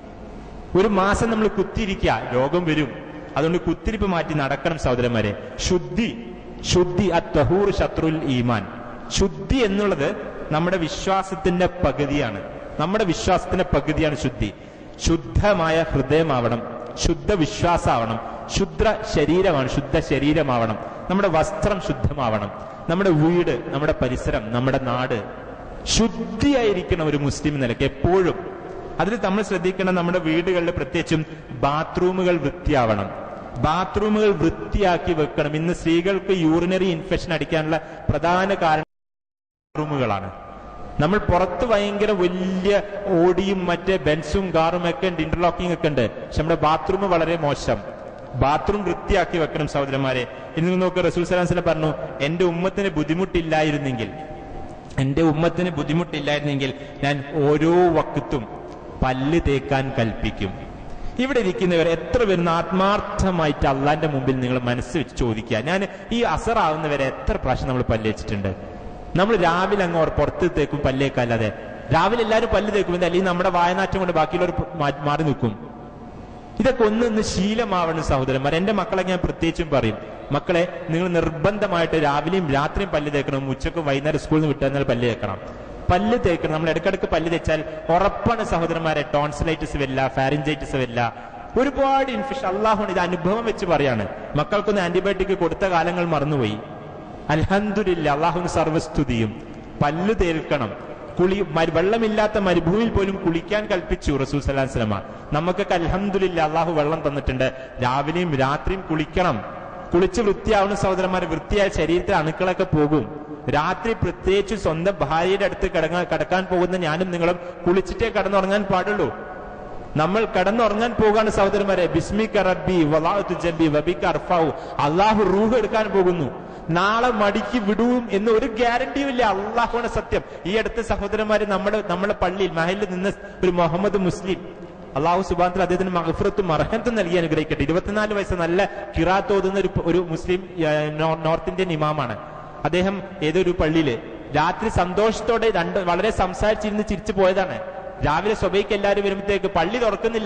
Speaker 2: ഒരു മാസം നമ്മൾ കുത്തിയിരിക്കുക രോഗം വരും അതുകൊണ്ട് കുത്തിരിപ്പ് മാറ്റി നടക്കണം സഹോദരന്മാരെ ശുദ്ധി ശുദ്ധി അത്തഹൂർ ശത്രുൽ ഈമാൻ ശുദ്ധി എന്നുള്ളത് നമ്മുടെ വിശ്വാസത്തിന്റെ പകുതിയാണ് നമ്മുടെ വിശ്വാസത്തിന്റെ പകുതിയാണ് ശുദ്ധി ശുദ്ധമായ ഹൃദയമാവണം ശുദ്ധ വിശ്വാസമാവണം ശുദ്ധ ശരീരമാണ് ശുദ്ധ ശരീരമാവണം നമ്മുടെ വസ്ത്രം ശുദ്ധമാവണം നമ്മുടെ വീട് നമ്മുടെ പരിസരം നമ്മുടെ നാട് ശുദ്ധിയായിരിക്കണം ഒരു മുസ്ലിം നിലയ്ക്ക് എപ്പോഴും അതിൽ നമ്മൾ ശ്രദ്ധിക്കണം നമ്മുടെ വീടുകളിൽ പ്രത്യേകിച്ചും ബാത്റൂമുകൾ വൃത്തിയാവണം ബാത്റൂമുകൾ വൃത്തിയാക്കി വെക്കണം ഇന്ന് സ്ത്രീകൾക്ക് യൂറിനറി ഇൻഫെക്ഷൻ അടിക്കാനുള്ള പ്രധാന കാരണം ബാത്റൂമുകളാണ് നമ്മൾ പുറത്ത് ഭയങ്കര വലിയ ഓടിയും മറ്റേ ബെൻസും കാറും ഒക്കെ ഉണ്ട് ഇന്റർലോക്കിംഗ് ഒക്കെ ഉണ്ട് പക്ഷെ നമ്മുടെ ബാത്റൂം വളരെ മോശം ബാത്റൂം വൃത്തിയാക്കി വെക്കണം സഹോദരന്മാരെ ഇന്ന് നോക്ക് റസൂൽ സലാം സ്വലം പറഞ്ഞു എന്റെ ഉമ്മത്തിന് ബുദ്ധിമുട്ടില്ലായിരുന്നെങ്കിൽ എന്റെ ഉമ്മത്തിന് ബുദ്ധിമുട്ടില്ലായിരുന്നെങ്കിൽ ഞാൻ ഓരോ വക്കത്തും പല്ല് തേക്കാൻ കൽപ്പിക്കും ഇവിടെ ഇരിക്കുന്നവർ എത്ര വരുന്ന ആത്മാർത്ഥമായിട്ട് അള്ളാന്റെ മുമ്പിൽ നിങ്ങൾ മനസ്സ് വെച്ച് ചോദിക്കുക ഞാൻ ഈ അസറാവുന്നവരെ എത്ര പ്രാവശ്യം നമ്മൾ പല്ല് വെച്ചിട്ടുണ്ട് നമ്മൾ രാവിലെ അങ്ങ് ഓർ പുറത്ത് തേക്കും പല്ലേക്കല്ലാതെ രാവിലെ എല്ലാവരും പല്ല് തേക്കും എന്താ അല്ലെങ്കിൽ നമ്മുടെ വായനാറ്റം കൊണ്ട് ബാക്കിയുള്ളവർ മാ- മാറി നിൽക്കും ഇതൊക്കെ ഒന്ന് ഇന്ന് ശീലമാവണം സഹോദരന്മാർ എന്റെ മക്കളെ ഞാൻ പ്രത്യേകിച്ചും പറയും മക്കളെ നിങ്ങൾ നിർബന്ധമായിട്ട് രാവിലെയും രാത്രിയും പല്ല് തേക്കണം ഉച്ചക്കും വൈകുന്നേരം സ്കൂളിൽ നിന്ന് വിട്ടാൽ പല്ല് തേക്കണം പല്ല് തേക്കണം നമ്മൾ ഇടയ്ക്കിടയ്ക്ക് പല്ല് തേച്ചാൽ ഉറപ്പാണ് സഹോദരന്മാരെ ടോൺസിലൈറ്റിസ് വരില്ല ഫാരിഞ്ചൈറ്റിസ് വരില്ല ഒരുപാട് ഇൻഫെക്ഷൻ അള്ളാഹുണ് ഇത് അനുഭവം വെച്ച് പറയാണ് മക്കൾക്കൊന്ന് ആന്റിബയോട്ടിക് കൊടുത്ത കാലങ്ങൾ മറന്നുപോയി അൽഹന്ദില്ല അള്ളാഹുവിന് സർവസ്തുതിയും പല്ല് തേൽക്കണം കുളി മരു- വെള്ളമില്ലാത്ത മരുഭൂമിയിൽ പോലും കുളിക്കാൻ കൽപ്പിച്ചു റസൂൽ സലാം സ്വലമ നമുക്കൊക്കെ അൽഹന്ദില്ല അള്ളാഹു വെള്ളം തന്നിട്ടുണ്ട് രാവിലെയും രാത്രിയും കുളിക്കണം കുളിച്ച് വൃത്തിയാവുന്ന സഹോദരന്മാരെ വൃത്തിയായ ശരീരത്തിലെ അണുക്കളൊക്കെ പോകും രാത്രി പ്രത്യേകിച്ച് സ്വന്തം ഭാര്യയുടെ അടുത്ത് കിടങ്ങാൻ കിടക്കാൻ പോകുന്ന ഞാനും നിങ്ങളും കുളിച്ചിട്ടേ കിടന്നുറങ്ങാൻ പാടുള്ളൂ നമ്മൾ കിടന്നുറങ്ങാൻ പോകാണ് സഹോദരന്മാരെ ബിസ്മിക റബ്ബി വലാഹു ജബി വബിക അർഫാവു അള്ളാഹു റൂഹ് എടുക്കാൻ പോകുന്നു നാളെ മടിക്ക് വിടുവും എന്ന് ഒരു ഗ്യാരണ്ടിയും ഇല്ല അള്ളാഹുവാണ് സത്യം ഈ അടുത്ത സഹോദരന്മാര് നമ്മുടെ നമ്മുടെ പള്ളിയിൽ മഹലിൽ നിന്ന് ഒരു മുഹമ്മദ് മുസ്ലിം അള്ളാഹു സുബാന്തിൽ അദ്ദേഹത്തിന് മഹഫറത്തും അർഹത്തും നൽകി അനുഗ്രഹിക്കട്ടെ ഇരുപത്തിനാല് വയസ്സ് നല്ല കിറാത്ത് ഓതുന്ന ഒരു ഒരു മുസ്ലിം ഏഹ്, നോ- നോർത്ത് ഇന്ത്യൻ ഇമാമാണ് അദ്ദേഹം ഏതൊരു പള്ളിയില് രാത്രി സന്തോഷത്തോടെ രണ്ട് വളരെ സംസാരിച്ചിരുന്ന് ചിരിച്ചു പോയതാണ് രാവിലെ സ്വബൈക്ക് എല്ലാവരും വരുമ്പോഴത്തേക്ക് പള്ളി തുറക്കുന്നില്ല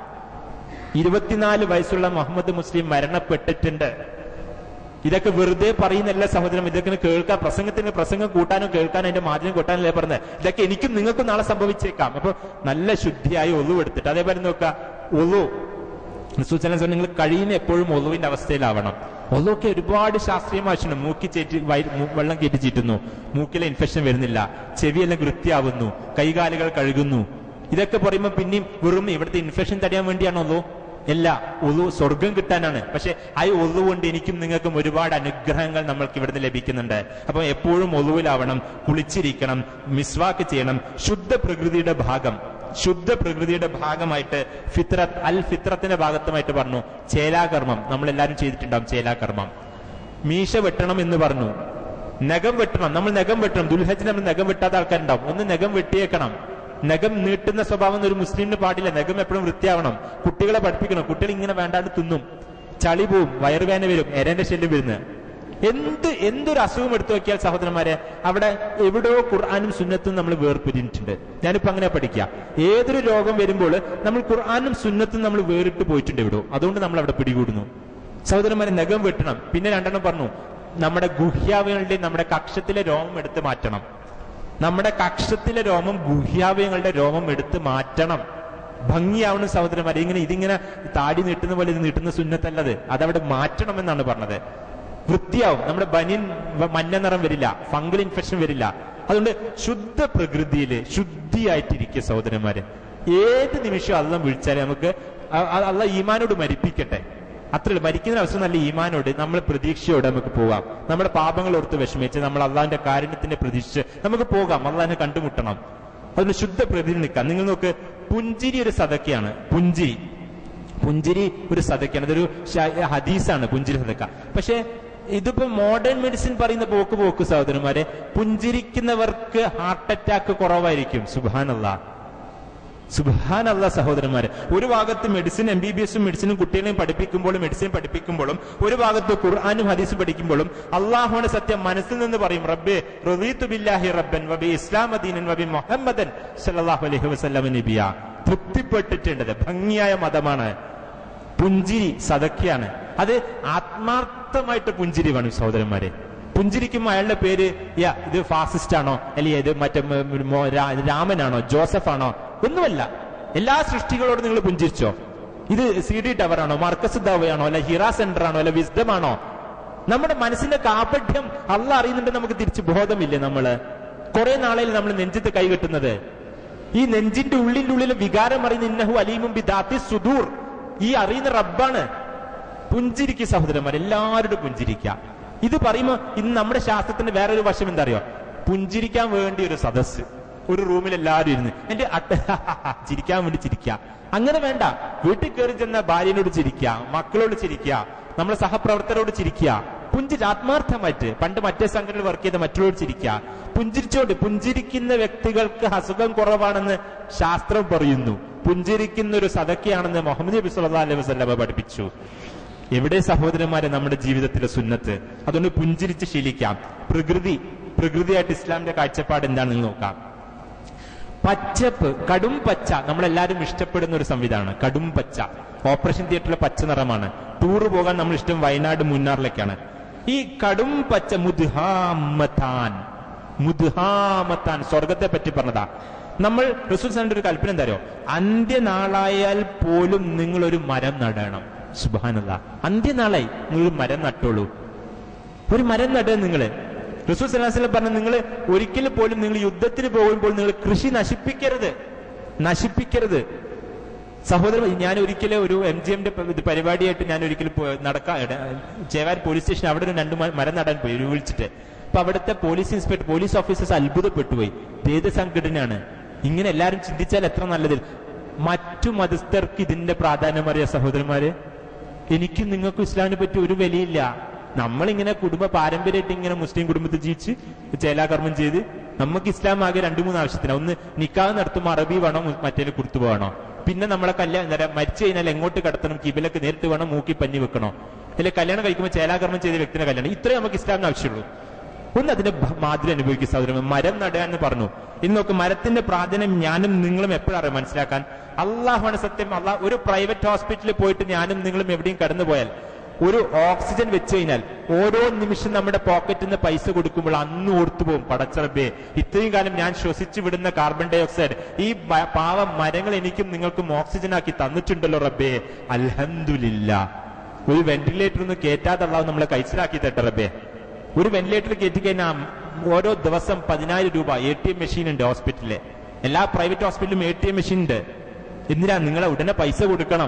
Speaker 2: ഇരുപത്തിനാല് വയസ്സുള്ള മുഹമ്മദ് മുസ്ലിം മരണപ്പെട്ടിട്ടുണ്ട് ഇതൊക്കെ വെറുതെ പറയുന്നല്ല സഹോദരം ഇതൊക്കെ കേൾക്കാൻ പ്രസംഗത്തിന് പ്രസംഗം കൂട്ടാനോ കേൾക്കാനോ അതിന്റെ മാധ്യമം കൂട്ടാനല്ലേ പറഞ്ഞത് ഇതൊക്കെ എനിക്കും നിങ്ങൾക്കും നാളെ സംഭവിച്ചേക്കാം അപ്പൊ നല്ല ശുദ്ധിയായി ഒളു എടുത്തിട്ട് അതേപോലെ നോക്കുക ഒളു സൂചന നിങ്ങൾ കഴിയുന്ന എപ്പോഴും ഒളുവിന്റെ അവസ്ഥയിലാവണം ഒളുവൊക്കെ ഒരുപാട് ശാസ്ത്രീയമായിട്ടുണ്ട് മൂക്കി ചേറ്റി വയ- മൂ- വെള്ളം കയറ്റി ചീറ്റുന്നു മൂക്കിലെ ഇൻഫെക്ഷൻ വരുന്നില്ല ചെവിയെല്ലാം വൃത്തിയാവുന്നു കൈകാലുകൾ കഴുകുന്നു ഇതൊക്കെ പറയുമ്പോൾ പിന്നെയും വെറും ഇവിടുത്തെ ഇൻഫെക്ഷൻ തടയാൻ വേണ്ടിയാണോ ഒളു അല്ല ഒളു സ്വർഗം കിട്ടാനാണ് പക്ഷെ ആ ഒളു കൊണ്ട് എനിക്കും നിങ്ങൾക്കും ഒരുപാട് അനുഗ്രഹങ്ങൾ നമ്മൾക്ക് ഇവിടുന്ന് ലഭിക്കുന്നുണ്ട് അപ്പൊ എപ്പോഴും ഒളുവിലാവണം കുളിച്ചിരിക്കണം മിസ്വാക്ക് ചെയ്യണം ശുദ്ധ പ്രകൃതിയുടെ ഭാഗം ശുദ്ധ പ്രകൃതിയുടെ ഭാഗമായിട്ട് ഫിത്രത്ത് അൽ ഫിത്രത്തിന്റെ ഭാഗത്തുമായിട്ട് പറഞ്ഞു ചേലാകർമ്മം നമ്മൾ എല്ലാവരും ചെയ്തിട്ടുണ്ടാവും ചേലാകർമ്മം മീശ വെട്ടണം എന്ന് പറഞ്ഞു നഖം വെട്ടണം നമ്മൾ നഖം വെട്ടണം ദുൽഹജിന് നമ്മൾ നഖം വെട്ടാത്ത ആൾക്കാരുണ്ടാവും ഒന്ന് നഖം വെട്ടിയേക്കണം നഖം നീട്ടുന്ന സ്വഭാവം ഒരു മുസ്ലിമിന് പാടില്ല നഖം എപ്പോഴും വൃത്തിയാവണം കുട്ടികളെ പഠിപ്പിക്കണം കുട്ടികൾ ഇങ്ങനെ വേണ്ടാണ്ട് തിന്നും ചളി പോവും വയറുവേന വരും എരന്റെ ശല്യം വരുന്നത് എന്ത് എന്തൊരു അസുഖം എടുത്തു നോക്കിയാൽ സഹോദരന്മാരെ അവിടെ എവിടെയോ ഖുർആാനും സുന്നത്തും നമ്മൾ വേർപിരിഞ്ഞിട്ടുണ്ട് ഞാനിപ്പോ അങ്ങനെ പഠിക്കുക ഏതൊരു രോഗം വരുമ്പോൾ നമ്മൾ ഖുർആാനും സുന്നത്തും നമ്മൾ വേറിട്ട് പോയിട്ടുണ്ട് എവിടെയോ അതുകൊണ്ട് നമ്മൾ അവിടെ പിടികൂടുന്നു സഹോദരന്മാരെ നഖം വെട്ടണം പിന്നെ രണ്ടെണ്ണം പറഞ്ഞു നമ്മുടെ ഗുഹ്യാവയങ്ങളുടെ നമ്മുടെ കക്ഷത്തിലെ രോമം എടുത്ത് മാറ്റണം നമ്മുടെ കക്ഷത്തിലെ രോമം ഗുഹ്യാവയങ്ങളുടെ രോമം എടുത്ത് മാറ്റണം ഭംഗിയാവണം സഹോദരന്മാരെ ഇങ്ങനെ ഇതിങ്ങനെ താടി നീട്ടുന്ന പോലെ ഇത് നീട്ടുന്ന സുന്നത്തല്ലത് അതവിടെ മാറ്റണമെന്നാണ് പറഞ്ഞത് വൃത്തിയാവും നമ്മുടെ ബനിയൻ വ- മഞ്ഞ നിറം വരില്ല ഫംഗൽ ഇൻഫെക്ഷൻ വരില്ല അതുകൊണ്ട് ശുദ്ധ പ്രകൃതിയില് ശുദ്ധിയായിട്ടിരിക്കുക സഹോദരന്മാരെ ഏത് നിമിഷം അല്ല വിളിച്ചാലും നമുക്ക് അ- അ- അല്ല ഈമാനോട് മരിപ്പിക്കട്ടെ അത്രയുള്ളൂ മരിക്കുന്ന അവസ്ഥ നല്ല ഈമാനോട് നമ്മൾ പ്രതീക്ഷയോടെ നമുക്ക് പോകാം നമ്മുടെ പാപങ്ങൾ ഓർത്ത് വിഷമിച്ച് നമ്മൾ അള്ളാഹിന്റെ കാരുണ്യത്തിന്റെ പ്രതീക്ഷിച്ച് നമുക്ക് പോകാം അള്ളാഹിനെ കണ്ടുമുട്ടണം അതിന് ശുദ്ധ പ്രകൃതിയിൽ നിൽക്കാം നിങ്ങൾ നോക്ക് പുഞ്ചിരി ഒരു സതക്കയാണ് പുഞ്ചിരി പുഞ്ചിരി ഒരു സതക്കാണ് ഇതൊരു ശ- ഹദീസാണ് പുഞ്ചിരി സതക്ക പക്ഷെ ഇതിപ്പോ മോഡേൺ മെഡിസിൻ പറയുന്ന പോക്ക് പോക്ക് സഹോദരന്മാരെ പുഞ്ചിരിക്കുന്നവർക്ക് ഹാർട്ട് അറ്റാക്ക് കുറവായിരിക്കും സുബാനല്ല സുബാനല്ല സഹോദരന്മാരെ ഒരു ഭാഗത്ത് മെഡിസിൻ എം ബി ബി എസും മെഡിസിനും കുട്ടികളെയും പഠിപ്പിക്കുമ്പോഴും മെഡിസിൻ പഠിപ്പിക്കുമ്പോഴും ഒരു ഭാഗത്ത് ഖുർആാനും ഹദീസും പഠിക്കുമ്പോഴും അള്ളാഹുവിന്റെ സത്യം മനസ്സിൽ നിന്ന് പറയും റബ്ബേ റബീത്തു ബില്ലാഹി റബ്ബൻ വബി ഇസ്ലാം ദീനൻ വബി മുഹമ്മദൻ സല്ലല്ലാഹു അലൈഹി വസല്ലം നബിയ തൃപ്തിപ്പെട്ടിട്ടുണ്ടത് ഭംഗിയായ മതമാണ് പുഞ്ചിരി സതക്കിയാണ് അത് ആത്മാർത്ഥമായിട്ട് പുഞ്ചിരി വേണം സഹോദരന്മാരെ പുഞ്ചിരിക്കുമ്പോൾ അയാളുടെ പേര് യാ ഇത് ഫാസിസ്റ്റ് ആണോ അല്ലെങ്കിൽ ഇത് മറ്റേ മ- മ- മോ- രാ- രാമനാണോ ജോസഫ് ആണോ ഒന്നുമല്ല എല്ലാ സൃഷ്ടികളോടും നിങ്ങൾ പുഞ്ചിരിച്ചോ ഇത് സി ഡി ടവർ ആണോ മർക്കസ് ദവയാണോ അല്ല ഹിറ സെന്റർ ആണോ അല്ല വിസ്ഡം ആണോ നമ്മുടെ മനസ്സിന്റെ കാപഠ്യം അല്ല അറിയുന്നുണ്ട് നമുക്ക് തിരിച്ച് ബോധമില്ലേ നമ്മള് കുറെ നാളെയിൽ നമ്മൾ നെഞ്ചത്ത് കൈകെട്ടുന്നത് ഈ നെഞ്ചിന്റെ ഉള്ളിന്റെ ഉള്ളിലെ വികാരം അറിയുന്ന ഇന്നഹു അലീമും ബിദാത്തി സുദൂർ ഈ അറിയുന്ന റബ്ബാണ് പുഞ്ചിരിക്കുക സഹോദരന്മാർ എല്ലാവരോടും പുഞ്ചിരിക്കുക ഇത് പറയുമ്പോ ഇന്ന് നമ്മുടെ ശാസ്ത്രത്തിന്റെ വേറൊരു വശം എന്താ അറിയോ പുഞ്ചിരിക്കാൻ വേണ്ടി ഒരു സദസ്സ് ഒരു റൂമിൽ എല്ലാവരും ഇരുന്ന് എന്റെ അട്ട ചിരിക്കാൻ വേണ്ടി ചിരിക്കുക അങ്ങനെ വേണ്ട വീട്ടിൽ കയറി ചെന്ന ഭാര്യനോട് ചിരിക്കുക മക്കളോട് ചിരിക്കുക നമ്മളെ സഹപ്രവർത്തകരോട് ചിരിക്കുക പുഞ്ചിരി ആത്മാർത്ഥമായിട്ട് പണ്ട് മറ്റേ സംഘടനയിൽ വർക്ക് ചെയ്ത മറ്റുള്ളവർ ചിരിക്കുക പുഞ്ചിരിച്ചോണ്ട് പുഞ്ചിരിക്കുന്ന വ്യക്തികൾക്ക് അസുഖം കുറവാണെന്ന് ശാസ്ത്രം പറയുന്നു പുഞ്ചിരിക്കുന്ന ഒരു സതക്കയാണെന്ന് മുഹമ്മദ് നബി സല്ലല്ലാഹു അലൈഹി വസല്ലമ പഠിപ്പിച്ചു എവിടെ സഹോദരന്മാരെ നമ്മുടെ ജീവിതത്തിലെ സുന്നത്ത് അതുകൊണ്ട് പുഞ്ചിരിച്ച് ശീലിക്കാം പ്രകൃതി പ്രകൃതിയായിട്ട് ഇസ്ലാമിന്റെ കാഴ്ചപ്പാട് എന്താണെന്ന് നോക്കാം പച്ചപ്പ് കടും പച്ച നമ്മളെല്ലാവരും ഇഷ്ടപ്പെടുന്ന ഒരു സംവിധാനമാണ് കടും പച്ച ഓപ്പറേഷൻ തിയേറ്ററിലെ പച്ച നിറമാണ് ടൂറ് പോകാൻ നമ്മൾ ഇഷ്ടം വയനാട് മുന്നാറിലേക്കാണ് ഈ കടും പച്ച മുദ്ഹാമത്താൻ മുദ്ഹാമത്താൻ സ്വർഗത്തെ പറ്റി പറഞ്ഞതാ നമ്മൾ റസൂൽ സാറിന്റെ ഒരു കൽപ്പന എന്താ അറിയോ അന്ത്യനാളായാൽ പോലും നിങ്ങൾ ഒരു മരം നടണം സുബാനല്ല അന്ത്യനാളായി നിങ്ങൾ ഒരു മരം നട്ടോളൂ ഒരു മരം നടുക നിങ്ങള് റസൂൽ സലാഹുലം പറഞ്ഞ നിങ്ങൾ ഒരിക്കലും പോലും നിങ്ങൾ യുദ്ധത്തിന് പോകുമ്പോൾ നിങ്ങൾ കൃഷി നശിപ്പിക്കരുത് നശിപ്പിക്കരുത് സഹോദരൻ ഞാൻ ഒരിക്കലും ഒരു എം ജി എമ്മിന്റെ പരിപാടിയായിട്ട് ഞാൻ ഒരിക്കലും പോ- നടക്കാൻ ഇട- ചേവാൻ പോലീസ് സ്റ്റേഷൻ അവിടെ ഒരു രണ്ട് മ- മരം നടാൻ പോയി ഒരു വിളിച്ചിട്ട് അപ്പൊ അവിടുത്തെ പോലീസ് ഇൻസ്പെക്ടർ പോലീസ് ഓഫീസേഴ്സ് അത്ഭുതപ്പെട്ടുപോയി ഇത് ഏത് സംഘടനയാണ് ഇങ്ങനെ എല്ലാവരും ചിന്തിച്ചാൽ എത്ര നല്ലത് മറ്റു മതസ്ഥർക്ക് ഇതിന്റെ പ്രാധാന്യം അറിയാം സഹോദരന്മാര് എനിക്കും നിങ്ങൾക്കും ഇസ്ലാമിനെ പറ്റി ഒരു വിലയില്ല നമ്മളിങ്ങനെ കുടുംബ പാരമ്പര്യമായിട്ട് ഇങ്ങനെ മുസ്ലിം കുടുംബത്തിൽ ജീവിച്ച് ചേലാകർമ്മം ചെയ്ത് നമുക്ക് ഇസ്ലാം ആകെ രണ്ടു മൂന്ന് ആവശ്യത്തിന് ഒന്ന് നിക്കാഹ് നടത്തുമ്പോൾ അറബി വേണോ മറ്റേ കുർത്തു പോകണോ പിന്നെ നമ്മളെ കല്യാണം എന്താ പറയാ, മരിച്ചു കഴിഞ്ഞാൽ എങ്ങോട്ട് കടത്തണം കിബിലക്ക് നേരിട്ട് വേണം മൂക്കി പഞ്ഞി വെക്കണോ അല്ലെ കല്യാണം കഴിക്കുമ്പോൾ ചേലാകർമ്മം ചെയ്ത വ്യക്തിയുടെ കല്യാണം ഇത്രയും നമുക്ക് ഇസ്ലാമിന് ആവശ്യമുള്ളൂ ഒന്ന് അതിന്റെ ഭ- മാതിരി അനുഭവിക്കുക സഹോദരൻ മരം നടുക എന്ന് പറഞ്ഞു ഇന്ന് നോക്ക് മരത്തിന്റെ പ്രാധാന്യം ഞാനും നിങ്ങളും എപ്പോഴറിയാം മനസ്സിലാക്കാൻ അള്ളാഹുവാണ് സത്യം അള്ളാഹ് ഒരു പ്രൈവറ്റ് ഹോസ്പിറ്റലിൽ പോയിട്ട് ഞാനും നിങ്ങളും എവിടെയും കടന്നു പോയാൽ ഒരു ഓക്സിജൻ വെച്ച് കഴിഞ്ഞാൽ ഓരോ നിമിഷം നമ്മുടെ പോക്കറ്റിൽ നിന്ന് പൈസ കൊടുക്കുമ്പോൾ അന്ന് ഓർത്തു പോകും പടച്ചറബേ ഇത്രയും കാലം ഞാൻ ശ്വസിച്ചു വിടുന്ന കാർബൺ ഡൈ ഓക്സൈഡ് ഈ ബ- പാവം മരങ്ങൾ എനിക്കും നിങ്ങൾക്കും ഓക്സിജൻ ആക്കി തന്നിട്ടുണ്ടല്ലോ റബ്ബേ അൽഹന്ദില്ല ഒരു വെന്റിലേറ്റർ ഒന്ന് കയറ്റാതെ അള്ളാഹു നമ്മളെ കഴിച്ചിലാക്കി തട്ടെ റബ്ബേ ഒരു വെന്റിലേറ്റർ കയറ്റി കഴിഞ്ഞാൽ ഓരോ ദിവസം പതിനായിരം രൂപ എ ടി എം മെഷീൻ ഉണ്ട് ഹോസ്പിറ്റലില് എല്ലാ പ്രൈവറ്റ് ഹോസ്പിറ്റലിലും എ ടി എം മെഷീൻ ഉണ്ട് എന്തിനാ നിങ്ങളെ ഉടനെ പൈസ കൊടുക്കണം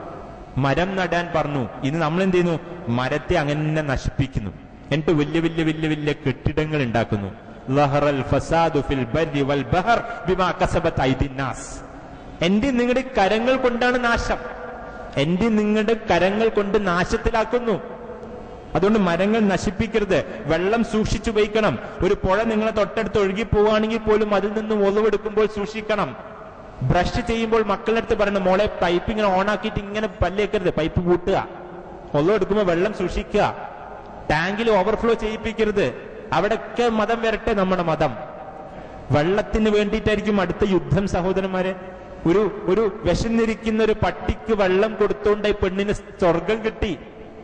Speaker 2: മരം നടാൻ പറഞ്ഞു ഇന്ന് നമ്മൾ എന്ത് ചെയ്യുന്നു മരത്തെ അങ്ങനെ നശിപ്പിക്കുന്നു എന്നിട്ട് വലിയ വലിയ വലിയ വലിയ കെട്ടിടങ്ങൾ ഉണ്ടാക്കുന്നു ലഹറൽ ഫസാദു ഫിൽ ബർരി വൽ ബഹർ ബിമാ കസബത്ത് ഐദിൻ നാസ് എന്റെ നിങ്ങളുടെ കരങ്ങൾ കൊണ്ടാണ് നാശം എന്റെ നിങ്ങളുടെ കരങ്ങൾ കൊണ്ട് നാശത്തിലാക്കുന്നു അതുകൊണ്ട് മരങ്ങൾ നശിപ്പിക്കരുത് വെള്ളം സൂക്ഷിച്ചുപയോഗിക്കണം ഒരു പുഴ നിങ്ങളെ തൊട്ടടുത്ത് ഒഴുകി പോവുകയാണെങ്കിൽ പോലും അതിൽ നിന്ന് ഒളിവെടുക്കുമ്പോൾ സൂക്ഷിക്കണം ബ്രഷ് ചെയ്യുമ്പോൾ മക്കളുടെ അടുത്ത് പറയണം മോളെ പൈപ്പ് ഇങ്ങനെ ഓണാക്കിയിട്ട് ഇങ്ങനെ പല്ലേക്കരുത് പൈപ്പ് കൂട്ടുക ഒളിവെടുക്കുമ്പോൾ വെള്ളം സൂക്ഷിക്കുക ടാങ്കിൽ ഓവർഫ്ലോ ചെയ്യിപ്പിക്കരുത് അവിടെയൊക്കെ മതം വരട്ടെ നമ്മുടെ മതം വെള്ളത്തിന് വേണ്ടിയിട്ടായിരിക്കും അടുത്ത യുദ്ധം സഹോദരന്മാരെ ഒരു ഒരു വിശന്നിരിക്കുന്ന ഒരു പട്ടിക്ക് വെള്ളം കൊടുത്തോണ്ട് ഈ പെണ്ണിന് സ്വർഗം കിട്ടി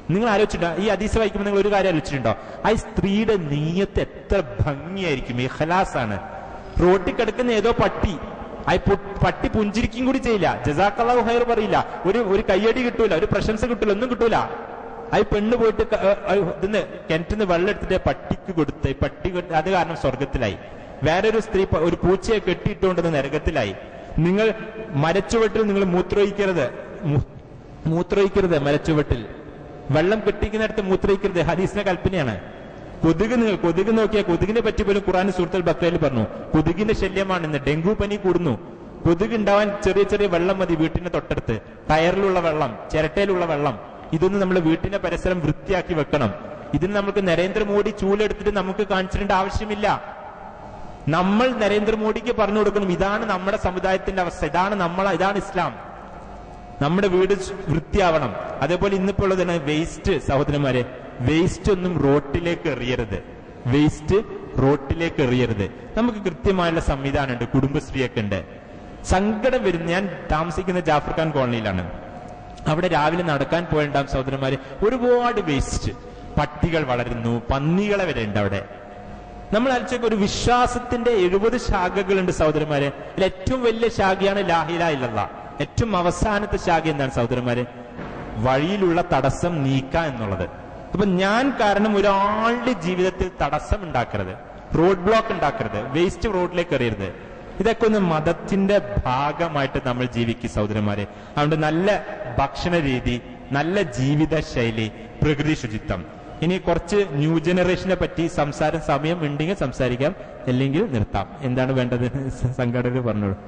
Speaker 2: നിങ്ങൾ ആലോചിച്ചിട്ടുണ്ടോ ഈ അതീസ് വായിക്കുമ്പോൾ നിങ്ങൾ ഒരു കാര്യം ആലോചിച്ചിട്ടുണ്ടോ ആ സ്ത്രീയുടെ നീയത്ത് എത്ര ഭംഗിയായിരിക്കും ഇഖലാസ് ആണ് റോട്ടിൽ കിടക്കുന്ന ഏതോ പട്ടി ആ പു- പട്ടി പുഞ്ചിരിക്കും കൂടി ചെയ്യില്ല ജസാക്കല്ലാഹു ഹൈർ പറയില്ല ഒരു ഒരു കയ്യടി കിട്ടൂല ഒരു പ്രശംസ കിട്ടൂല ഒന്നും കിട്ടൂല ആ പെണ്ണ് പോയിട്ട് ക- ഏ, ഏ, ഇതിന്ന് കിണറ്റിന്ന് വെള്ളം എടുത്തിട്ട് പട്ടിക്ക് കൊടുത്ത് ഈ പട്ടി കൊണ്ട് അത് കാരണം സ്വർഗത്തിലായി വേറൊരു സ്ത്രീ പ- ഒരു പൂച്ചയെ കെട്ടിയിട്ടുകൊണ്ടെന്ന് നരകത്തിലായി നിങ്ങൾ മരച്ചുവട്ടിൽ നിങ്ങൾ മൂത്രമൊഴിക്കരുത് മൂ- മൂത്രമൊഴിക്കരുത് മരച്ചുവട്ടിൽ വെള്ളം കെട്ടിക്കുന്നിടത്ത് മൂത്രമൊഴിക്കരുത് ഹദീസിന്റെ കൽപ്പനയാണ് കൊതുക് നിങ്ങൾ കൊതുക് നോക്കിയാൽ കൊതുകിനെ പറ്റി പോലും ഖുറാൻ സുഹൃത്തുൽ ബക്രയിൽ പറഞ്ഞു കൊതുകിന്റെ ശല്യമാണ് ഇന്ന് ഡെങ്കു പനി കൂടുന്നു കൊതുക് ഉണ്ടാവാൻ ചെറിയ ചെറിയ വെള്ളം മതി വീട്ടിന്റെ തൊട്ടടുത്ത് ടയറിലുള്ള വെള്ളം ചിരട്ടയിലുള്ള വെള്ളം ഇതൊന്നും നമ്മൾ വീട്ടിന്റെ പരിസരം വൃത്തിയാക്കി വെക്കണം ഇതിന് നമുക്ക് നരേന്ദ്രമോദി ചൂലെടുത്തിട്ട് നമുക്ക് കാണിച്ചിട്ടേണ്ട ആവശ്യമില്ല നമ്മൾ നരേന്ദ്രമോദിക്ക് പറഞ്ഞു കൊടുക്കണം ഇതാണ് നമ്മുടെ സമുദായത്തിന്റെ അവസ്ഥ ഇതാണ് നമ്മളെ ഇതാണ് ഇസ്ലാം നമ്മുടെ വീട് വൃത്തിയാവണം അതേപോലെ ഇന്നിപ്പോ ഉള്ളതാണ് വേസ്റ്റ് സഹോദരന്മാരെ വേസ്റ്റ് ഒന്നും റോട്ടിലേക്ക് എറിയരുത് വേസ്റ്റ് റോട്ടിലേക്ക് എറിയരുത് നമുക്ക് കൃത്യമായുള്ള സംവിധാനമുണ്ട് കുടുംബശ്രീയൊക്കെ ഉണ്ട് സങ്കടം വരുന്ന ഞാൻ താമസിക്കുന്ന ജാഫർ ഖാൻ കോളനിയിലാണ് അവിടെ രാവിലെ നടക്കാൻ പോയിട്ടുണ്ടാവും സഹോദരന്മാര് ഒരുപാട് വേസ്റ്റ് പട്ടികൾ വളരുന്നു പന്നികളെ വരെ ഉണ്ട് അവിടെ നമ്മൾ അയച്ചൊക്കെ ഒരു വിശ്വാസത്തിന്റെ എഴുപത് ശാഖകളുണ്ട് സഹോദരന്മാരെ അതിൽ ഏറ്റവും വലിയ ശാഖയാണ് ലാഹില ഇല്ലല്ല ഏറ്റവും അവസാനത്തെ ശാഖ എന്താണ് സഹോദരന്മാരെ വഴിയിലുള്ള തടസ്സം നീക്കുക എന്നുള്ളത് അപ്പൊ ഞാൻ കാരണം ഒരാളുടെ ജീവിതത്തിൽ തടസ്സം ഉണ്ടാക്കരുത് റോഡ് ബ്ലോക്ക് ഉണ്ടാക്കരുത് വേസ്റ്റ് റോഡിലേക്ക് എറിയരുത് ഇതൊക്കെ ഒന്ന് മതത്തിന്റെ ഭാഗമായിട്ട് നമ്മൾ ജീവിക്കും സഹോദരന്മാരെ അതുകൊണ്ട് നല്ല ഭക്ഷണ രീതി നല്ല ജീവിത ശൈലി പ്രകൃതി ശുചിത്വം ഇനി കുറച്ച് ന്യൂ ജനറേഷനെ പറ്റി സംസാരം സമയം ഉണ്ടെങ്കിൽ സംസാരിക്കാം അല്ലെങ്കിൽ നിർത്താം എന്താണ് വേണ്ടത് സംഘടകർ പറഞ്ഞോളൂ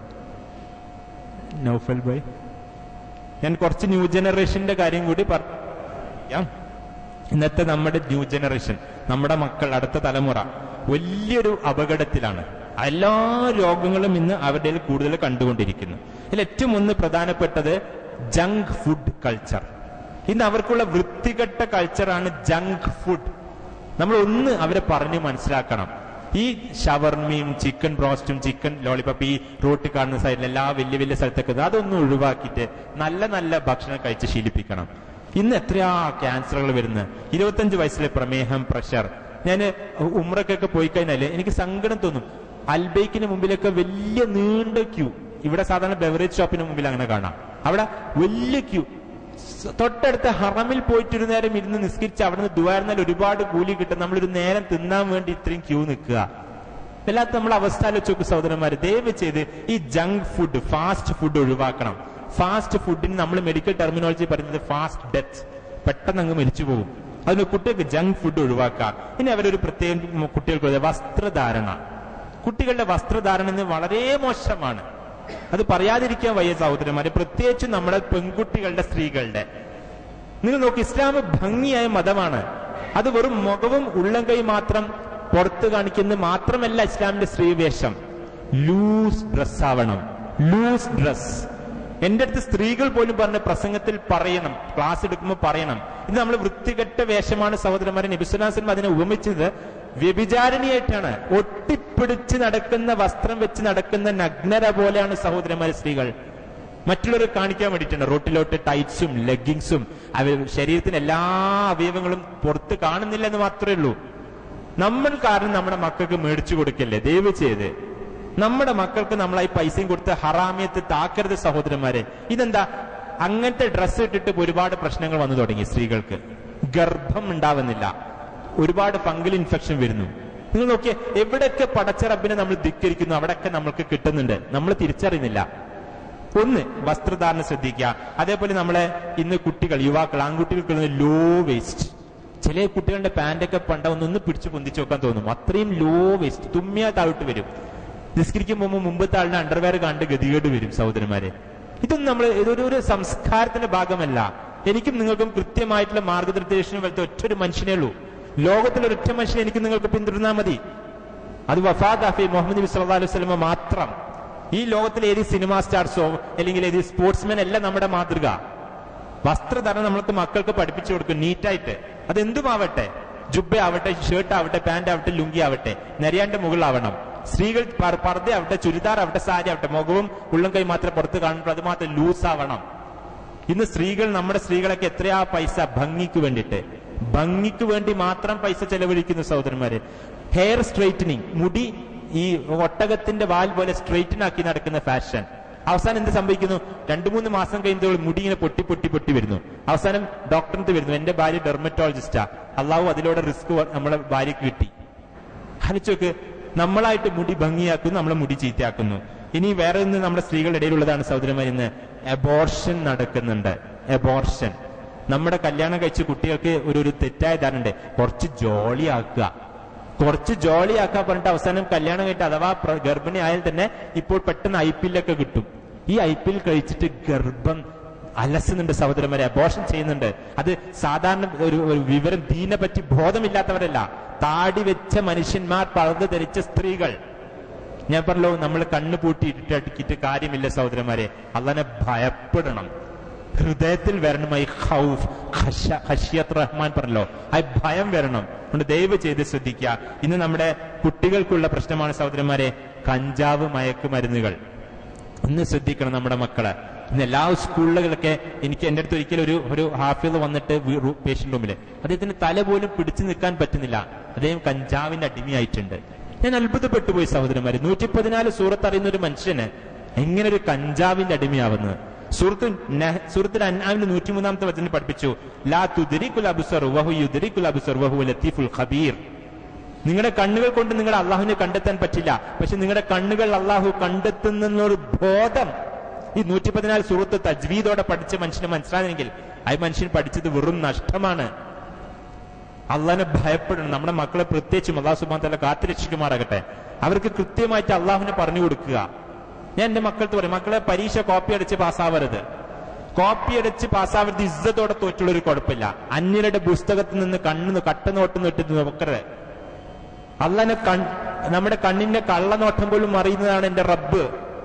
Speaker 2: നൗഫൽ ഭായ് ഞാൻ കുറച്ച് ന്യൂ ജനറേഷന്റെ കാര്യം കൂടി പറയാം ഇന്നത്തെ നമ്മുടെ ന്യൂ ജനറേഷൻ നമ്മുടെ മക്കൾ അടുത്ത തലമുറ വലിയൊരു അപകടത്തിലാണ് എല്ലാ രോഗങ്ങളും ഇന്ന് അവരുടെ കയ്യിൽ കൂടുതൽ കണ്ടുകൊണ്ടിരിക്കുന്നു ഇതിൽ ഏറ്റവും ഒന്ന് പ്രധാനപ്പെട്ടത് ജങ്ക് ഫുഡ് കൾച്ചർ ഇന്ന് അവർക്കുള്ള വൃത്തികെട്ട കൾച്ചറാണ് ജങ്ക് ഫുഡ് നമ്മൾ ഒന്ന് അവരെ പറഞ്ഞ് മനസ്സിലാക്കണം ഈ ഷവർമയും ചിക്കൻ ബ്രോസ്റ്റും ചിക്കൻ ലോളിപോപ്പ് ഈ റോട്ടിൽ കാണുന്ന സൈഡിൽ എല്ലാ വലിയ വലിയ സ്ഥലത്തൊക്കെ ഇത് അതൊന്നും ഒഴിവാക്കിയിട്ട് നല്ല നല്ല ഭക്ഷണം കഴിച്ച് ശീലിപ്പിക്കണം ഇന്ന് എത്രയാ ക്യാൻസറുകൾ വരുന്നത് ഇരുപത്തഞ്ച് വയസ്സിലെ പ്രമേഹം പ്രഷർ ഞാൻ ഉമ്രക്കൊക്കെ പോയി കഴിഞ്ഞാല് എനിക്ക് സങ്കടം തോന്നും അൽബൈക്കിന് മുമ്പിലൊക്കെ വലിയ നീണ്ട ക്യൂ ഇവിടെ സാധാരണ ബെവറേജ് ഷോപ്പിന് മുമ്പിൽ അങ്ങനെ കാണാം അവിടെ വലിയ ക്യൂ സ- തൊട്ടടുത്ത ഹറമിൽ പോയിട്ട് ഒരു നേരം ഇരുന്ന് നിസ്കരിച്ച് അവിടെ നിന്ന് ദുവായിരുന്നാൽ ഒരുപാട് കൂലി കിട്ടും നമ്മളൊരു നേരം തിന്നാൻ വേണ്ടി ഇത്രയും ക്യൂ നിൽക്കുക അല്ലാത്ത നമ്മൾ അവസ്ഥ ആലോചിച്ച് നോക്ക് സഹോദരന്മാര് ദയവ് ചെയ്ത് ഈ ജങ്ക് ഫുഡ് ഫാസ്റ്റ് ഫുഡ് ഒഴിവാക്കണം ഫാസ്റ്റ് ഫുഡിന് നമ്മൾ മെഡിക്കൽ ടെർമിനോളജി പറയുന്നത് ഫാസ്റ്റ് ഡെത്ത് പെട്ടെന്ന് അങ്ങ് മരിച്ചു പോകും അതിന് കുട്ടികൾക്ക് ജങ്ക് ഫുഡ് ഒഴിവാക്കാം ഇനി അവരൊരു പ്രത്യേകം കുട്ടികൾക്ക് വസ്ത്രധാരണ കുട്ടികളുടെ വസ്ത്രധാരണ ഇന്ന് വളരെ മോശമാണ് അത് പറയാതിരിക്കാൻ വയ്യ സഹോദരന്മാരെ പ്രത്യേകിച്ച് നമ്മുടെ പെൺകുട്ടികളുടെ സ്ത്രീകളുടെ നിങ്ങൾ നോക്കി ഇസ്ലാം ഭംഗിയായ മതമാണ് അത് വെറും മുഖവും ഉള്ളം കൈ മാത്രം പുറത്ത് കാണിക്കുന്നത് മാത്രമല്ല ഇസ്ലാമിന്റെ സ്ത്രീവേഷം ലൂസ് ഡ്രസ് ആവണം ലൂസ് ഡ്രസ് എന്റെ അടുത്ത് സ്ത്രീകൾ പോലും പറഞ്ഞ പ്രസംഗത്തിൽ പറയണം ക്ലാസ് എടുക്കുമ്പോൾ പറയണം ഇത് നമ്മൾ വൃത്തികെട്ട വേഷമാണ് സഹോദരന്മാരെ നബിസുലാസിനും അതിനെ ഉപമിച്ചത് വ്യഭിചാരിണിയായിട്ടാണ് ഒട്ടിപ്പിടിച്ച് നടക്കുന്ന വസ്ത്രം വെച്ച് നടക്കുന്ന നഗ്നര പോലെയാണ് സഹോദരന്മാരെ സ്ത്രീകൾ മറ്റുള്ളവരെ കാണിക്കാൻ വേണ്ടിയിട്ടാണ് റോട്ടിലോട്ട് ടൈറ്റ്സും ലെഗിങ്സും അവ ശരീരത്തിന് എല്ലാ അവയവങ്ങളും പുറത്ത് കാണുന്നില്ല എന്ന് മാത്രമേ ഉള്ളൂ നമ്മൾ കാരണം നമ്മുടെ മക്കൾക്ക് മേടിച്ചു കൊടുക്കല്ലേ ദയവ് ചെയ്ത് നമ്മുടെ മക്കൾക്ക് നമ്മളായി പൈസയും കൊടുത്ത് ഹറാമിയത്ത് താക്കരുത് സഹോദരന്മാരെ ഇതെന്താ അങ്ങനത്തെ ഡ്രസ്സ് ഇട്ടിട്ട് ഒരുപാട് പ്രശ്നങ്ങൾ വന്നു തുടങ്ങി സ്ത്രീകൾക്ക് ഗർഭം ഉണ്ടാവുന്നില്ല ഒരുപാട് ഫംഗൽ ഇൻഫെക്ഷൻ വരുന്നു നിങ്ങൾ നോക്കിയേ എവിടെയൊക്കെ പടച്ച റബ്ബിനെ നമ്മൾ ധിക്കരിക്കുന്നു അവിടെയൊക്കെ നമ്മൾക്ക് കിട്ടുന്നുണ്ട് നമ്മൾ തിരിച്ചറിയുന്നില്ല ഒന്ന് വസ്ത്രധാരണം ശ്രദ്ധിക്കുക അതേപോലെ നമ്മളെ ഇന്ന് കുട്ടികൾ യുവാക്കൾ ആൺകുട്ടികൾക്ക് ലോ വേസ്റ്റ് ചില കുട്ടികളുടെ പാന്റൊക്കെ പണ്ട ഒന്ന് പിടിച്ച് പൊന്തിച്ച് വെക്കാൻ തോന്നും അത്രയും ലോ വേസ്റ്റ് തുമ്മിയാ താഴോട്ട് വരും നിസ്കരിക്കും പോകുമ്പോൾ മുമ്പത്തെ ആളിന്റെ അണ്ടർവെയർ കണ്ട് ഗതികേട് വരും സഹോദരന്മാരെ ഇതൊന്നും നമ്മൾ ഇതൊരു ഒരു സംസ്കാരത്തിന്റെ ഭാഗമല്ല എനിക്കും നിങ്ങൾക്കും കൃത്യമായിട്ടുള്ള മാർഗനിർദ്ദേശം പോലത്തെ ഒറ്റൊരു മനുഷ്യനേ ഉള്ളൂ ലോകത്തിലെ ഒരൊറ്റ മനുഷ്യനെ എനിക്ക് നിങ്ങൾക്ക് പിന്തുടർന്നാൽ മതി അത് വഫാദ് അഫി മുഹമ്മദ് നബി സല്ലല്ലാഹു അലൈഹി വസല്ലമ മാത്രം ഈ ലോകത്തിലെ ഏത് സിനിമാ സ്റ്റാർസോ അല്ലെങ്കിൽ ഏത് സ്പോർട്സ്മാൻ അല്ല നമ്മുടെ മാതൃക വസ്ത്രധാരണം നമ്മൾക്ക് മക്കൾക്ക് പഠിപ്പിച്ചു കൊടുക്കും നീറ്റായിട്ട് അതെന്തുമാവട്ടെ ജുബ്ബ ആവട്ടെ ഷർട്ട് ആവട്ടെ പാന്റ് ആവട്ടെ ലുങ്കി ആവട്ടെ നരിയാണ്ട് മുകളിലാവണം സ്ത്രീകൾ പർ- പർദ്ദ ആവട്ടെ ചുരിദാർ ആവട്ടെ സാരി ആവട്ടെ മുഖവും ഉള്ളം കൈ മാത്രം പുറത്ത് കാണുമ്പോൾ അത് മാത്രം ലൂസ് ആവണം ഇന്ന് സ്ത്രീകൾ നമ്മുടെ സ്ത്രീകളൊക്കെ എത്രയാ പൈസ ഭംഗിക്ക് വേണ്ടിയിട്ട് ഭംഗിക്ക് വേണ്ടി മാത്രം പൈസ ചെലവഴിക്കുന്നു സഹോദരന്മാരെ ഹെയർ സ്ട്രെയിറ്റനിങ് മുടി ഈ ഒട്ടകത്തിന്റെ വാൽ പോലെ സ്ട്രെയിറ്റൻ ആക്കി നടക്കുന്ന ഫാഷൻ അവസാനം എന്ത് സംഭവിക്കുന്നു രണ്ടു മൂന്ന് മാസം കഴിയുമ്പോൾ മുടി ഇങ്ങനെ പൊട്ടി പൊട്ടി പൊട്ടി വരുന്നു അവസാനം ഡോക്ടറിന് വരുന്നു എന്റെ ഭാര്യ ഡെർമറ്റോളജിസ്റ്റാ അള്ളാഹു അതിലൂടെ റിസ്ക് നമ്മളെ ഭാര്യക്ക് കിട്ടി ആലോചിച്ചോക്ക് നമ്മളായിട്ട് മുടി ഭംഗിയാക്കുന്നു നമ്മളെ മുടി ചീത്തയാക്കുന്നു ഇനി വേറെ ഒന്ന് നമ്മുടെ സ്ത്രീകളുടെ ഇടയിലുള്ളതാണ് സഹോദരന്മാർ ഇന്ന് എബോർഷൻ നടക്കുന്നുണ്ട് എബോർഷൻ നമ്മുടെ കല്യാണം കഴിച്ച കുട്ടികൾക്ക് ഒരു ഒരു തെറ്റായ ധാരണ ഉണ്ട് കുറച്ച് ജോളിയാക്കുക കുറച്ച് ജോളിയാക്കാൻ പറഞ്ഞിട്ട് അവസാനം കല്യാണം കഴിഞ്ഞിട്ട് അഥവാ പ്ര- ഗർഭിണി ആയാൽ തന്നെ ഇപ്പോൾ പെട്ടെന്ന് ഐ പി എല്ലൊക്കെ കിട്ടും ഈ ഐ പി എൽ കഴിച്ചിട്ട് ഗർഭം അലസുന്നുണ്ട് സഹോദരന്മാരെ അബോഷം ചെയ്യുന്നുണ്ട് അത് സാധാരണ ഒരു ഒരു വിവരം ദീനെ പറ്റി ബോധമില്ലാത്തവരല്ല താടി വെച്ച മനുഷ്യന്മാർ പഴുത് ധരിച്ച സ്ത്രീകൾ ഞാൻ പറഞ്ഞല്ലോ നമ്മൾ കണ്ണ് പൂട്ടി ഇട്ടിട്ട് കാര്യമില്ല സഹോദരന്മാരെ അള്ളനെ ഭയപ്പെടണം ഹൃദയത്തിൽ വരണം ഈ ഖൗഫ് ഖശ- ഖശിയത്ത് റഹ്മാൻ പറഞ്ഞല്ലോ ആ ഭയം വരണം അതുകൊണ്ട് ദയവ് ചെയ്ത് ശ്രദ്ധിക്കുക ഇന്ന് നമ്മുടെ കുട്ടികൾക്കുള്ള പ്രശ്നമാണ് സഹോദരന്മാരെ കഞ്ചാവ് മയക്കുമരുന്നുകൾ ഒന്ന് ശ്രദ്ധിക്കണം നമ്മുടെ മക്കളെ ഇന്ന് എല്ലാ സ്കൂളുകളിലൊക്കെ എനിക്ക് എന്റെ അടുത്ത് ഒരിക്കലും ഒരു ഒരു ഹാഫിള് വന്നിട്ട് പേഷ്യന്റ് റൂമില് അദ്ദേഹത്തിന് തല പോലും പിടിച്ചു നിൽക്കാൻ പറ്റുന്നില്ല അദ്ദേഹം കഞ്ചാവിന്റെ അടിമയായിട്ടുണ്ട് ഞാൻ അത്ഭുതപ്പെട്ടു പോയി സഹോദരന്മാര് നൂറ്റി പതിനാല് സൂറത്ത് അറിയുന്ന ഒരു മനുഷ്യന് എങ്ങനെ ഒരു കഞ്ചാവിന്റെ അടിമയാവുന്നത് സൂറത്ത് നഹ- സൂറത്തിൽ അന്നാമിന് നൂറ്റിമൂന്നാമത്തെ വചനം പഠിപ്പിച്ചു ലാ തുദരിക്കുൽ അബുസർ വഹു യുദരിക്കുൽ അബുസർ വഹു ലത്തീഫുൽ ഖബീർ നിങ്ങളുടെ കണ്ണുകൾ കൊണ്ട് നിങ്ങൾ അള്ളാഹുവിനെ കണ്ടെത്താൻ പറ്റില്ല പക്ഷെ നിങ്ങളുടെ കണ്ണുകൾ അള്ളാഹു കണ്ടെത്തുന്നൊരു ബോധം ഈ നൂറ്റി പതിനാല് സുഹൃത്ത് തജ്വീദോടെ പഠിച്ച മനുഷ്യന് മനസ്സിലായെങ്കിൽ ആ മനുഷ്യൻ പഠിച്ചത് വെറും നഷ്ടമാണ് അള്ളാഹിനെ ഭയപ്പെടണം നമ്മുടെ മക്കളെ പ്രത്യേകിച്ചും അള്ളാഹു സുബാൻ തല കാത്തുരക്ഷിക്കുമാറാകട്ടെ അവർക്ക് കൃത്യമായിട്ട് അള്ളാഹുവിനെ പറഞ്ഞു കൊടുക്കുക ഞാൻ എന്റെ മക്കൾക്ക് പറയും മക്കളെ പരീക്ഷ കോപ്പി അടിച്ച് പാസ്സാവരുത് കോപ്പി അടിച്ച് പാസ്സാവരുത് ഇജ്ജത്തോടെ തോറ്റുള്ള ഒരു കുഴപ്പമില്ല അന്യരുടെ പുസ്തകത്തിൽ നിന്ന് കണ്ണു കട്ടനോട്ട് നോട്ട് നോക്കരുത് അള്ളനെ കൺ നമ്മുടെ കണ്ണിന്റെ കള്ളനോട്ടം പോലും അറിയുന്നതാണ് എന്റെ റബ്ബ്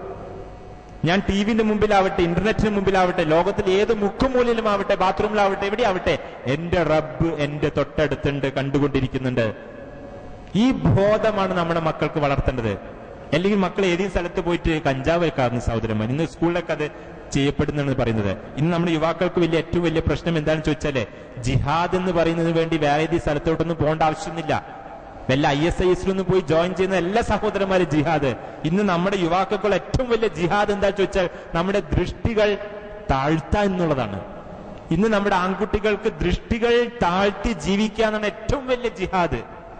Speaker 2: ഞാൻ ടി വിന്റെ മുമ്പിലാവട്ടെ ഇന്റർനെറ്റിന് മുമ്പിലാവട്ടെ ലോകത്തിൽ ഏത് മുക്കുമൂലയിലും ആവട്ടെ ബാത്റൂമിലാവട്ടെ എവിടെയാവട്ടെ എന്റെ റബ്ബ് എന്റെ തൊട്ടടുത്തുണ്ട് കണ്ടുകൊണ്ടിരിക്കുന്നുണ്ട് ഈ ബോധമാണ് നമ്മുടെ മക്കൾക്ക് വളർത്തേണ്ടത് അല്ലെങ്കിൽ മക്കൾ ഏതെങ്കിലും സ്ഥലത്ത് പോയിട്ട് കഞ്ചാവ് വെക്കാറുണ്ട് സഹോദരന്മാർ ഇന്ന് സ്കൂളിലൊക്കെ അത് ചെയ്യപ്പെടുന്നതാണ് പറയുന്നത് ഇന്ന് നമ്മുടെ യുവാക്കൾക്ക് വലിയ ഏറ്റവും വലിയ പ്രശ്നം എന്താണെന്ന് ചോദിച്ചാല് ജിഹാദ് എന്ന് പറയുന്നതിന് വേണ്ടി വേറെ ഏതെങ്കിലും സ്ഥലത്തോട്ടൊന്നും പോകേണ്ട ആവശ്യമൊന്നുമില്ല വല്ല ഐ എസ് ഐ എസിലൊന്നും പോയി ജോയിൻ ചെയ്യുന്ന എല്ലാ സഹോദരന്മാരും ജിഹാദ് ഇന്ന് നമ്മുടെ യുവാക്കൾക്കുള്ള ഏറ്റവും വലിയ ജിഹാദ് എന്താ ചോദിച്ചാൽ നമ്മുടെ ദൃഷ്ടികൾ താഴ്ത്ത എന്നുള്ളതാണ് ഇന്ന് നമ്മുടെ ആൺകുട്ടികൾക്ക് ദൃഷ്ടികൾ താഴ്ത്തി ജീവിക്കുക എന്നാണ് ഏറ്റവും വലിയ ജിഹാദ്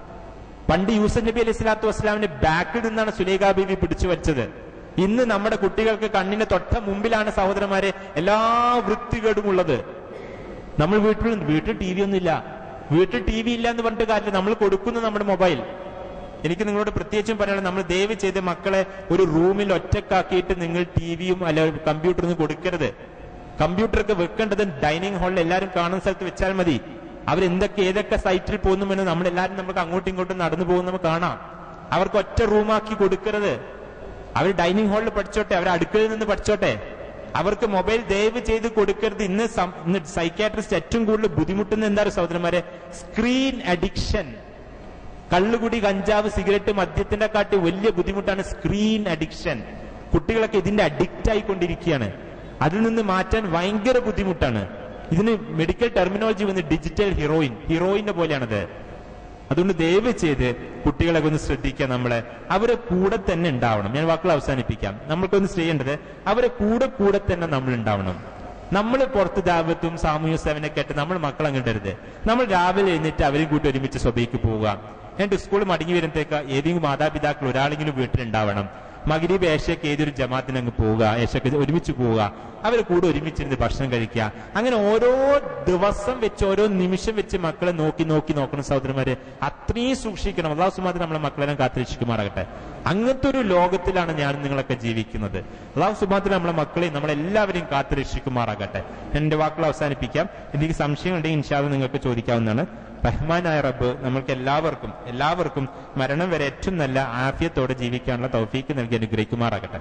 Speaker 2: പണ്ട് യൂസഫ് നബി അലൈഹി സ്വലാത്തു വസ്സലാമിന്റെ ബാക്കിൽ നിന്നാണ് സുലേഖ ബീവി പിടിച്ചു വച്ചത് ഇന്ന് നമ്മുടെ കുട്ടികൾക്ക് കണ്ണിന് തൊട്ട മുമ്പിലാണ് സഹോദരന്മാരെ എല്ലാ വൃത്തികേടും ഉള്ളത് നമ്മൾ വീട്ടിൽ വീട്ടിൽ ടി വി ഒന്നുമില്ല വീട്ടിൽ ടി വി ഇല്ല എന്ന് പറഞ്ഞിട്ട് കാര്യമില്ല നമ്മൾ കൊടുക്കുന്നു നമ്മുടെ മൊബൈൽ എനിക്ക് നിങ്ങളോട് പ്രത്യേകിച്ചും പറയണം നമ്മൾ ദയവ് ചെയ്ത് മക്കളെ ഒരു റൂമിൽ ഒറ്റക്കാക്കിയിട്ട് നിങ്ങൾ ടി വിയും അല്ല കമ്പ്യൂട്ടറൊന്നും കൊടുക്കരുത് കമ്പ്യൂട്ടറൊക്കെ വെക്കേണ്ടത് ഡൈനിങ് ഹാളിൽ എല്ലാവരും കാണുന്ന സ്ഥലത്ത് വെച്ചാൽ മതി അവരെന്തൊക്കെ ഏതൊക്കെ സൈറ്റിൽ പോകുന്നുമെന്ന് നമ്മളെല്ലാവരും നമുക്ക് അങ്ങോട്ടും ഇങ്ങോട്ടും നടന്നു പോകുന്ന നമുക്ക് കാണാം അവർക്ക് ഒറ്റ റൂമാക്കി കൊടുക്കരുത് അവർ ഡൈനിങ് ഹാളിൽ പഠിച്ചോട്ടെ അവർ അടുക്കളയിൽ നിന്ന് പഠിച്ചോട്ടെ അവർക്ക് മൊബൈൽ ദയവ് ചെയ്ത് കൊടുക്കരുത് ഇന്ന് സം- ഇന്ന് സൈക്കാട്രിസ്റ്റ് ഏറ്റവും കൂടുതൽ ബുദ്ധിമുട്ടുന്ന എന്താ സഹോദരന്മാരെ സ്ക്രീൻ അഡിക്ഷൻ കള്ളുകുടി കഞ്ചാവ് സിഗരറ്റ് മദ്യത്തിന്റെ കാട്ടി വലിയ ബുദ്ധിമുട്ടാണ് സ്ക്രീൻ അഡിക്ഷൻ കുട്ടികളൊക്കെ ഇതിന്റെ അഡിക്റ്റ് ആയിക്കൊണ്ടിരിക്കുകയാണ് അതിൽ നിന്ന് മാറ്റാൻ ഭയങ്കര ബുദ്ധിമുട്ടാണ് ഇതിന് മെഡിക്കൽ ടെർമിനോളജി വന്ന് ഡിജിറ്റൽ ഹീറോയിൻ ഹീറോയിന്റെ പോലെയാണത് അതുകൊണ്ട് ദയവ് ചെയ്ത് കുട്ടികളെ ഒന്ന് ശ്രദ്ധിക്കുക നമ്മളെ അവരെ കൂടെ തന്നെ ഉണ്ടാവണം ഞാൻ വാക്കുകൾ അവസാനിപ്പിക്കാം നമ്മൾക്കൊന്ന് ചെയ്യേണ്ടത് അവരെ കൂടെ കൂടെ തന്നെ നമ്മൾ ഉണ്ടാവണം നമ്മൾ പുറത്ത് ദാവത്തും സാമൂഹ്യ സേവനമൊക്കെ ആയിട്ട് നമ്മൾ മക്കളെ അങ്ങോട്ടരുത് നമ്മൾ രാവിലെ എഴുന്നേറ്റ് അവരും കൂട്ടി ഒരുമിച്ച് സ്വബയ്ക്ക് പോവുക എന്നിട്ട് സ്കൂൾ മടങ്ങി വരുമ്പോഴത്തേക്ക് ഏതെങ്കിലും മാതാപിതാക്കൾ ഒരാളെങ്കിലും വീട്ടിലുണ്ടാവണം മകരീബ് ഏഷ്യക്ക് ഏതൊരു ജമാത്തിന് അങ്ങ് പോവുക ഏഷ്യക്ക് ഒരുമിച്ച് പോവുക അവരെ കൂടെ ഒരുമിച്ചിരുന്ന് ഭക്ഷണം കഴിക്കുക അങ്ങനെ ഓരോ ദിവസം വെച്ച് ഓരോ നിമിഷം വെച്ച് മക്കളെ നോക്കി നോക്കി നോക്കണം സഹോദരന്മാര് അത്രയും സൂക്ഷിക്കണം അള്ളാഹു സുമാതി നമ്മളെ മക്കളെല്ലാം കാത്തിരക്ഷിക്കുമാറാകട്ടെ അങ്ങനത്തെ ഒരു ലോകത്തിലാണ് ഞാൻ നിങ്ങളൊക്കെ ജീവിക്കുന്നത് അള്ളാഹു സുബാത്തിൽ നമ്മളെ മക്കളെ നമ്മളെല്ലാവരെയും കാത്തുരക്ഷിക്കുമാറാകട്ടെ എന്റെ വാക്കുകൾ അവസാനിപ്പിക്കാം എനിക്ക് സംശയമുണ്ടെങ്കിൽ ഇൻഷാവ് നിങ്ങൾക്ക് ചോദിക്കാവുന്നതാണ് റഹ്മാനായ റബ്ബ് നമ്മൾക്ക് എല്ലാവർക്കും എല്ലാവർക്കും മരണം വരെ ഏറ്റവും നല്ല ആഫ്യത്തോടെ ജീവിക്കാനുള്ള തൗഫീക്ക് നൽകി അനുഗ്രഹിക്കുമാറാകട്ടെ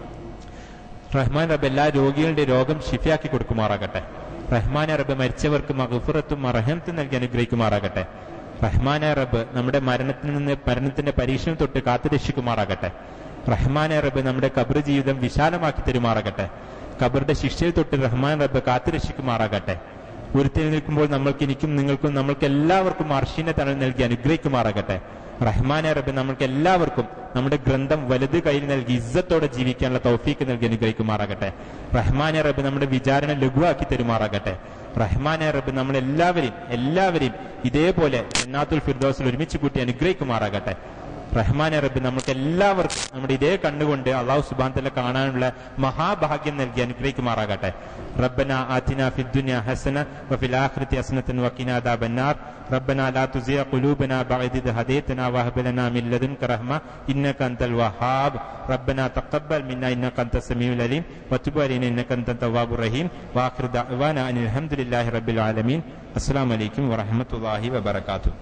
Speaker 2: റഹ്മാൻ റബ്ബ് എല്ലാ രോഗികളുടെ രോഗം ഷിഫയാക്കി കൊടുക്കുമാറാകട്ടെ റഹ്മാൻ റബ്ബ് മരിച്ചവർക്ക് മഹഫുറത്തും അർഹത്തും നൽകി അനുഗ്രഹിക്കുമാറാകട്ടെ റഹ്മാന റബ്ബ് നമ്മുടെ മരണത്തിൽ നിന്ന് മരണത്തിന്റെ പരീക്ഷണം തൊട്ട് കാത്തുരക്ഷിക്കുമാറാകട്ടെ റഹ്മാനെ റബ്ബ് നമ്മുടെ കബർ ജീവിതം വിശാലമാക്കി തരുമാറാകട്ടെ കബറിന്റെ ശിക്ഷയിൽ തൊട്ട് റഹ്മാൻ റബ്ബ് കാത്തുരക്ഷിക്കുമാറാകട്ടെ ഉരുത്തിൽ നിൽക്കുമ്പോൾ നമ്മൾക്ക് എനിക്കും നിങ്ങൾക്കും നമ്മൾക്ക് എല്ലാവർക്കും അർഷിനെ തണൽ നൽകി അനുഗ്രഹിക്കുമാറാകട്ടെ റഹ്മാനെ റബ്ബ് നമ്മൾക്ക് എല്ലാവർക്കും നമ്മുടെ ഗ്രന്ഥം വലുത് കയ്യിൽ നൽകി ഇസ്സത്തോടെ ജീവിക്കാനുള്ള തൗഫീക്ക് നൽകി അനുഗ്രഹിക്കുമാറാകട്ടെ റഹ്മാനെ റബ്ബ് നമ്മുടെ വിചാരണ ലഘുവാക്കി തരുമാറാകട്ടെ റഹ്മാനെ റബ്ബ് നമ്മളെല്ലാവരെയും എല്ലാവരെയും ഇതേപോലെ ജന്നാത്തുൽ ഫിർദോസിൽ ഒരുമിച്ച് കൂട്ടി അനുഗ്രഹിക്കുമാറാകട്ടെ റഹ്മാനെ റബ്ബ് നമുക്ക് എല്ലാവർക്കും നമ്മുടെ ഇതേ കണ്ണുകൊണ്ട് അള്ളാഹു സുബാന്തല കാണാനുള്ള മഹാഭാഗ്യം നൽകി അനുഗ്രഹിക്കുമാറാകട്ടെ റബ്ബന ആതിന ഫിദ്ദുനിയ ഹസന വഫിൽ ആഖിറതി ഹസനതൻ വഖിന അദാബന്നാർ റബ്ബന ലാ തുസിയ ഖുലൂബന ബഅദ ഇദ് ഹദൈതന വഹബ് ലനാ മിൻ ലദുൻക റഹ്മ ഇന്നക അൻതൽ വഹാബ് റബ്ബന തഖബ്ബൽ മിന്ന ഇന്നക അൻത സമീഉൽ അലീം വതുബ് അലൈനാ ഇന്നക അൻത തവ്വാബുർ റഹീം വആഖിറു ദഅവാന അനിൽ ഹംദുലില്ലാഹി റബ്ബിൽ ആലമീൻ അസ്സലാമു അലൈക്കും വറഹ്മത്തുള്ളാഹി വബറകാതുഹു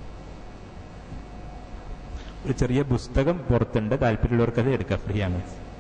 Speaker 2: ഒരു ചെറിയ പുസ്തകം പുറത്തുണ്ട് താല്പര്യമുള്ളവർക്ക് അത് എടുക്കാം ഫ്രീ ആണ്